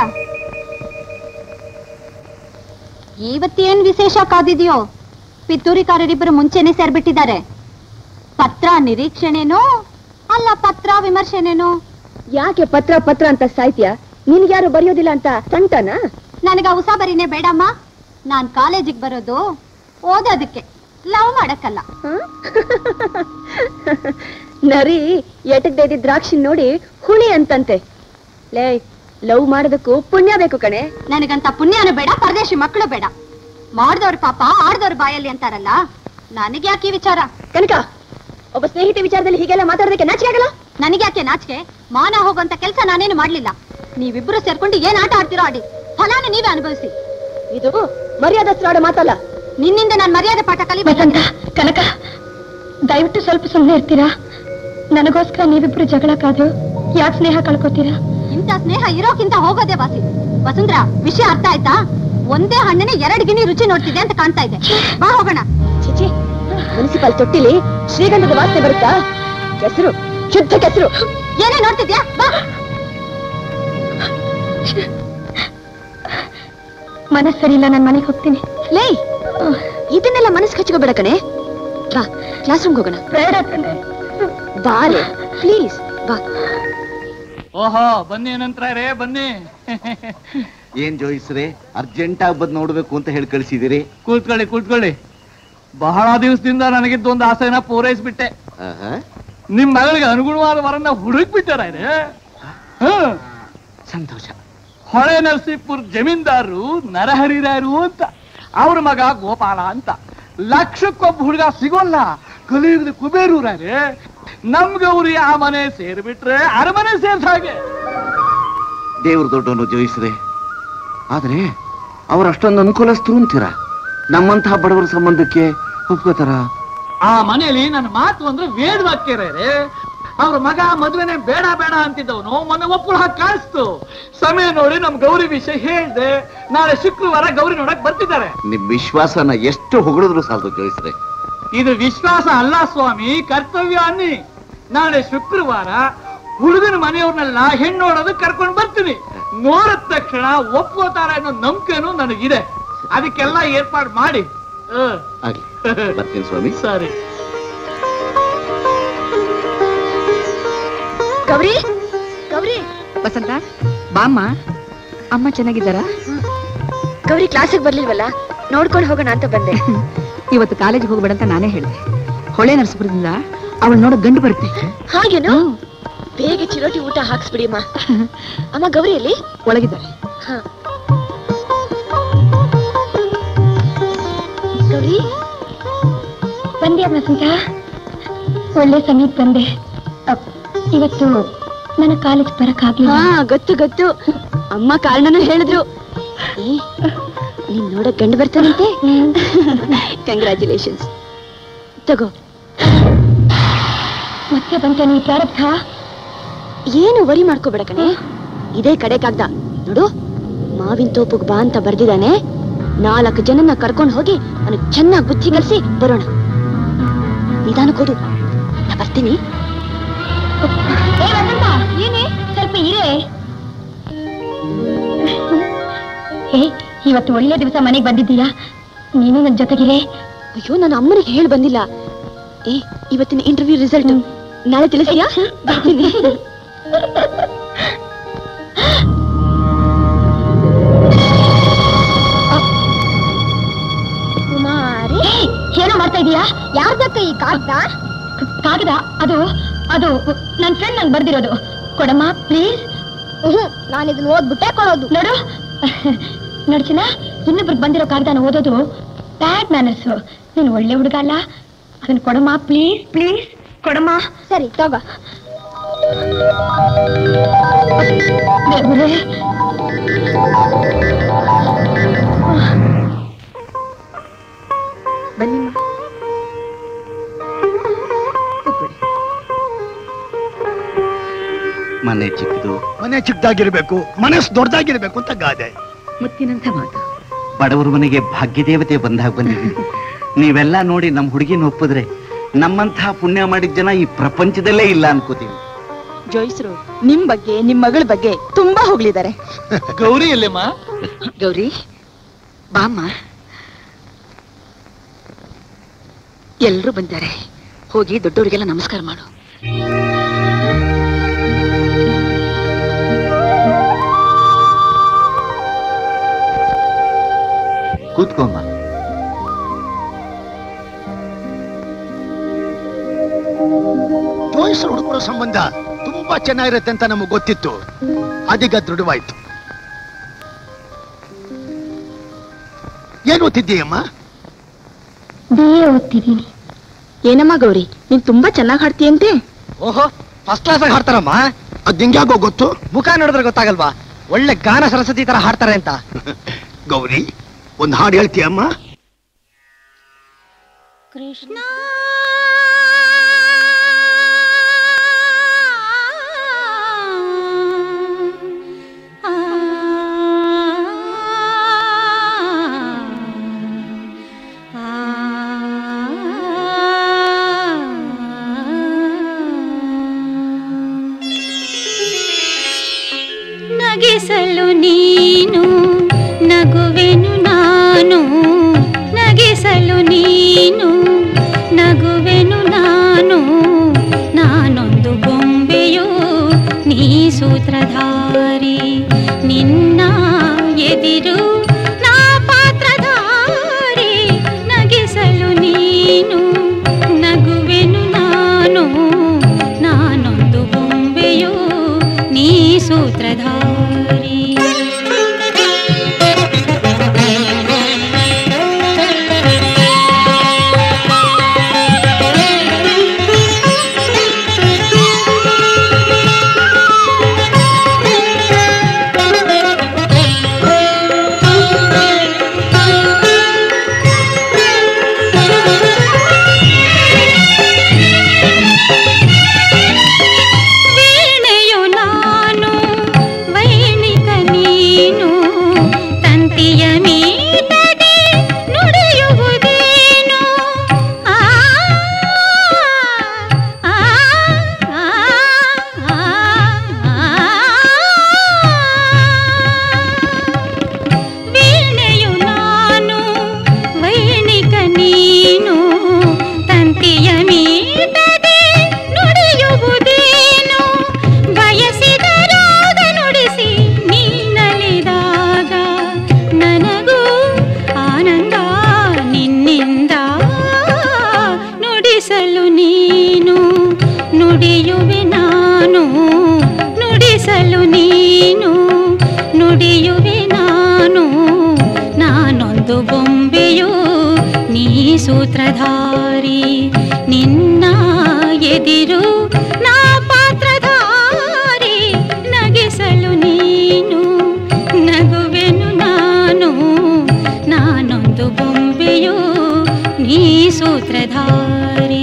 ಇವತ್ತೇನ್ ವಿಶೇಷ ಕಾದಿದೆಯೋ ಪಿತೂರಿಕಾರರಿಬ್ಬರು ಮುಂಚೆನೆ ಸೇರ್ಬಿಟ್ಟಿದ್ದಾರೆ ಪತ್ರ ನಿರೀಕ್ಷಣೆನೋ ಅಲ್ಲ ಪತ್ರ ವಿಮರ್ಶೆನೇನೋ ಯಾಕೆ ಪತ್ರ ಪತ್ರ ಅಂತ ಸಾಯ್ತೀಯ ನಿನ್ಗ್ಯಾರು ಬರೆಯೋದಿಲ್ಲ ಅಂತ ಸಂಟನಾ ನನಗ ಉಸಾಬರಿನೇ ಬೇಡಮ್ಮ ನಾನ್ ಕಾಲೇಜಿಗೆ ಬರೋದು ಓದೋದಕ್ಕೆ ಲವ್ ಮಾಡಕ್ಕಲ್ಲ ನರಿ ಎಟಕ್ದೆ ದ್ರಾಕ್ಷಿ ನೋಡಿ ಹುಳಿ ಅಂತಂತೆ ಲೇ ಲವ್ ಮಾಡೋದಕ್ಕೂ ಪುಣ್ಯ ಬೇಕು ಕಣೆ ನನಗಂತ ಪುಣ್ಯನೂ ಬೇಡ ಪರದೇಶಿ ಮಕ್ಕಳು ಬೇಡ ಮಾಡ್ದವ್ರ ಪಾಪ ಆಡ್ದವ್ರ ಬಾಯಲ್ಲಿ ಅಂತಾರಲ್ಲ ನನಗೆ ಯಾಕೆ ಈ ವಿಚಾರ ಕನಕ ಒಬ್ಬ ಸ್ನೇಹಿತೆ ವಿಚಾರದಲ್ಲಿ ಹೀಗೆಲ್ಲ ಮಾತಾಡೋದಕ್ಕೆ ನಾಚಿಕೆ ಆಗಲ್ಲ ನನಗೆ ಯಾಕೆ ನಾಚಿಕೆ ಮಾನ ಹೋಗುವಂತ ಕೆಲಸ ನಾನೇನು ಮಾಡ್ಲಿಲ್ಲ ನೀವಿಬ್ರು ಸೇರ್ಕೊಂಡು ಏನ್ ಆಟ ಆಡ್ತಿರೋ ಆಡಿ ಫಲಾನ ನೀವೇ ಅನುಭವಿಸಿ ಇದು ಮರ್ಯಾದಸ್ತ್ರ ಆಡೋ ಮಾತಲ್ಲ ನಿನ್ನಿಂದ ನಾನು ಮರ್ಯಾದೆ ಪಾಠ ವಸಂತ ಕಲಿಬೇಕಂತ ಕನಕ ದಯವಿಟ್ಟು ಸ್ವಲ್ಪ ಸುಮ್ಮನೆ ಇರ್ತೀರಾ ನನಗೋಸ್ಕರ ನೀವಿಬ್ರು ಜಗಳ ಕಾದ್ರು ಯಾಕೆ ಸ್ನೇಹ ಕಳ್ಕೊತೀರಾ ಇಂಥ ಸ್ನೇಹ ಇರೋಕ್ಕಿಂತ ಹೋಗೋದೇ ವಾಸಿ ವಸುಂಧ್ರ ವಿಷಯ ಅರ್ಥ ಆಯ್ತಾ ಒಂದೇ ಹಣ್ಣಿನ ಎರಡು ಗಿಣಿ ರುಚಿ ನೋಡ್ತಿದೆ ಅಂತ ಕಾಣ್ತಾ ಇದೆ ಬಾ ಹೋಗೋಣ ಚಿಚಿ ಮುನ್ಸಿಪಲ್ ತೊಟ್ಟಿಲಿ ಶ್ರೀಗಂಧದ ವಾಸನೆ ಬರುತ್ತಾ ಕೆಸರು ಶುದ್ಧ ಕೆಸರು ಏನೇ ನೋಡ್ತಿದ್ಯಾ ಬಾ ಮನಸ್ಸು ಸರಿ ಇಲ್ಲ ನಾನು ಮನೆಗೆ ಹೋಗ್ತೀನಿ ಲೇ ಇದನ್ನೆಲ್ಲ ಮನಸ್ಸು ಹಚ್ಕೋಬೇಡ ಕಣೆ ಬಾ ಕ್ಲಾಸ್ ರೂಮ್ಗೆ ಹೋಗೋಣ ಬೇಡ ಕಣೆ. ಬಾರೆ ಪ್ಲೀಸ್ ಬಾ ಓಹೋ ಬನ್ನಿ ನಂತರ ರೇ ಬನ್ನಿ ಏನ್ ಜೋಯಿಸ್ರೆ ಅರ್ಜೆಂಟ್ ಆಗಿ ಬಂದ್ ನೋಡ್ಬೇಕು ಅಂತ ಹೇಳಿ ಕಳಿಸಿದಿರಿ ಕೂತ್ಕೊಳ್ಳಿ ಕೂತ್ಕೊಳ್ಳಿ ಬಹಳ ದಿವಸದಿಂದ ನನಗಿದ್ದ ಒಂದು ಆಸೆನ ಪೂರೈಸ್ಬಿಟ್ಟೆ ನಿಮ್ ಮಗಳಿಗೆ ಅನುಗುಣವಾದ ವರನ್ನ ಹುಡುಕ್ ಬಿಟ್ಟಾರ ಹ್ಮ್ ಸಂತೋಷ ಹೊಳೆ ನರಸೀಪುರ್ ಜಮೀನ್ದಾರರು ನರಹರಿರಾರು ಅಂತ ಅವ್ರ ಮಗ ಗೋಪಾಲ ಅಂತ ಲಕ್ಷಕ್ಕೊಬ್ಬ ಹುಡುಗ ಸಿಗೋಲ್ಲ ಕಲಿಯುಗದ ಕುಬೇರೂರಾರೆ ನಮ್ಗವ್ರಿ ಆ ಮನೆ ಸೇರ್ಬಿಟ್ರೆ ಅರಮನೆ ಸೇರ್ಸ ಹಾಗೆ ದೇವ್ರ ದೊಡ್ಡವನು ಜೋಯಿಸ್ರೆ ಆದ್ರೆ ಅವ್ರ ಅಷ್ಟೊಂದು ಅನುಕೂಲಸ್ಥರು ಅಂತೀರ ನಮ್ಮಂತಹ ಬಡವರ ಸಂಬಂಧಕ್ಕೆ ಒಪ್ಕೋತಾರ ಆ ಮನೆಯಲ್ಲಿ ನನ್ನ ಮಾತು ಅಂದ್ರೆ ವೇದ ವಾಕ್ಯರೇ ಅವ್ರ ಮಗ ಮದ್ವೆನೆ ಬೇಡ ಬೇಡ ಅಂತಿದ್ದವನು ಮೊನ್ನೆ ಒಪ್ಪಳು ಹಾಕಿ ಕಾಣಿಸ್ತು ಸಮಯ ನೋಡಿ ನಮ್ ಗೌರಿ ವಿಷಯ ಹೇಳ್ದೆ ನಾಳೆ ಶುಕ್ರವಾರ ಗೌರಿ ನೋಡಕ್ ಬರ್ತಿದ್ದಾರೆ ನಿಮ್ ವಿಶ್ವಾಸನ ಎಷ್ಟು ಹೊಗಳಿದ್ರು ಸಾಲದು ಜೋಯಿಸ್ರೆ ಇದು ವಿಶ್ವಾಸ ಅಲ್ಲ ಸ್ವಾಮಿ ಕರ್ತವ್ಯ ಅನ್ನಿ ನಾಳೆ ಶುಕ್ರವಾರ ಹುಡುಗನ ಮನೆಯವ್ರನ್ನೆಲ್ಲ ಹೆಣ್ಣು ನೋಡೋದಕ್ಕೆ ಕರ್ಕೊಂಡು ಬರ್ತೀನಿ ನೋಡಿದ ತಕ್ಷಣ ಒಪ್ಕೋತಾರೆ ಅನ್ನೋ ನಂಬಿಕೆನೂ ನನಗಿದೆ ಅದಕ್ಕೆಲ್ಲ ಏರ್ಪಾಡು ಮಾಡಿ ಆಗ್ಲಿ ಬರ್ತೀನಿ ಸ್ವಾಮಿ ಸರಿ ಗೌರಿ ಗೌರಿ ವಸಂತ ಬಾಮ್ಮ ಅಮ್ಮ ಚೆನ್ನಾಗಿದ್ದಾರಾ ಗೌರಿ ಕ್ಲಾಸಿಗೆ ಬರ್ಲಿಲ್ವಲ್ಲ ನೋಡ್ಕೊಂಡು ಹೋಗೋಣ ಅಂತ ಬಂದೆ ಇವತ್ತು ಕಾಲೇಜಿಗೆ ಹೋಗ್ಬೇಡ ಅಂತ ನಾನೇ ಹೇಳಿದೆ ಹೊಳೆ ನರಸಪುರದಿಂದ ಅವಳು ನೋಡೋ ಗಂಡು ಬರುತ್ತೆ ಹಾಗೇನು ಬೇಗ ಚಿರೋಟಿ ಊಟ ಹಾಕ್ಸ್ಬಿಡಿ ಅಮ್ಮ ಅಮ್ಮ ಗೌರಿಯಲ್ಲಿ ಒಳಗಿದ್ದಾರೆ ಹಾ ಗೌರಿ ಬಂದ್ಯಾ ವಸಂತ ಒಳ್ಳೆ ಸಮಯಕ್ಕೆ ಬಂದೆ ಅಪ್, ಇವತ್ತು ನನ್ನ ಕಾಲೇಜ್ ಬರಕ್ಕಾಗ್ಲಿಲ್ಲ ಹಾ ಗೊತ್ತು ಗೊತ್ತು ಅಮ್ಮ ಕಾರಣನೂ ಹೇಳಿದ್ರು ಏ, ನೀನ್ ನೋಡಕ್ ಗಂಡು ಬರ್ತಾನಂತೆ ಕಂಗ್ರ್ಯಾಚುಲೇಷನ್ಸ್ ತಗೋ ಮತ್ತೆ ಬಂತ ನೀ ಪ್ರಾರಬ್ಧ ಏನು ವರಿ ಮಾಡ್ಕೋಬೇಡ ಕಣೆ ಇದೇ ಕಡೆ ಕಾಗ್ದ ನೋಡು ಮಾವಿನ ತೋಪುಗ್ ಬಾ ಅಂತ ಬರ್ದಿದ್ದಾನೆ ನಾಲ್ಕು ಜನನ್ನ ಕರ್ಕೊಂಡು ಹೋಗಿ ನನಗೆ ಚೆನ್ನಾಗಿ ಬುದ್ಧಿ ಕಲಿಸಿ ಬರೋಣ ನಿಧಾನಕ್ಕೆ ಹೋದು ನಾ ಬರ್ತೀನಿ ಏ ವಸಂತ ಏನೇ ಸ್ವಲ್ಪ ಇರೇ ಏ ಇವತ್ತು ಒಳ್ಳೆ ದಿವಸ ಮನೆಗೆ ಬಂದಿದ್ದೀಯಾ ನೀನು ನನ್ನ ಜೊತೆಗಿರೇ ಅಯ್ಯೋ ನನ್ನ ಅಮ್ಮನಿಗೆ ಹೇಳಿ ಬಂದಿಲ್ಲ ಏ ಇವತ್ತಿನ ಇಂಟರ್ವ್ಯೂ ರಿಸಲ್ಟ್ ನಾಳೆ ತಿಳಿಸ್ತೀಯಾ ಬರ್ತೀನಿ ಕುಮಾರಿ ಏನೋ ಮಾಡ್ತಾ ಇದೀಯಾ ಯಾರ್ದಕ್ಕ ಈ ಕಾಗದ ಕಾಗದ ಅದು ಅದು ನನ್ನ ಫ್ರೆಂಡ್ ನಂಗೆ ಬರ್ದಿರೋದು ಕೊಡಮ್ಮ ಪ್ಲೀಸ್ ನಾನು ಇದನ್ನ ಓದ್ಬಿಟ್ಟೆ ಕೊಡೋದು ನೋಡು ನೋಡ್ಚಿನ ಇನ್ನೊಬ್ರಿಗೆ ಬಂದಿರೋ ಕಾಗದನ ಓದೋದು ಬ್ಯಾಡ್ ಮ್ಯಾನರ್ಸ್ ನೀನು ಒಳ್ಳೆ ಹುಡುಗ ಅಲ್ಲ ಅದನ್ನ ಕೊಡಮ್ಮ ಪ್ಲೀಸ್ ಪ್ಲೀಸ್ ಕೊಡಮ್ಮ ಸರಿ ತಗೋ ದೇವ್ರೇ ಬನ್ನಿ ಮನೆ ಚಿಕ್ಕದು ಮನೆ ಚಿಕ್ಕದಾಗಿರ್ಬೇಕು ಮನಸ್ಸು ದೊಡ್ಡದಾಗಿರ್ಬೇಕು ಅಂತ ಗಾದೆ ಮುತ್ತಿನಂಥ ಮಾತು ಬಡವರ ಮನೆಗೆ ಭಾಗ್ಯ ದೇವತೆ ಬಂದಾಗ ಬಂದಿದ್ದೀವಿ ನೀವೆಲ್ಲ ನೋಡಿ ನಮ್ಮ ಹುಡುಗಿನ ಒಪ್ಪಿದ್ರೆ ನಮ್ಮಂತಹ ಪುಣ್ಯ ಮಾಡಿದ ಜನ ಈ ಪ್ರಪಂಚದಲ್ಲೇ ಇಲ್ಲ ಅನ್ಕೋತೀವಿ ಜೋಯಿಸ್ರು ನಿಮ್ ಬಗ್ಗೆ ನಿಮ್ ಮಗಳ ಬಗ್ಗೆ ತುಂಬಾ ಹೋಗ್ಲಿದ್ದಾರೆ ಗೌರಿ ಎಲ್ಲೇಮ್ಮ ಗೌರಿ ಬಾಮ್ಮ ಎಲ್ರೂ ಬಂದಿದ್ದಾರೆ ಹೋಗಿ ದೊಡ್ಡವರಿಗೆಲ್ಲ ನಮಸ್ಕಾರ ಮಾಡು ಕೂತ್ಕೊಂಬ ಜೋಯಿಸರು ಹುಡುಗರ ಸಂಬಂಧ ತುಂಬಾ ಚೆನ್ನಾಗಿರುತ್ತೆ ಅಂತ ನಮಗೆ ಗೊತ್ತಿತ್ತು ಅದೀಗ ದೃಢವಾಯ್ತು ಏನ್ ಓದ್ತಿದ್ದೀಯಮ್ಮ ಬಿ ಎ ಓದ್ತಿದ್ದೀನಿ ಏನಮ್ಮ ಗೌರಿ ನೀನ್ ತುಂಬಾ ಚೆನ್ನಾಗ್ ಹಾಡ್ತೀಯಂತೆ ಓಹೋ ಫಸ್ಟ್ ಕ್ಲಾಸ್ ಆಗಿ ಹಾಡ್ತಾರಮ್ಮ ಅದ್ ನಿಂಗ್ಯಾಗೋ ಗೊತ್ತು ಮುಖ ನೋಡಿದ್ರೆ ಗೊತ್ತಾಗಲ್ವಾ ಒಳ್ಳೆ ಗಾನ ಸರಸ್ವತಿ ತರ ಹಾಡ್ತಾರೆ ಅಂತ ಗೌರಿ ಒಂದ್ ಹಾಡು ಹೇಳ್ತೀಯಮ್ಮ ಕೃಷ್ಣ ನಗಿಸಲು ನೀನು ನಗುವೆನು ನಾನು ನಗಿಸಲು ನೀನು ನಗುವೆನು ನಾನು ನಾನೊಂದು ಗೊಂಬೆಯು ನೀ ಸೂತ್ರಧಾರಿ ನಿನ್ನ ಎದಿರು ನಾ ಪಾತ್ರಧಾರಿ ನಗಿಸಲು ನೀನು ನಗುವೆನು ನಾನು ನಾನೊಂದು ಗೊಂಬೆಯು ನೀ ಸೂತ್ರಧಾರಿ ವೀಣೆಯು ನಾನು ವೈಣಿಕ ನೀ ಸೂತ್ರಧಾರಿ ನಿನ್ನ ಎದಿರು ನಾ ಪಾತ್ರಧಾರಿ ನಗಿಸಲು ನೀನು ನಗುವೆನು ನಾನು ನಾನೊಂದು ಬೊಂಬೆಯು ನೀ ಸೂತ್ರಧಾರಿ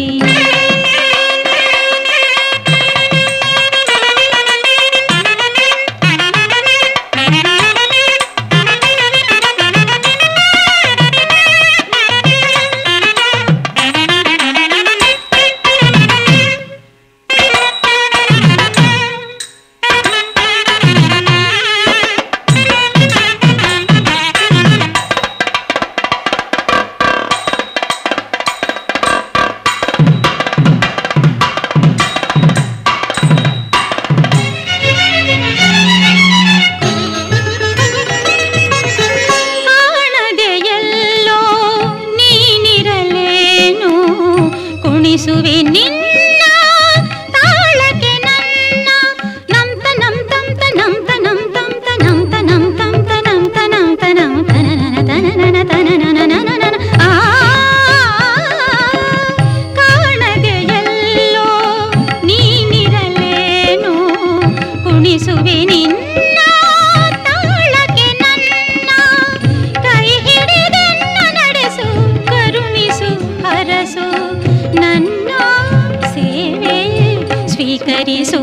ಕಾಣದೆ ಎಲ್ಲೋ ನೀನಿರಲೇನು ಕುಣಿಸುವೆ ನಿನ್ನ ತಾಳಕ್ಕೆ ನನ್ನ ನಂತ ನಂ ತಂತ ನಂತ ನಂ ತಂತ ನಂತ ನಂ ತಂತ ನಂತ ನಂತ ನಂ ತನನನ ತನನನ ತನನನ ಆ ಕಾಣದೆ ಎಲ್ಲೋ ನೀನಿರಲೇನು ಕುಣಿಸುವೆ ನಿನ್ನ ತಾಳಕ್ಕೆ ನನ್ನ ಕೈ ಹಿಡಿದೆನ್ನ ನಡೆಸು ಕರುಣಿಸು ಹರಸು ನನ್ನ ಸೇವೆ ಸ್ವೀಕರಿಸು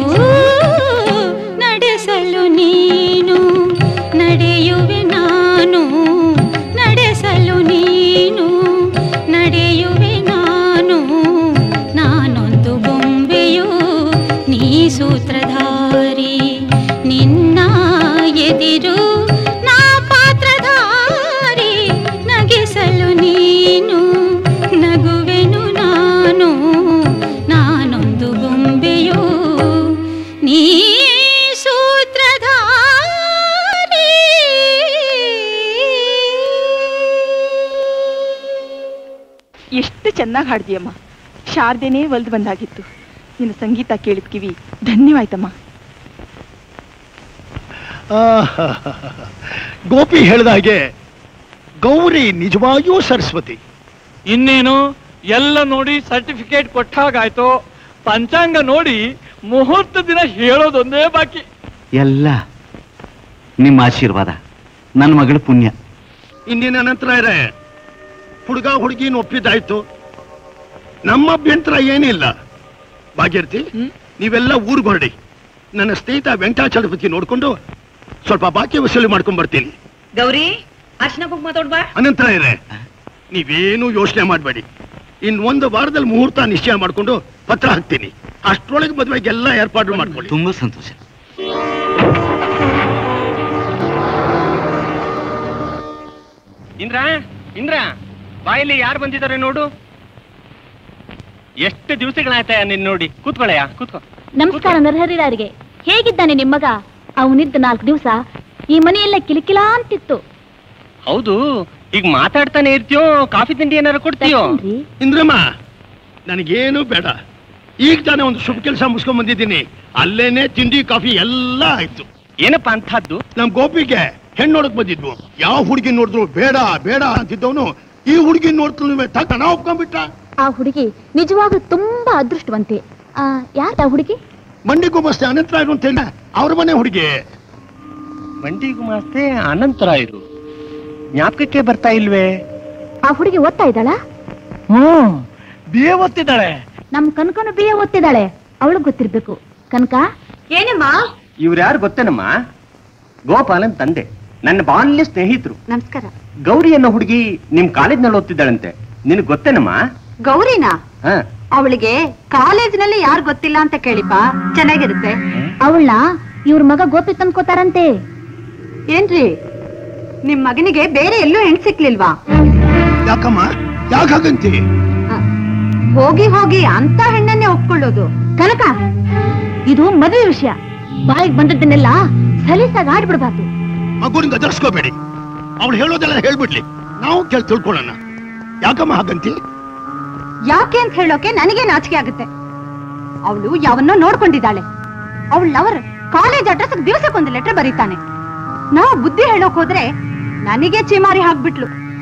ನಡೆಸಲು ನೀನು ನಡೆಯುವೆ ನಾನು ನಡೆಸಲು ನೀನು ನಡೆಯುವೆ ನಾನು ನಾನೊಂದು ಬೊಂಬೆಯು ನೀ ಸೂತ್ರಧಾರಿ ನಿನ್ನ ಎದಿರು ನಾ ಪಾತ್ರಧಾರಿ ನಗಿಸಲು ನೀನು ನಗುವೆನು ನಾನು ನಾನೊಂದು ಬೊಂಬೆಯು ನೀ ಸೂತ್ರಧಾರಿ ಎಷ್ಟು ಚೆನ್ನಾಗಿ ಹಾಡ್ದಿಯಮ್ಮ ಶಾರದೆನೇ ಒಲ್ದು ಬಂದಾಗಿತ್ತು ನಿನ್ನ ಸಂಗೀತ ಕೇಳಿದ ಕಿವಿ ಧನ್ಯವಾಯ್ತಮ್ಮ ಆಹಾಹಾಹಾ. ಗೋಪಿ ಹೇಳ್ದ ಹಾಗೆ ಗೌರಿ ನಿಜವಾಗಿಯೂ ಸರಸ್ವತಿ ಇನ್ನೇನು ಎಲ್ಲ ನೋಡಿ ಸರ್ಟಿಫಿಕೇಟ್ ಕೊಟ್ಟಾಗಾಯ್ತು ಪಂಚಾಂಗ ನೋಡಿ ಮುಹೂರ್ತ ದಿನ ಹೇಳೋದೊಂದೇ ಬಾಕಿ ಎಲ್ಲ ನಿಮ್ಮ ಆಶೀರ್ವಾದ ನನ್ನ ಮಗಳ ಪುಣ್ಯ ಇಂದಿನ ನಂತರ ಇದೆ ಹುಡುಗ ಹುಡುಗಿನ ಒಪ್ಪಿದ್ದಾಯ್ತು ನಮ್ಮ ಅಭ್ಯಂತರ ಏನಿಲ್ಲ ಭಾಗ್ಯರ್ತಿ ನೀವೆಲ್ಲ ಊರ್ಗ್ ಹೊರಡಿ ನನ್ನ ಸ್ನೇಹಿತ ವೆಂಕಟಾಚಲಪತಿ ನೋಡ್ಕೊಂಡು ಸ್ವಲ್ಪ ಬಾಕಿ ವಸೂಲಿ ಮಾಡ್ಕೊಂಡ್ ಬರ್ತೀನಿ ಗೌರಿ ಅರ್ಶನ ಕುಂಕುಮ ತೊಡ್ಬಾ ಅನಂತರ ಇದೆ ನೀವೇನು ಯೋಚನೆ ಮಾಡಬೇಡಿ ಇನ್ ಒಂದು ವಾರದಲ್ಲಿ ಮುಹೂರ್ತ ನಿಶ್ಚಯ ಮಾಡ್ಕೊಂಡು ಪತ್ರ ಹಾಕ್ತೀನಿ ಅಷ್ಟ್ರೊಳಗೆ ಮದುವೆಗೆ ಎಲ್ಲ ಏರ್ಪಾಡು ಮಾಡ್ಕೊಳ್ಳಿ ತುಂಬಾ ಸಂತೋಷ ಇಂದ್ರ ಇಂದ್ರ ಬಾಯಲ್ಲಿ ಯಾರು ಬಂದಿದ್ದಾರೆ ನೋಡು ಎಷ್ಟು ದಿವಸಗಳಾಯ್ತಾ ನಿನ್ ನೋಡಿ ಕೂತ್ಕೊಳ್ಳಯ್ಯ ಕೂತ್ಕೋ ನಮಸ್ಕಾರ ನರಹರಿರಾರಿಗೆ ಹೇಗಿದ್ದಾನೆ ನಿಮ್ಮಗ ಅವನಿದ್ದ ನಾಲ್ಕು ದಿವಸ ಈ ಮನೆಯೆಲ್ಲ ಕಿಲಿಕಿಲ ಅಂತಿತ್ತು ಹೌದು ಈಗ ಮಾತಾಡ್ತಾನೆ ಇರ್ತೀಯೋ ಕಾಫಿ ತಿಂಡಿ ಏನಾರು ಕೊಡ್ತೀಯೋ ಇಂದ್ರಮ್ಮ ನನಗೇನು ಬೇಡ ಈಗ ತಾನೇ ಒಂದು ಶುಭ ಕೆಲಸ ಮುಗಿಸ್ಕೊಂಡ್ ಬಂದಿದ್ದೀನಿ ಅಲ್ಲೇನೆ ತಿಂಡಿ ಕಾಫಿ ಎಲ್ಲ ಆಯ್ತು ಏನಪ್ಪ ಅಂತದ್ದು ನಮ್ ಗೋಪಿಗೆ ಹೆಣ್ಣು ನೋಡಕ್ ಬಂದಿದ್ವು ಯಾವ ಹುಡುಗಿ ನೋಡಿದ್ರು ಬೇಡ ಬೇಡ ಅಂತಿದ್ದವನು ಈ ಹುಡುಗಿ ನೋಡ್ತು ತಕ್ಕ ನಾ ಒಪ್ಕೊಂಡ್ಬಿಟ್ಟ ಆ ಹುಡುಗಿ ನಿಜವಾಗ್ಲೂ ತುಂಬಾ ಅದೃಷ್ಟವಂತೆ ಆ, ಯಾರ್ ಆ ಹುಡುಗಿ ಮಂಡಿ ಗುಮಸ್ತೆ ಅನಂತರ ಅಂತ ಹೇಳ ಅವ್ರ ಮನೆ ಹುಡುಗಿ ಮಂಡಿ ಗುಮಾಸ್ತೆ ಅನಂತರ ಇರು ಜ್ಞಾಪಕಕ್ಕೆ ಬರ್ತಾ ಇಲ್ವೇ ಆ ಹುಡುಗಿ ಓದ್ತಾ ಇದ್ದಾಳ ಹ್ಮ್ ಬಿ ಎ ಓದ್ತಿದ್ದಾಳೆ ನಮ್ ಕನಕನು ಬಿ ಎ ಓದ್ತಿದ್ದಾಳೆ ಅವಳು ಗೊತ್ತಿರ್ಬೇಕು ಕನಕ ಏನಮ್ಮ ಇವ್ರು ಯಾರು ಗೊತ್ತೇನಮ್ಮ ಗೋಪಾಲನ್ ತಂದೆ ನನ್ನ ಬಾಲ್ಯ ಸ್ನೇಹಿತರು ನಮಸ್ಕಾರ ಗೌರಿ ಅನ್ನೋ ಹುಡುಗಿ ನಿಮ್ ಕಾಲೇಜ್ನಲ್ಲಿ ಓದ್ತಿದ್ದಾಳಂತೆ ನಿನಗ್ ಗೊತ್ತೇನಮ್ಮ ಗೌರಿನಾ ಹ ಅವಳಿಗೆ ಕಾಲೇಜಿನಲ್ಲಿ ಯಾರು ಗೊತ್ತಿಲ್ಲ ಅಂತ ಕೇಳಿಪ್ಪ ಚೆನ್ನಾಗಿರುತ್ತೆ ಅವಳನ್ನ ಇವ್ರ ಮಗ ಗೋಪಿ ತಂದ್ಕೋತಾರಂತೆ ಏನ್ರಿ ನಿಮ್ ಮಗನಿಗೆ ಬೇರೆ ಎಲ್ಲೂ ಹೆಣ್ ಸಿಕ್ಲಿಲ್ವಾ ಯಾಕಮ್ಮ ಯಾಕಾಗಂತಿ ಹೋಗಿ ಹೋಗಿ ಅಂತ ಹೆಣ್ಣನ್ನೇ ಒಪ್ಕೊಳ್ಳೋದು ಕನಕ ಇದು ಮದುವೆ ವಿಷಯ ಬಾಯಿಗೆ ಬಂದದ್ದನ್ನೆಲ್ಲ ಸಲೀಸಾಗಿ ಆಡ್ಬಿಡ್ಬಾರ್ದು ಮಗುನ ಗದರ್ಸ್ಕೋಬೇಡಿ ಅವಳು ಹೇಳೋದೆಲ್ಲ ಹೇಳ್ಬಿಡ್ಲಿ ನಾವು ಕೇಳಿ ತಿಳ್ಕೊಳ್ಳೋಣ ಯಾಕಮ್ಮ ಹಾಗಂತಿ ಯಾಕೆ ಅಂತ ಹೇಳೋಕೆ ನನಗೆ ನಾಚಿಕೆ ಆಗುತ್ತೆ ಅವಳು ಯಾವನ್ನೋ ನೋಡ್ಕೊಂಡಿದ್ದಾಳೆ ಅವಳ ಲವರ್ ಕಾಲೇಜ್ ಅಡ್ರೆಸ್ ದಿವಸಕ್ಕೊಂದು ಲೆಟರ್ ಬರೀತಾನೆ ನಾವು ಬುದ್ಧಿ ಹೇಳೋಕ್ ಹೋದ್ರೆ ನನಗೆ ಚಿಮಾರಿ ಹಾಕ್ಬಿಟ್ಲು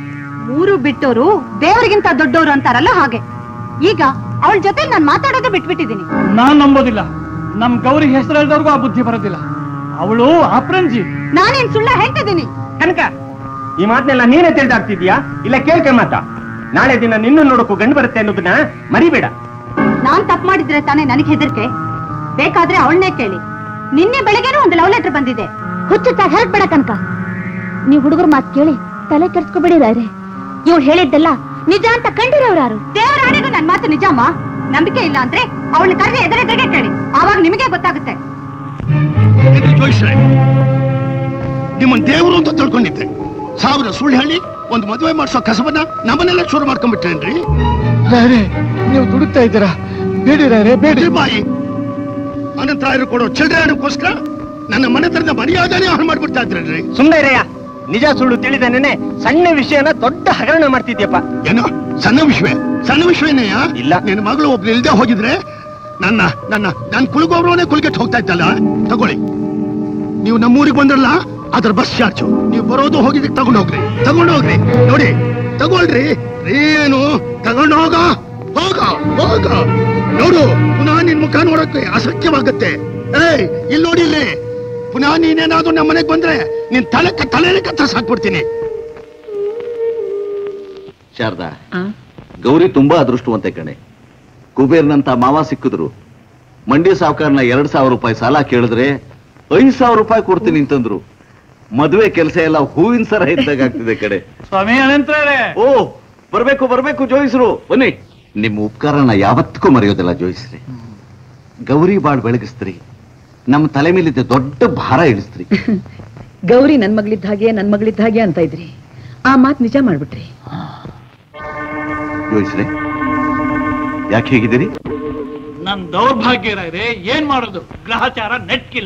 ಊರು ಬಿಟ್ಟೋರು ದೇವರಿಗಿಂತ ದೊಡ್ಡವರು ಅಂತಾರಲ್ಲ ಹಾಗೆ ಈಗ ಅವಳ ಜೊತೆ ನಾನು ಮಾತಾಡೋದೇ ಬಿಟ್ಬಿಟ್ಟಿದ್ದೀನಿ ನಾನ್ ನಂಬೋದಿಲ್ಲ ನಮ್ ಗೌರಿ ಹೆಸರು ಹೇಳ್ದವ್ರಿಗೂ ಆ ಬುದ್ಧಿ ಬರೋದಿಲ್ಲ ಅವಳು ಅಪ್ರಂಜಿ ನಾನೇನ್ ಸುಳ್ಳ ಹೇಳ್ತಿದ್ದೀನಿ ಕನಕ ಈ ಮಾತನ್ನೆಲ್ಲ ನೀನೇ ತಿಳಿದಾಡ್ತಿದ್ಯಾ ಇಲ್ಲ ಕೇಳ್ಕೆ ಮಾತಾ ನಾಳೆ ದಿನ ನಿನ್ನ ನೋಡಕ್ಕೂ ಗಂಡು ಬರುತ್ತೆ ಅನ್ನೋದನ್ನ ಮರಿಬೇಡ ನಾನ್ ತಪ್ಪು ಮಾಡಿದ್ರೆ ತಾನೇ ನನಗೆ ಹೆದರ್ಕೆ ಬೇಕಾದ್ರೆ ಅವಳನ್ನೇ ಕೇಳಿ ನಿನ್ನೆ ಬೆಳಗ್ಗೆನೂ ಒಂದು ಲವ್ ಲೆಟರ್ ಬಂದಿದೆ ಹುಚ್ಚುತ್ತಾಗ ಹೇಳ್ಬೇಡ ಕನಕ ನೀವ್ ಹುಡುಗರ ಮಾತು ಕೇಳಿ ತಲೆ ಕೆಡ್ಸ್ಕೊಬೇಡಿ ರಾಯ್ರೆ ಇವ್ಳು ಹೇಳಿದ್ದೆಲ್ಲ ನಿಜ ಅಂತ ಕಂಡಿರೋರು ಯಾರು ದೇವರ ಆಣೆಗೂ ನನ್ ಮಾತು ನಿಜಮ್ಮ ನಂಬಿಕೆ ಇಲ್ಲ ಅಂದ್ರೆ ಅವಳನ್ನ ಕರೆದು ಎದುರೆದುರಿಗೆ ಕೇಳಿ ಆವಾಗ ನಿಮಗೆ ಗೊತ್ತಾಗುತ್ತೆ ಜೋಯಿಸ್ರೆ ನಿಮ್ಮನ್ ದೇವರು ಅಂತ ತಿಳ್ಕೊಂಡಿದ್ದೆ ಸಾವಿರ ಸುಳ್ಳು ಹೇಳಿ ಒಂದು ಮದುವೆ ಮಾಡಿಸೋ ಕಸಬನ್ನ ನಮ್ಮನ್ನೆಲ್ಲ ಶುರು ಮಾಡ್ಕೊಂಡ್ಬಿಟ್ರೇನ್ರಿ ನೀವು ದುಡುಕ್ತಾ ಇದ್ದೀರಾ ಬೇಡಿ ರೇ ಬೇಡಿ ಬಾಯಿ ಅನಂತರಾಯರು ಕೊಡೋ ಚಿಲ್ಡ್ರನ್ಗೋಸ್ಕರ ನನ್ನ ಮನೆತನದ ಮರ್ಯಾದನೆ ಹಾಳು ಮಾಡ್ಬಿಡ್ತಾ ಇದ್ರೇನ್ರಿ ಸುಮ್ಮನೆ ಇರಯ್ಯ ನಿಜ ಸುಳ್ಳು ತಿಳಿದೇನೆ ಸಣ್ಣ ವಿಷಯನ ದೊಡ್ಡ ಹಗರಣ ಮಾಡ್ತಿದ್ಯಪ್ಪ ಏನು ಸಣ್ಣ ವಿಷಯ ಸಣ್ಣ ವಿಷಯನೇಯ ಇಲ್ಲ ನಿನ್ನ ಮಗಳು ಒಬ್ರು ಇಲ್ದೆ ಹೋಗಿದ್ರೆ ನನ್ನ ನನ್ನ ನನ್ನ ಕುಲಗೋಬ್ರವನೇ ಕುಲ್ಗೆಟ್ ಹೋಗ್ತಾ ಇದ್ದಲ್ಲ ತಗೊಳ್ಳಿ ನೀವು ನಮ್ಮೂರಿಗೆ ಬಂದ್ರಲ್ಲ ಅದ್ರ ಬಸ್ ಚಾರ್ಜು ನೀವು ಬರೋದು ಹೋಗಿದ್ದಕ್ಕೆ ತಗೊಂಡು ಹೋಗ್ರಿ ತಗೊಂಡು ಹೋಗ್ರಿ ನೋಡಿ ತಗೊಳ್ರಿ ಏನು ತಗೊಂಡು ಹೋಗ ಹೋಗ ಹೋಗ ನೋಡು ಪುನಃ ನಿನ್ ಮುಖ ನೋಡಕ್ಕೆ ಅಸಖ್ಯವಾಗತ್ತೆ ಏಯ್ ಇಲ್ಲಿ ನೋಡಿ ಇಲ್ಲಿ ಪುನಃ ನೀನೇನಾದ್ರೂ ನಮ್ಮ ಮನೆಗೆ ಬಂದ್ರೆ ನಿನ್ ತಲೆ ತಲೆನೇ ಕತ್ತರಿಸಿ ಹಾಕ್ಬಿಡ್ತೀನಿ ಶಾರದಾ ಗೌರಿ ತುಂಬಾ ಅದೃಷ್ಟವಂತೆ ಕಣೆ ಕುಬೇರ್ನಂತ ಮಾವ ಸಿಕ್ಕಿದ್ರು ಮಂಡಿ ಸಾವುಕಾರನ ಎರಡ್ ಸಾವಿರ ರೂಪಾಯಿ ಸಾಲ ಕೇಳಿದ್ರೆ ಐದ್ ಸಾವಿರ ರೂಪಾಯಿ ಕೊಡ್ತೀನಿ ಅಂತಂದ್ರು ಮದುವೆ ಕೆಲಸ ಎಲ್ಲ ಹೂವಿನ ಸರ ಇದ್ದಾಗ ಆಗ್ತಿದೆ ಕಡೆ ಸ್ವಾಮಿ ಅನಂತರೇ ಓ ಬರ್ಬೇಕು ಬರ್ಬೇಕು ಜೋಯಿಸ್ರು ಬನ್ನಿ ನಿಮ್ಮ ಉಪಕಾರನ ಯಾವತ್ತಿಗೂ ಮರೆಯೋದಿಲ್ಲ ಜೋಯಿಸ್ರಿ ಗೌರಿ ಬಾಳ್ ಬೆಳಗಿಸ್ತ್ರಿ ನಮ್ಮ ತಲೆ ಮೇಲಿದ್ದ ದೊಡ್ಡ ಭಾರ ಇಳಿಸ್ತ್ರಿ ಗೌರಿ ನನ್ ಮಗಳಿದ್ದ ಹಾಗೆ ನನ್ ಮಗಳಿದ್ದ ಹಾಗೆ ಅಂತ ಇದ್ರಿ ಆ ಮಾತ್ ನಿಜ ಮಾಡ್ಬಿಟ್ರಿ ಜೋಯಿಸ್ರಿ ಯಾಕೆ ಹೇಗಿದ್ದೀರಿ ನನ್ ದೌರ್ಭಾಗ್ಯ ಇರೇ ಏನ್ ಮಾಡೋದು ಗ್ರಹಚಾರ ನೆಟ್ಕಿಲ್ಲ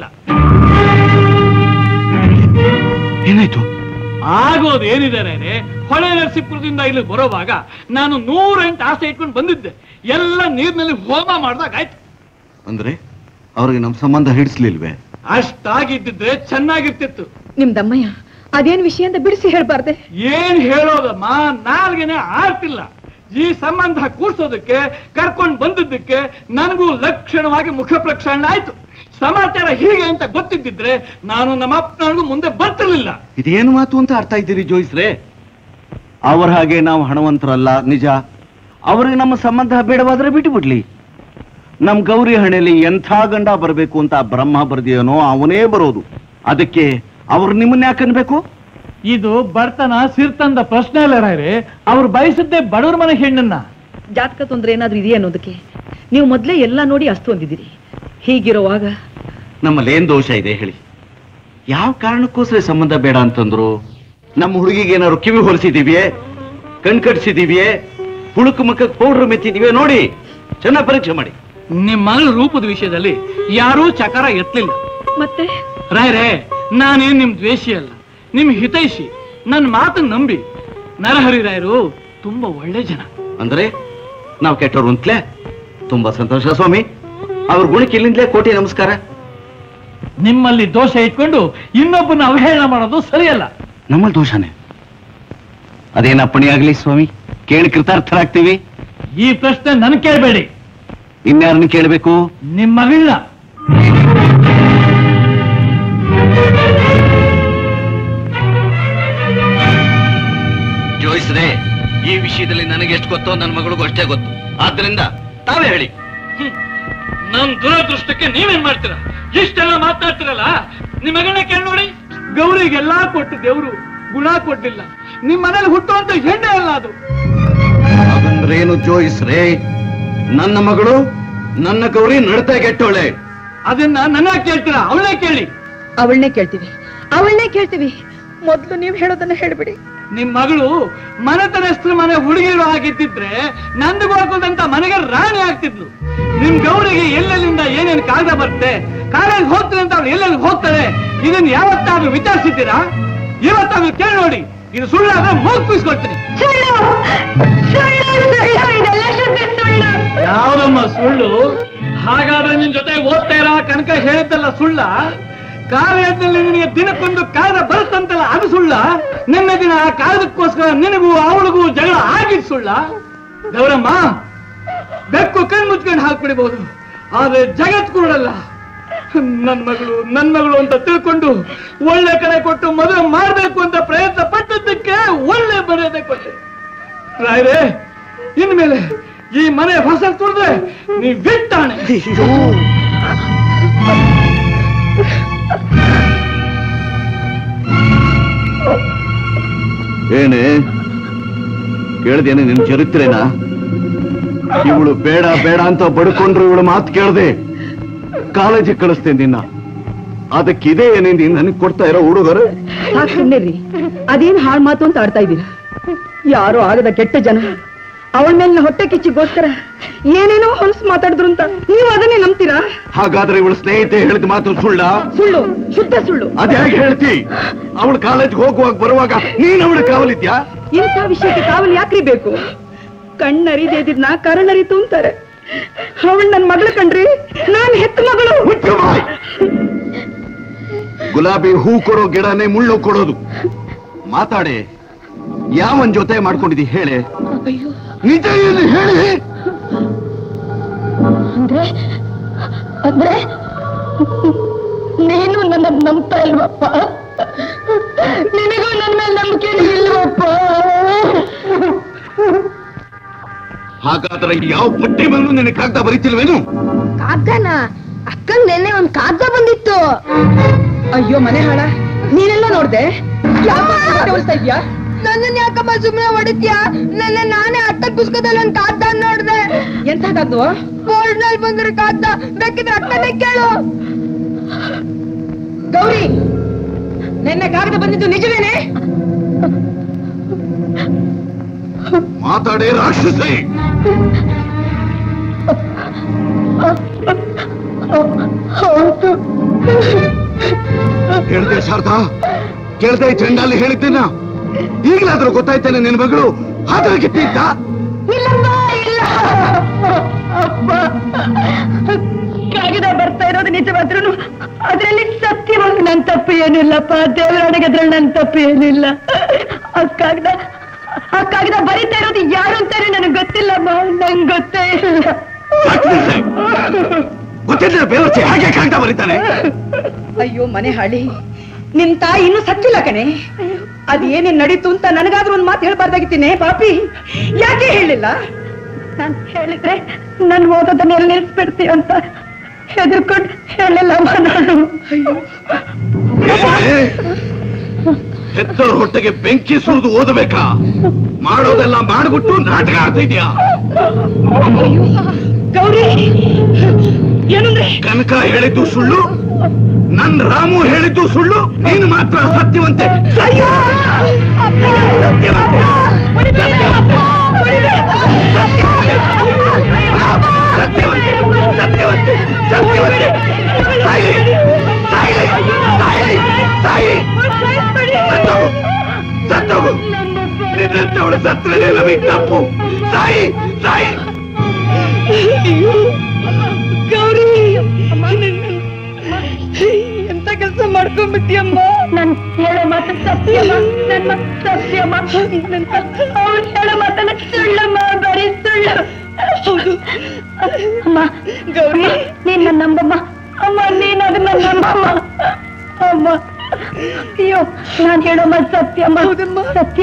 ಏನಾಯ್ತು ಆಗೋದು ಏನಿದೆ ರೇ ಹೊಳೆ ನರಸೀಪುರದಿಂದ ಇಲ್ಲಿ ಬರೋವಾಗ ನಾನು ನೂರೆಂಟು ಆಸೆ ಇಟ್ಕೊಂಡು ಬಂದಿದ್ದೆ ಎಲ್ಲ ನೀರಿನಲ್ಲಿ ಹೋಮ ಮಾಡ್ದಾಗ ಆಯ್ತು ಅಂದ್ರೆ ಅವ್ರಿಗೆ ನಮ್ ಸಂಬಂಧ ಹಿಡಿಸ್ಲಿಲ್ವೇ ಅಷ್ಟಾಗಿದ್ದಿದ್ರೆ ಚೆನ್ನಾಗಿರ್ತಿತ್ತು ನಿಮ್ ದಮ್ಮಯ್ಯ ಅದೇನ್ ವಿಷಯ ಅಂತ ಬಿಡಿಸಿ ಹೇಳ್ಬಾರ್ದೆ ಏನ್ ಹೇಳೋದಮ್ಮ ನಾಲ್ಗೆನೆ ಆರ್ತಿಲ್ಲ ಈ ಸಂಬಂಧ ಕೂಡ್ಸೋದಕ್ಕೆ ಕರ್ಕೊಂಡ್ ಬಂದಿದ್ದಕ್ಕೆ ನನಗೂ ಲಕ್ಷಣವಾಗಿ ಮುಖ ಪ್ರಕ್ಷಾಳನ ಆಯ್ತು ಸಮಾಚಾರ ಹೀಗೆ ಅಂತ ಗೊತ್ತಿದ್ದಿದ್ರೆ ನಾನು ನಮ್ಮ ಅಪ್ಪನವನಿಗೂ ಮುಂದೆ ಬರ್ತಿರ್ಲಿಲ್ಲ ಇದೇನು ಮಾತು ಅಂತ ಅರ್ಥ ಇದ್ದೀರಿ ಜೋಯಿಸ್ರೆ ಅವ್ರ ಹಾಗೆ ನಾವು ಹಣವಂತರಲ್ಲ ನಿಜ ಅವ್ರಿಗೆ ನಮ್ಮ ಸಂಬಂಧ ಬೇಡವಾದ್ರೆ ಬಿಟ್ಟು ಬಿಡ್ಲಿ ನಮ್ ಗೌರಿ ಹಣೆಯಲ್ಲಿ ಎಂಥ ಗಂಡ ಬರಬೇಕು ಅಂತ ಬ್ರಹ್ಮ ಬರ್ದಿಯೋನೋ ಅವನೇ ಬರೋದು ಅದಕ್ಕೆ ಅವ್ರು ನಿಮ್ಮನ್ನ ಯಾಕೆ ಅನ್ಬೇಕು ಇದು ಬರ್ತನ ಸಿರ್ತಂದ ಪ್ರಶ್ನೆ ಇಲ್ಲ ರಾಯ್ರೆ ಅವ್ರು ಬಯಸಿದ್ದೆ ಬಡವ್ರ ಮನೆ ಹೆಣ್ಣನ್ನ ಜಾತಕ ತೊಂದ್ರೆ ಏನಾದ್ರೂ ಇದೆಯಾ ಅನ್ನೋದಕ್ಕೆ ನೀವು ಮೊದ್ಲೇ ಎಲ್ಲ ನೋಡಿ ಅಸ್ತು ಅಂದಿದ್ದೀರಿ ಹೀಗಿರುವಾಗ ನಮ್ಮಲ್ಲಿ ಏನ್ ದೋಷ ಇದೆ ಹೇಳಿ ಯಾವ ಕಾರಣಕ್ಕೋಸ್ಕರ ಸಂಬಂಧ ಬೇಡ ಅಂತಂದ್ರು ನಮ್ಮ ಹುಡುಗಿಗೆ ಏನಾದ್ರು ಕಿವಿ ಹೊಲಿಸಿದೀವಿಯೇ ಕಣ್ ಕಟ್ಸಿದೀವಿಯೇ ಹುಳುಕು ಮಕ್ಕಕ್ಕೆ ಪೌಡ್ರ್ ಮೆತ್ತಿದೀವಿ ನೋಡಿ ಚೆನ್ನಾಗಿ ಪರೀಕ್ಷೆ ಮಾಡಿ ನಿಮ್ ಮಗಳ ರೂಪದ ವಿಷಯದಲ್ಲಿ ಯಾರೂ ಚಕಾರ ಎತ್ತಲಿಲ್ಲ ಮತ್ತೆ ರಾಯ್ರೆ ನಾನೇನ್ ನಿಮ್ ದ್ವೇಷಿ ಅಲ್ಲ ನಿಮ್ ಹಿತೈಷಿ ನನ್ ಮಾತನ್ನ ನಂಬಿ ನರಹರಿ ರಾಯರು ತುಂಬಾ ಒಳ್ಳೆ ಜನ ಅಂದ್ರೆ ನಾವು ಕೆಟ್ಟವ್ರು ಅಂತಲೇ ತುಂಬಾ ಸಂತೋಷ ಸ್ವಾಮಿ ಅವ್ರ ಗುಣಕ್ಕೆ ಇಲ್ಲಿಂದಲೇ ಕೋಟಿ ನಮಸ್ಕಾರ ನಿಮ್ಮಲ್ಲಿ ದೋಷ ಇಟ್ಕೊಂಡು ಇನ್ನೊಬ್ಬನ ಅವಹೇಳನ ಮಾಡೋದು ಸರಿಯಲ್ಲ ನಮ್ಮಲ್ಲಿ ದೋಷನೇ ಅದೇನ ಅಪ್ಪಣೆ ಆಗ್ಲಿ ಸ್ವಾಮಿ ಕೇಳಿ ಕೃತಾರ್ಥರಾಗ್ತೀವಿ ಈ ಪ್ರಶ್ನೆ ನನ್ ಕೇಳಬೇಡಿ ಇನ್ಯಾರನ್ನ ಕೇಳಬೇಕು ನಿಮ್ ಮಗಳನ್ನ ಜೋಯಿಸ್ರೆ ಈ ವಿಷಯದಲ್ಲಿ ನನಗೆ ಎಷ್ಟು ಗೊತ್ತೋ ನನ್ನ ಮಗಳಿಗೂ ಅಷ್ಟೇ ಗೊತ್ತು ಆದ್ರಿಂದ ತಾವೇ ಹೇಳಿ ನಮ್ ದುರದೃಷ್ಟಕ್ಕೆ ನೀವೇನ್ ಮಾಡ್ತೀರಾ ಇಷ್ಟೆಲ್ಲ ಮಾತಾಡ್ತಿರಲ್ಲ ನಿಮ್ ಮಗಳನ್ನ ಕೇಳಿ ನೋಡಿ ಗೌರಿಗೆಲ್ಲಾ ಕೊಟ್ಟು ದೇವ್ರು ಗುಣ ಕೊಡ್ಲಿಲ್ಲ ನಿಮ್ ಮನೇಲಿ ಹುಟ್ಟುವಂತ ಹೆಣ್ಣೆ ಅಲ್ಲ ಅದು ಹಾಗಂದ್ರೇನು ಜೋಯಿಸ್ರೆ ನನ್ನ ಮಗಳು ನನ್ನ ಗೌರಿ ನಡತೆ ಗೆಟ್ಟೋಳೆ ಅದನ್ನ ನನ್ನ ಕೇಳ್ತೀರಾ ಅವಳೇ ಕೇಳಿ ಅವಳನ್ನೇ ಕೇಳ್ತೀವಿ ಅವಳನ್ನೇ ಕೇಳ್ತೀವಿ ಮೊದ್ಲು ನೀವು ಹೇಳೋದನ್ನ ಹೇಳ್ಬಿಡಿ ನಿಮ್ ಮಗಳು ಮನೆತನಸ್ತ್ರ ಮನೆ ಹುಡುಗಿರು ಆಗಿದ್ದಿದ್ರೆ ನಂದು ಹಾಕೋದಂತ ಮನೆಗೆ ರಾಣಿ ಆಗ್ತಿದ್ಲು ನಿಮ್ ಗೌರಿಗೆ ಎಲ್ಲೆಲ್ಲಿಂದ ಏನೇನ್ ಕಾಗದ ಬರುತ್ತೆ ಕಾಲೇಜ್ ಹೋಗ್ತೀನಿ ಅಂತ ಅವಳು ಎಲ್ಲೆಲ್ಲಿ ಹೋಗ್ತಾರೆ ಇದನ್ನ ಯಾವತ್ತಾದ್ರೂ ವಿಚಾರಿಸಿದ್ದೀರಾ ಇವತ್ತಾದ್ರೂ ಕೇಳಿ ನೋಡಿ ಇದು ಸುಳ್ಳಾದ್ರೆ ಮೂಗ್ ಪೀಸ್ಕೊಳ್ತೀನಿ ಯಾವ್ದಮ್ಮ ಸುಳ್ಳು ಹಾಗಾದ್ರೆ ನಿನ್ ಜೊತೆ ಓದ್ತಾ ಇರೋ ಕನಕ ಹೇಳಿದ್ದಲ್ಲ ಸುಳ್ಳ ಕಾಲೇಜಿನಲ್ಲಿ ನಿನಗೆ ದಿನಕ್ಕೊಂದು ಕಾಗದ ಬರುತ್ತಂತಲ್ಲ ಅದು ಸುಳ್ಳ ನಿನ್ನೆ ದಿನ ಆ ಕಾರಣಕ್ಕೋಸ್ಕರ ನಿನಗೂ ಅವಳಿಗೂ ಜಗಳ ಆಗಿದ್ ಸುಳ್ಳ ಗೌರಮ್ಮ ಬೆಕ್ಕು ಕಣ್ ಮುಚ್ಕೊಂಡು ಹಾಕ್ಬಿಡ್ಬೋದು ಆದ್ರೆ ಜಗತ್ ಕೂಡಲ್ಲ ನನ್ ಮಗಳು ನನ್ ಮಗಳು ಅಂತ ತಿಳ್ಕೊಂಡು ಒಳ್ಳೆ ಕಡೆ ಕೊಟ್ಟು ಮದುವೆ ಮಾಡ್ಬೇಕು ಅಂತ ಪ್ರಯತ್ನ ಪಟ್ಟದ್ದಕ್ಕೆ ಒಳ್ಳೆ ಮರ್ಯಾದೆ ಕೊಟ್ಟೆ ರಾಯ್ರೆ ಇನ್ಮೇಲೆ ಈ ಮನೆ ಫಸಲ್ ತುಳಿದ್ರೆ ನೀ ಬಿಟ್ಟಾಣೆ ಏನೇ ಕೇಳ್ದೇನೆ ನಿನ್ ಚರಿತ್ರೆನಾ ಇವಳು ಬೇಡ ಬೇಡ ಅಂತ ಬಡ್ಕೊಂಡ್ರು ಇವಳು ಮಾತು ಕೇಳ್ದೆ ಕಾಲೇಜಿಗೆ ಕಳಿಸ್ತೇನೆ ನಿನ್ನ ಅದಕ್ಕಿದೆ ಏನೇ ನೀನ್ ನನಗೆ ಕೊಡ್ತಾ ಇರೋ ಹುಡುಗರು ರೀ ಅದೇನ್ ಹಾಳ್ ಮಾತು ಅಂತ ಆಡ್ತಾ ಇದ್ದೀರಾ ಯಾರೋ ಆಗದ ಕೆಟ್ಟ ಜನ ಅವಳ ಮೇಲಿನ ಹೊಟ್ಟೆ ಕಿಚ್ಚಿಗೋಸ್ಕರ ಏನೇನೋ ಹೊಲಸು ಮಾತಾಡಿದ್ರು ಅಂತ ನೀವು ಅದನ್ನೇ ನಂಬ್ತೀರಾ ಹಾಗಾದ್ರೆ ಇವಳು ಸ್ನೇಹಿತೆ ಹೇಳಿದ ಮಾತು ಸುಳ್ಳ ಸುಳ್ಳು ಶುದ್ಧ ಸುಳ್ಳು ಅದ್ ಹೇಗೆ ಹೇಳ್ತಿ ಅವಳು ಕಾಲೇಜ್ಗೆ ಹೋಗುವಾಗ ಬರುವಾಗ ನೀನ್ ಅವಳ ಕಾವಲಿದ್ಯಾ ಇಂಥ ವಿಷಯಕ್ಕೆ ಕಾವಲು ಯಾಕ್ರಿ ಬೇಕು ಕಣ್ಣರಿದೆ ಇದ್ನ ಕರಳರಿತು ಅಂತಾರೆ ಅವಳು ನನ್ ಮಗಳು ಕಣ್ರಿ ನಾನ್ ಹೆತ್ತ ಮಗಳು ಗುಲಾಬಿ ಹೂ ಕೊಡೋ ಗಿಡನೇ ಮುಳ್ಳು ಕೊಡೋದು ಮಾತಾಡೆ ಯಾವನ್ ಜೊತೆ ಮಾಡ್ಕೊಂಡಿದಿ ಹೇಳೆ ನಿಜ ಏನು ಹೇಳಿ ಅಂದ್ರೆ ಅಂದ್ರೆ ನೀನು ನನ್ನ ನಂಬ್ತಾ ಇಲ್ವಪ್ಪ ನಿನಗೂ ನನ್ನ ಮೇಲೆ ನಂಬಿಕೆ ಇಲ್ವಪ್ಪ ಹಾಗಾದ್ರೆ ಯಾವ ಪಟ್ಟಿ ಮೇಲೂ ನಿನಗೆ ಕಾಗ್ದ ಬರೀತಿಲ್ವೇನು ಕಾಗ್ದನ ಅಕ್ಕಂಗ್ ನೆನ್ನೆ ಒಂದ್ ಕಾಗ್ದ ಬಂದಿತ್ತು ಅಯ್ಯೋ ಮನೆ ಹಾಳ ನೀನೆಲ್ಲ ನೋಡ್ದೆ ಇದ್ಯಾ ನನ್ನನ್ ಯಾಕಮ್ಮ ಸುಮ್ನೆ ಹೊಡಿತ್ಯಾ ನನ್ನ ನಾನೇ ಅಟ್ಟದ ಪುಸ್ತಕದಲ್ಲಿ ಒಂದ್ ಕಾಗ್ದ ನೋಡ್ದೆ ಎಂತ ಕಾಗ್ದು ಬೋರ್ಡ್ ನಲ್ಲಿ ಬಂದಿರೋ ಕಾಗ್ದ ಬೇಕಿದ್ರೆ ಅಕ್ಕನೇ ಕೇಳು ಗೌರಿ ನಿನ್ನೆ ಕಾಗದ ಬಂದಿದ್ದು ನಿಜವೇನೆ ಮಾತಾಡೇ ರಾಕ್ಷಸಿ ಹೌದು ಹೇಳ್ದೆ ಶಾರದಾ ಕೇಳ್ದೆ ಚಂಡಾಲಿ ಹೇಳಿದ್ದೇನ ಈಗಲಾದ್ರೂ ಗೊತ್ತಾಯ್ತೇನೆ ನಿನ್ ಮಗಳು ಹಾದ್ರಗಿಟ್ಟಿದ್ದ ಇಲ್ಲಮ್ಮ ಇಲ್ಲ ಅಪ್ಪ ಕಾಗದ ಬರ್ತಾ ಇರೋದು ನಿಜವಾದ್ರೂ ಅದ್ರಲ್ಲಿ ಸತ್ಯವಾಗಿ ನನ್ ತಪ್ಪು ಏನಿಲ್ಲಪ್ಪ ದೇವರಾಣಿಗೆ ಅದ್ರಲ್ಲಿ ನನ್ ತಪ್ಪು ಏನಿಲ್ಲ ಆ ಕಾಗದ ಆ ಕಾಗದ ಬರೀತಾ ಇರೋದು ಯಾರು ಅಂತಾನೆ ನನಗೆ ಗೊತ್ತಿಲ್ಲಮ್ಮ ನಂಗೆ ಗೊತ್ತೇ ಇಲ್ಲ ಗೊತ್ತಿದ್ರೆ ಬೇವರ್ಸಿ ಹಾಗೆ ಕಾಗ್ದ ಬರೀತಾನೆ ಅಯ್ಯೋ ಮನೆ ಹಾಳಿ ನಿನ್ ತಾಯಿ ಇನ್ನೂ ಸತ್ತಿಲ್ಲ ಕಣೆ ಅದ್ ಏನೇನ್ ನಡೀತು ಅಂತ ನನಗಾದ್ರೂ ಒಂದ್ ಮಾತು ಹೇಳ್ಬಾರ್ದಾಗಿತ್ತೀನಿ ಪಾಪಿ ಯಾಕೆ ಹೇಳಿಲ್ಲ ನಾನ್ ಹೇಳಿದ್ರೆ ನನ್ ಓದೋದನ್ನೆಲ್ಲ ನಿಲ್ಸ್ಬಿಡ್ತೀಯ ಅಂತ ಹೆದರ್ಕೊಂಡು ಹೇಳಿಲ್ಲಮ್ಮ ನಾನು ಹೆತ್ತೋರ್ ಹೊಟ್ಟೆಗೆ ಬೆಂಕಿ ಸುರಿದು ಓದಬೇಕಾ ಮಾಡೋದೆಲ್ಲ ಮಾಡ್ಬಿಟ್ಟು ನಾಟಕ ಆಡ್ತಾ ಇದೀಯಾ ಗೌರಿ ಏನಂದ್ರೆ ಕನಕ ಹೇಳಿದ್ದು ಸುಳ್ಳು ನನ್ ರಾಮು ಹೇಳಿದ್ದು ಸುಳ್ಳು ನೀನು ಮಾತ್ರ ಸತ್ಯವಂತೆ ಸತ್ತೋಗು ನಿನ್ನಂತವಳು ಸತ್ತರೆ ನಮಗೆ ತಪ್ಪು ಸಾಯಿ ಸಾಯಿ ಗೌರಿ ಎಂತ ಕೆಲಸ ಮಾಡ್ಕೊಂಡ್ಬಿಟ್ಟಿಯಮ್ಮ ನನ್ ಹೇಳೋ ಮಾತು ಸತ್ಯಮ್ಮ ನನ್ ಮಾತು ಸತ್ಯಮ್ಮ ಅವ್ರು ಹೇಳೋ ಮಾತನ್ನ ಸುಳ್ಳಮ್ಮ ಬರೀ ಸುಳ್ಳು ಹೌದು ಅಮ್ಮ ಗೌರಿ ನೀನ್ ನನ್ನ ನಂಬಮ್ಮ ಅಮ್ಮ ನೀನ್ ಅದನ್ನ ನಂಬಮ್ಮ ಅಮ್ಮ ಅಯ್ಯೋ ನಾನ್ ಹೇಳೋ ಮಾತು ಸತ್ಯಮ್ಮ ಸತ್ಯ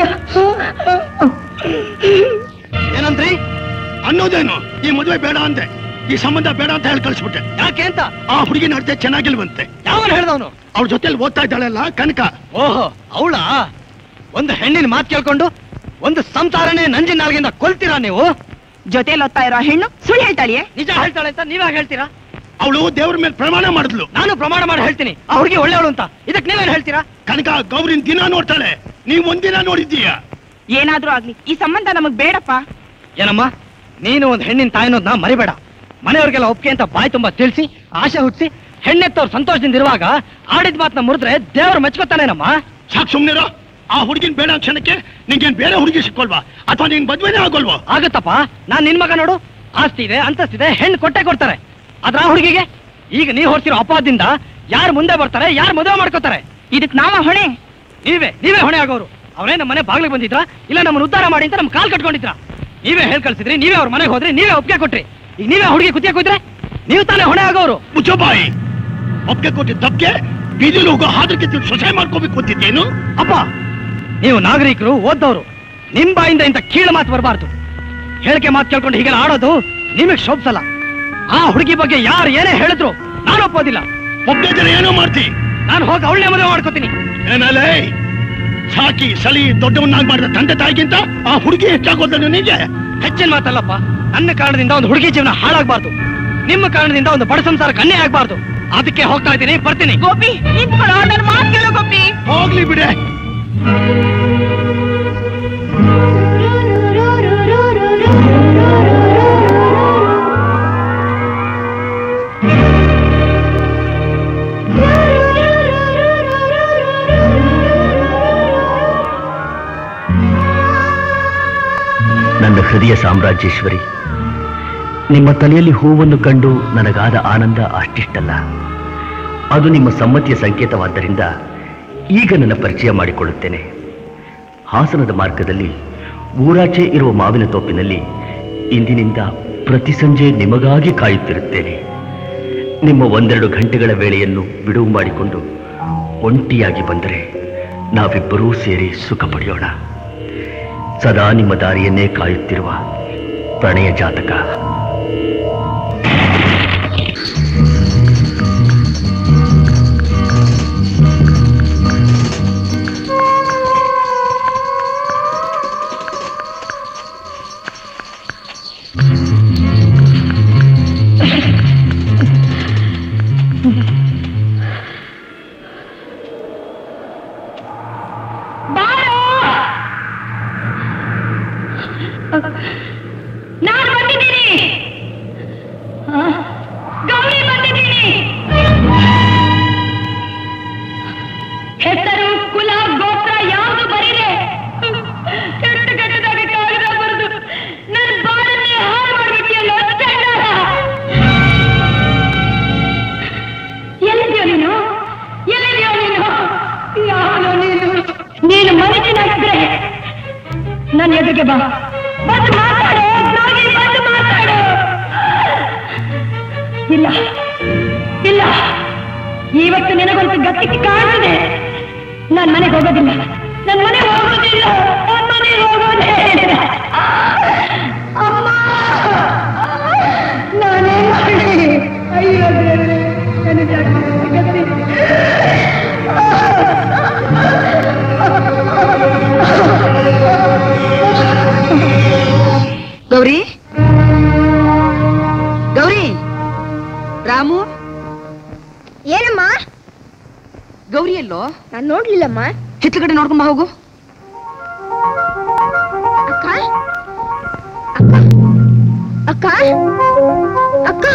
ಏನಂದ್ರಿ ಅನ್ನೋದೇನು ಈ ಮದುವೆ ಬೇಡ ಅಂದೆ ಈ ಸಂಬಂಧ ಬೇಡ ಅಂತ ಹೇಳಿ ಕಳಿಸ್ಬಿಟ್ಟೆ ಯಾಕೆ ಅಂತ ಆ ಹುಡುಗಿ ನಡತೆ ಚೆನ್ನಾಗಿಲ್ವಂತೆ ಯಾವನು ಹೇಳ್ದವನು ಅವ್ರ ಜೊತೆಲಿ ಓದ್ತಾ ಇದ್ದಾಳಲ್ಲ ಕನಕ ಓಹೋ ಅವಳ ಒಂದು ಹೆಣ್ಣಿನ ಮಾತು ಕೇಳ್ಕೊಂಡು ಒಂದು ಸಂಸಾರನೇ ನಂಜಿನ ನಾಲ್ಗಿಂದ ಕೊಲ್ತೀರಾ ನೀವು ಜೊತೆಲಿ ಓದ್ತಾ ಇರೋ ಹೆಣ್ಣು ಸುಳ್ಳು ಹೇಳ್ತಾಳಿಯೇ ನಿಜ ಹೇಳ್ತಾಳೆ ಅಂತ ನೀವಾಗ ಹೇಳ್ತೀರಾ ಅವಳು ದೇವ್ರ ಮೇಲೆ ಪ್ರಮಾಣ ಮಾಡಿದ್ಲು ನಾನು ಪ್ರಮಾಣ ಮಾಡಿ ಹೇಳ್ತೀನಿ ಆ ಹುಡುಗಿ ಒಳ್ಳೆಯವಳು ಅಂತ ಇದಕ್ಕೆ ನೀವೇನ್ ಹೇಳ್ತೀರಾ ಕನಕ ಗೌರಿನ ದಿನ ನೋಡ್ತಾಳೆ ನೀವ್ ಒಂದಿನ ನೋಡಿದ್ದೀಯ ಏನಾದ್ರೂ ಆಗ್ಲಿ ಈ ಸಂಬಂಧ ನಮಗ್ ಬೇಡಪ್ಪ ಏನಮ್ಮ ನೀನು ಒಂದು ಹೆಣ್ಣಿನ ತಾಯಿನೋದ್ನ ಮರಿಬೇಡ ಮನೆಯವ್ರಿಗೆಲ್ಲ ಒಪ್ಪಿಗೆ ಅಂತ ಬಾಯಿ ತುಂಬಾ ತಿಳಿಸಿ ಆಶೆ ಹುಟ್ಟಿಸಿ ಹೆಣ್ಣೆತ್ತವ್ರು ಸಂತೋಷದಿಂದ ಇರುವಾಗ ಆಡಿದ ಮಾತನ್ನ ಮುರಿದ್ರೆ ದೇವ್ರು ಮೆಚ್ಕೋತಾನೇನಮ್ಮ ಸಾಕ್ ಸುಮ್ನಿರೋ ಆ ಹುಡುಗಿನ ಬೇಡ ಕ್ಷಣಕ್ಕೆ ನಿಂಗೇನ್ ಬೇರೆ ಹುಡುಗಿ ಸಿಕ್ಕೊಲ್ವಾ ಅಥವಾ ನಿನ್ ಮದ್ವೆನೇ ಆಗೋಲ್ವಾ ಆಗತ್ತಪ್ಪ ನಾನ್ ನಿನ್ ಮಗ ನೋಡು ಆಸ್ತಿ ಇದೆ ಅಂತಸ್ತಿದೆ ಹೆಣ್ಣು ಕೊಟ್ಟೆ ಕೊಡ್ತಾರೆ ಆದ್ರ ಆ ಹುಡುಗಿಗೆ ಈಗ ನೀವ್ ಹೊರ್ತಿರೋ ಅಪವಾದದಿಂದ ಯಾರು ಮುಂದೆ ಬರ್ತಾರೆ ಯಾರು ಮದುವೆ ಮಾಡ್ಕೋತಾರೆ ಇದಕ್ ನಾವ ಹೊಣೆ ನೀವೇ ನೀವೇ ಹೊಣೆ ಆಗೋರು ಅವರೇ ನಮ್ಮ ಮನೆ ಬಾಗ್ಲಿಗೆ ಬಂದಿದ್ರ ಇಲ್ಲ ನಮ್ಮನ್ನ ಉದ್ಧಾರ ಮಾಡಿ ಅಂತ ನಮ್ ಕಾಲ್ ಕಟ್ಕೊಂಡಿದ್ರ ನೀವೇ ಹೇಳ್ ಕಳ್ಸಿದ್ರಿ ನೀವೇ ಅವ್ರ ಮನೆಗೆ ಹೋದ್ರಿ ನೀವೇ ಒಪ್ಪಿಗೆ ಕೊಟ್ರಿ ಈಗ ನೀವೇ ಹುಡುಗಿ ಕುತ್ತಿಗೆ ಹೋದ್ರೆ ನೀವು ತಾನೇ ಹೊಣೆ ಆಗೋರು ಮುಚ್ಚೋ ಬಾಯಿ ಒಪ್ಪಿಗೆ ಕೊಟ್ಟಿದ್ದ ತಪ್ಪಿಗೆ ಬೀದಿಲಿ ಹೋಗೋ ಹಾದ್ರಕ್ಕೆ ಸೊಸೆ ಮಾಡ್ಕೋಬೇಕು ಅಂತಿದ್ದೇನು ಅಪ್ಪ ನೀವು ನಾಗರಿಕರು ಓದ್ದವರು ನಿಮ್ ಬಾಯಿಂದ ಇಂಥ ಕೀಳು ಮಾತು ಬರಬಾರ್ದು ಹೇಳಿಕೆ ಮಾತು ಕೇಳ್ಕೊಂಡು ಹೀಗೆಲ್ಲ ಆಡೋದು ನಿಮಗ್ ಶೋಭಸಲ್ಲ ಆ ಹುಡುಗಿ ಬಗ್ಗೆ ಯಾರು ಏನೇ ಹೇಳಿದ್ರು ನಾನು ಒಪ್ಪೋದಿಲ್ಲ ಒಬ್ಬೇ ಜನ ಏನೋ ಮಾಡ್ತಿ ನಾನು ಹೋಗಿ ಅವಳನ್ನೇ ಮದುವೆ ಮಾಡ್ಕೋತೀನಿ ಏನಲ್ಲೇ ಸಾಕಿ ಸಲಿ ದೊಡ್ಡವನ್ನಾಗಿ ಮಾಡಿದ ತಂದೆ ತಾಯಿಗಿಂತ ಆ ಹುಡುಗಿ ಹೆಚ್ಚಾಗೋದ ನಿನಗೆ ಹೆಚ್ಚಿನ ಮಾತಲ್ಲಪ್ಪ ನನ್ನ ಕಾರಣದಿಂದ ಒಂದು ಹುಡುಗಿ ಜೀವನ ಹಾಳಾಗಬಾರ್ದು ನಿಮ್ಮ ಕಾರಣದಿಂದ ಒಂದು ಬಡ ಸಂಸಾರಕ್ಕೆ ಅನ್ಯಾಯ ಆಗ್ಬಾರ್ದು ಅದಕ್ಕೆ ಹೋಗ್ತಾ ಇದ್ದೀನಿ ಬರ್ತೀನಿ ಗೋಪಿ ನಿಂತ್ಕೊಳ್ಳೋ ನನ್ನ ಮಾತು ಕೇಳೋ ಗೋಪಿ ಹೋಗ್ಲಿ ಬಿಡೆ ನನ್ನ ಹೃದಯ ಸಾಮ್ರಾಜ್ಯೇಶ್ವರಿ ನಿಮ್ಮ ತಲೆಯಲ್ಲಿ ಹೂವನ್ನು ಕಂಡು ನನಗಾದ ಆನಂದ ಅಷ್ಟಿಷ್ಟಲ್ಲ ಅದು ನಿಮ್ಮ ಸಮ್ಮತಿಯ ಸಂಕೇತವಾದ್ದರಿಂದ ಈಗ ನನ್ನ ಪರಿಚಯ ಮಾಡಿಕೊಳ್ಳುತ್ತೇನೆ ಹಾಸನದ ಮಾರ್ಗದಲ್ಲಿ ಊರಾಚೆ ಇರುವ ಮಾವಿನ ತೋಪಿನಲ್ಲಿ ಇಂದಿನಿಂದ ಪ್ರತಿ ಸಂಜೆ ನಿಮಗಾಗಿ ಕಾಯುತ್ತಿರುತ್ತೇನೆ ನಿಮ್ಮ ಒಂದೆರಡು ಗಂಟೆಗಳ ವೇಳೆಯನ್ನು ಬಿಡುವು ಮಾಡಿಕೊಂಡು ಒಂಟಿಯಾಗಿ ಬಂದರೆ ನಾವಿಬ್ಬರೂ ಸೇರಿ ಸುಖ ಪಡೆಯೋಣ ಸದಾ ನಿಮ್ಮ ದಾರಿಯನ್ನೇ ಕಾಯುತ್ತಿರುವ ಪ್ರಣಯ ಜಾತಕ ನಾನು ಬಂದಿದ್ದೀನಿ ಆ, ಗೌರಿ ಬಂದಿದ್ದೀನಿ ಹೆಸರು ಕುಲ ಗೋತ್ರ ಯಾವುದು ಬರೀದೆ ಕೆಟ್ಟ ಕೆಟ್ಟದಾಗ ಕಾಗದ ಬರೆದು ನನ್ನ ಬಾಳನ್ನೇ ಹಾಳು ಮಾಡ್ಬಿಟ್ಟಿಯಲ್ಲ ಚಂಡಾಲ ಎಲ್ಲಿದ್ಯೋ ನೀನು ಎಲ್ಲಿದ್ಯೋ ನೀನು ಯಾವನೋ ನೀನು ನೀನು ಮನುಷ್ಯನಾಗಿದ್ರೆ ನನ್ನ ಎದುರಿಗೆ ಬಾ ಬಂದು ಮಾತಾಡು ನಾಗಿ ಬಂದು ಮಾತಾಡು ಇಲ್ಲ ಇಲ್ಲ ಇವತ್ತು ನಿನಗೊಂದು ಗತಿ ಕಾಣಿದೆ ನಾನ್ ಮನೆಗೆ ಹೋಗೋದಿಲ್ಲ ನನ್ ಮನೆಗೆ ಹೋಗೋದಿಲ್ಲ ನನ್ ಮನೆಗೆ ಹೋಗೋದೇ ಇಲ್ಲ. ಅಮ್ಮ ನಾನೇ ಮಾಡಿ ಅಯ್ಯೋ ದೇವ್ರೇ, ನನಗೆ ಯಾಕೆ ಗೌರಿ ಗೌರಿ ರಾಮು ಏನಮ್ಮ ಗೌರಿ ಎಲ್ಲೋ ನಾನ್ ನೋಡ್ಲಿಲ್ಲಮ್ಮ ಹಿತ್ಲ ಕಡೆ ನೋಡ್ಕೊಂಡ್ ಬಾ ಹೋಗು ಅಕ್ಕ ಅಕ್ಕ ಅಕ್ಕ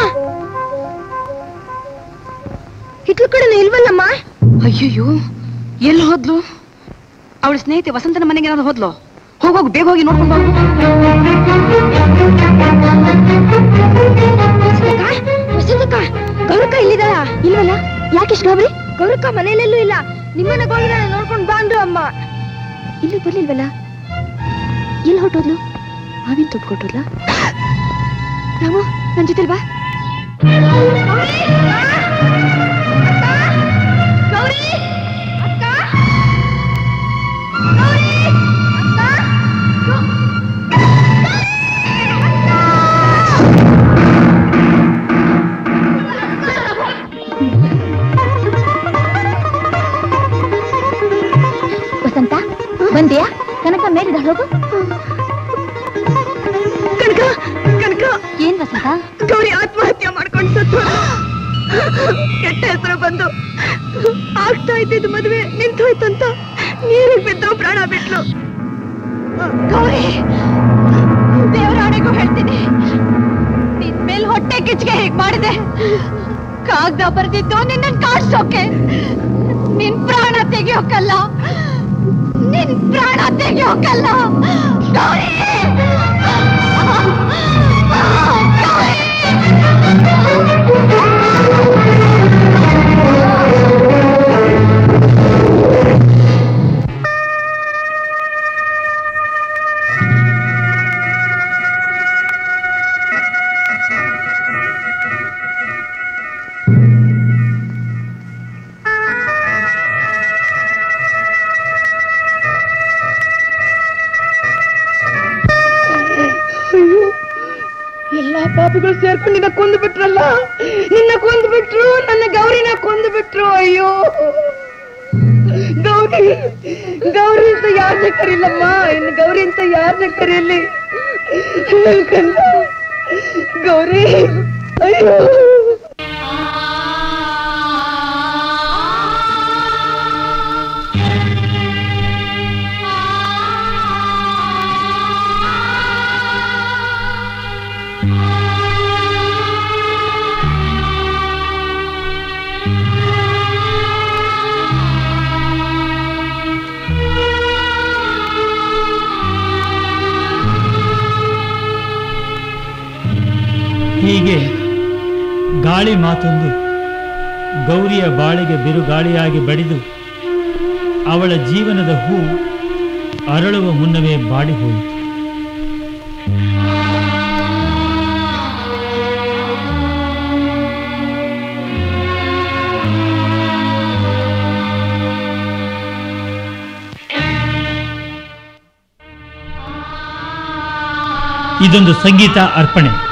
ಹಿತ್ಲ ಕಡೆನೂ ಇಲ್ವಲ್ಲಮ್ಮ ಅಯ್ಯಯ್ಯೋ ಎಲ್ಲಿ ಹೋದ್ಲು ಅವಳ ಸ್ನೇಹಿತೆ ವಸಂತನ ಮನೆಗೆ ಏನಾದ್ರು ಹೋದ್ಲು ಹೋಗೋಗು ಬೇಗ ಹೋಗಿ ನೋಡ್ಕೊಂಡ್ ಬಾ ವಸಂತಕ್ಕ ಗೌರಕ್ಕ ಇಲ್ಲಿದಾಳ ಇಲ್ವಲ್ಲ ಯಾಕೆಷ್ಟು ಗಾಬರಿ ಗೌರಕ್ಕ ಮನೆಯಲ್ಲೆಲ್ಲೂ ಇಲ್ಲ ನಿಮ್ಮನ್ನ ಹೋಗಿದ್ದಾಳೆ ನೋಡ್ಕೊಂಡು ಬಂದ್ರು ಅಮ್ಮ ಇಲ್ಲೂ ಬರ್ಲಿಲ್ವಲ್ಲ ಎಲ್ಲಿ ಹೊಟ್ಟೋದ್ಲು ಮಾವಿನ ತೊಟ್ಟು ಕೊಟ್ಟೋದ್ಲ ರಾಮು ನನ್ ಜೊತೆಲ್ ಬಾ ಗೌರಿ ಅಕ್ಕ ಗೌರಿ ಅಕ್ಕ ವಸಂತ ಬಂದ್ಯಾ ಕನಕ ಮೇಲಿದ ಹೋಗು ಕನಕ ಕನಕ ಏನ್ ವಸಂತ ಗೌರಿ ಆತ್ಮಹತ್ಯೆ ಮಾಡ್ಕೊಂಡು ಸತ್ತು ಕೆಟ್ಟ ಹೆಸರು ಬಂದು ಆಗ್ತಾ ಇದ್ದಿದ್ದು ಮದುವೆ ನಿಂತೋಯ್ತಂತ ನೀರಿಗೆ ಬಿದ್ದು ಪ್ರಾಣ ಬಿಟ್ಲು ಗೌರಿ ದೇವರ ಆಣೆಗೂ ಹೇಳ್ತೀನಿ ನಿನ್ ಮೇಲ್ ಹೊಟ್ಟೆ ಕಿಚ್ಗೆ ಹೇಗ್ ಮಾಡಿದೆ ಕಾಗ್ದ ಬರ್ದಿದ್ದು ನಿನ್ನ ಕಾಡ್ಸೋಕೆ ನಿನ್ ಪ್ರಾಣ ತೆಗಿಯೋಕಲ್ಲ ನಿನ್ ಪ್ರಾಣ ತೆಗಿಯೋಕಲ್ಲ ಗೌರಿ ಪಾಪಿಗಳು ಸೇರ್ಕೊಂಡು ನಿನ್ನ ಕೊಂದು ಬಿಟ್ರಲ್ಲ ನಿನ್ನ ಕೊಂದು ಬಿಟ್ರು ನನ್ನ ಗೌರಿನ ಕೊಂದು ಬಿಟ್ರು ಅಯ್ಯೋ ಗೌರಿ ಗೌರಿ ಅಂತ ಯಾರನ್ನ ಕರೀಲಮ್ಮ ಇನ್ನು ಗೌರಿ ಅಂತ ಯಾರನ್ನ ಕರೀಲಿ ನನ್ ಕಂದ ಗೌರಿ ಅಯ್ಯೋ ಹೀಗೆ ಗಾಳಿ ಮಾತೊಂದು ಗೌರಿಯ ಬಾಳಿಗೆ ಬಿರುಗಾಳಿಯಾಗಿ ಬಡಿದು ಅವಳ ಜೀವನದ ಹೂ ಅರಳುವ ಮುನ್ನವೇ ಬಾಡಿ ಹೋಯಿತು ಇದೊಂದು ಸಂಗೀತ ಅರ್ಪಣೆ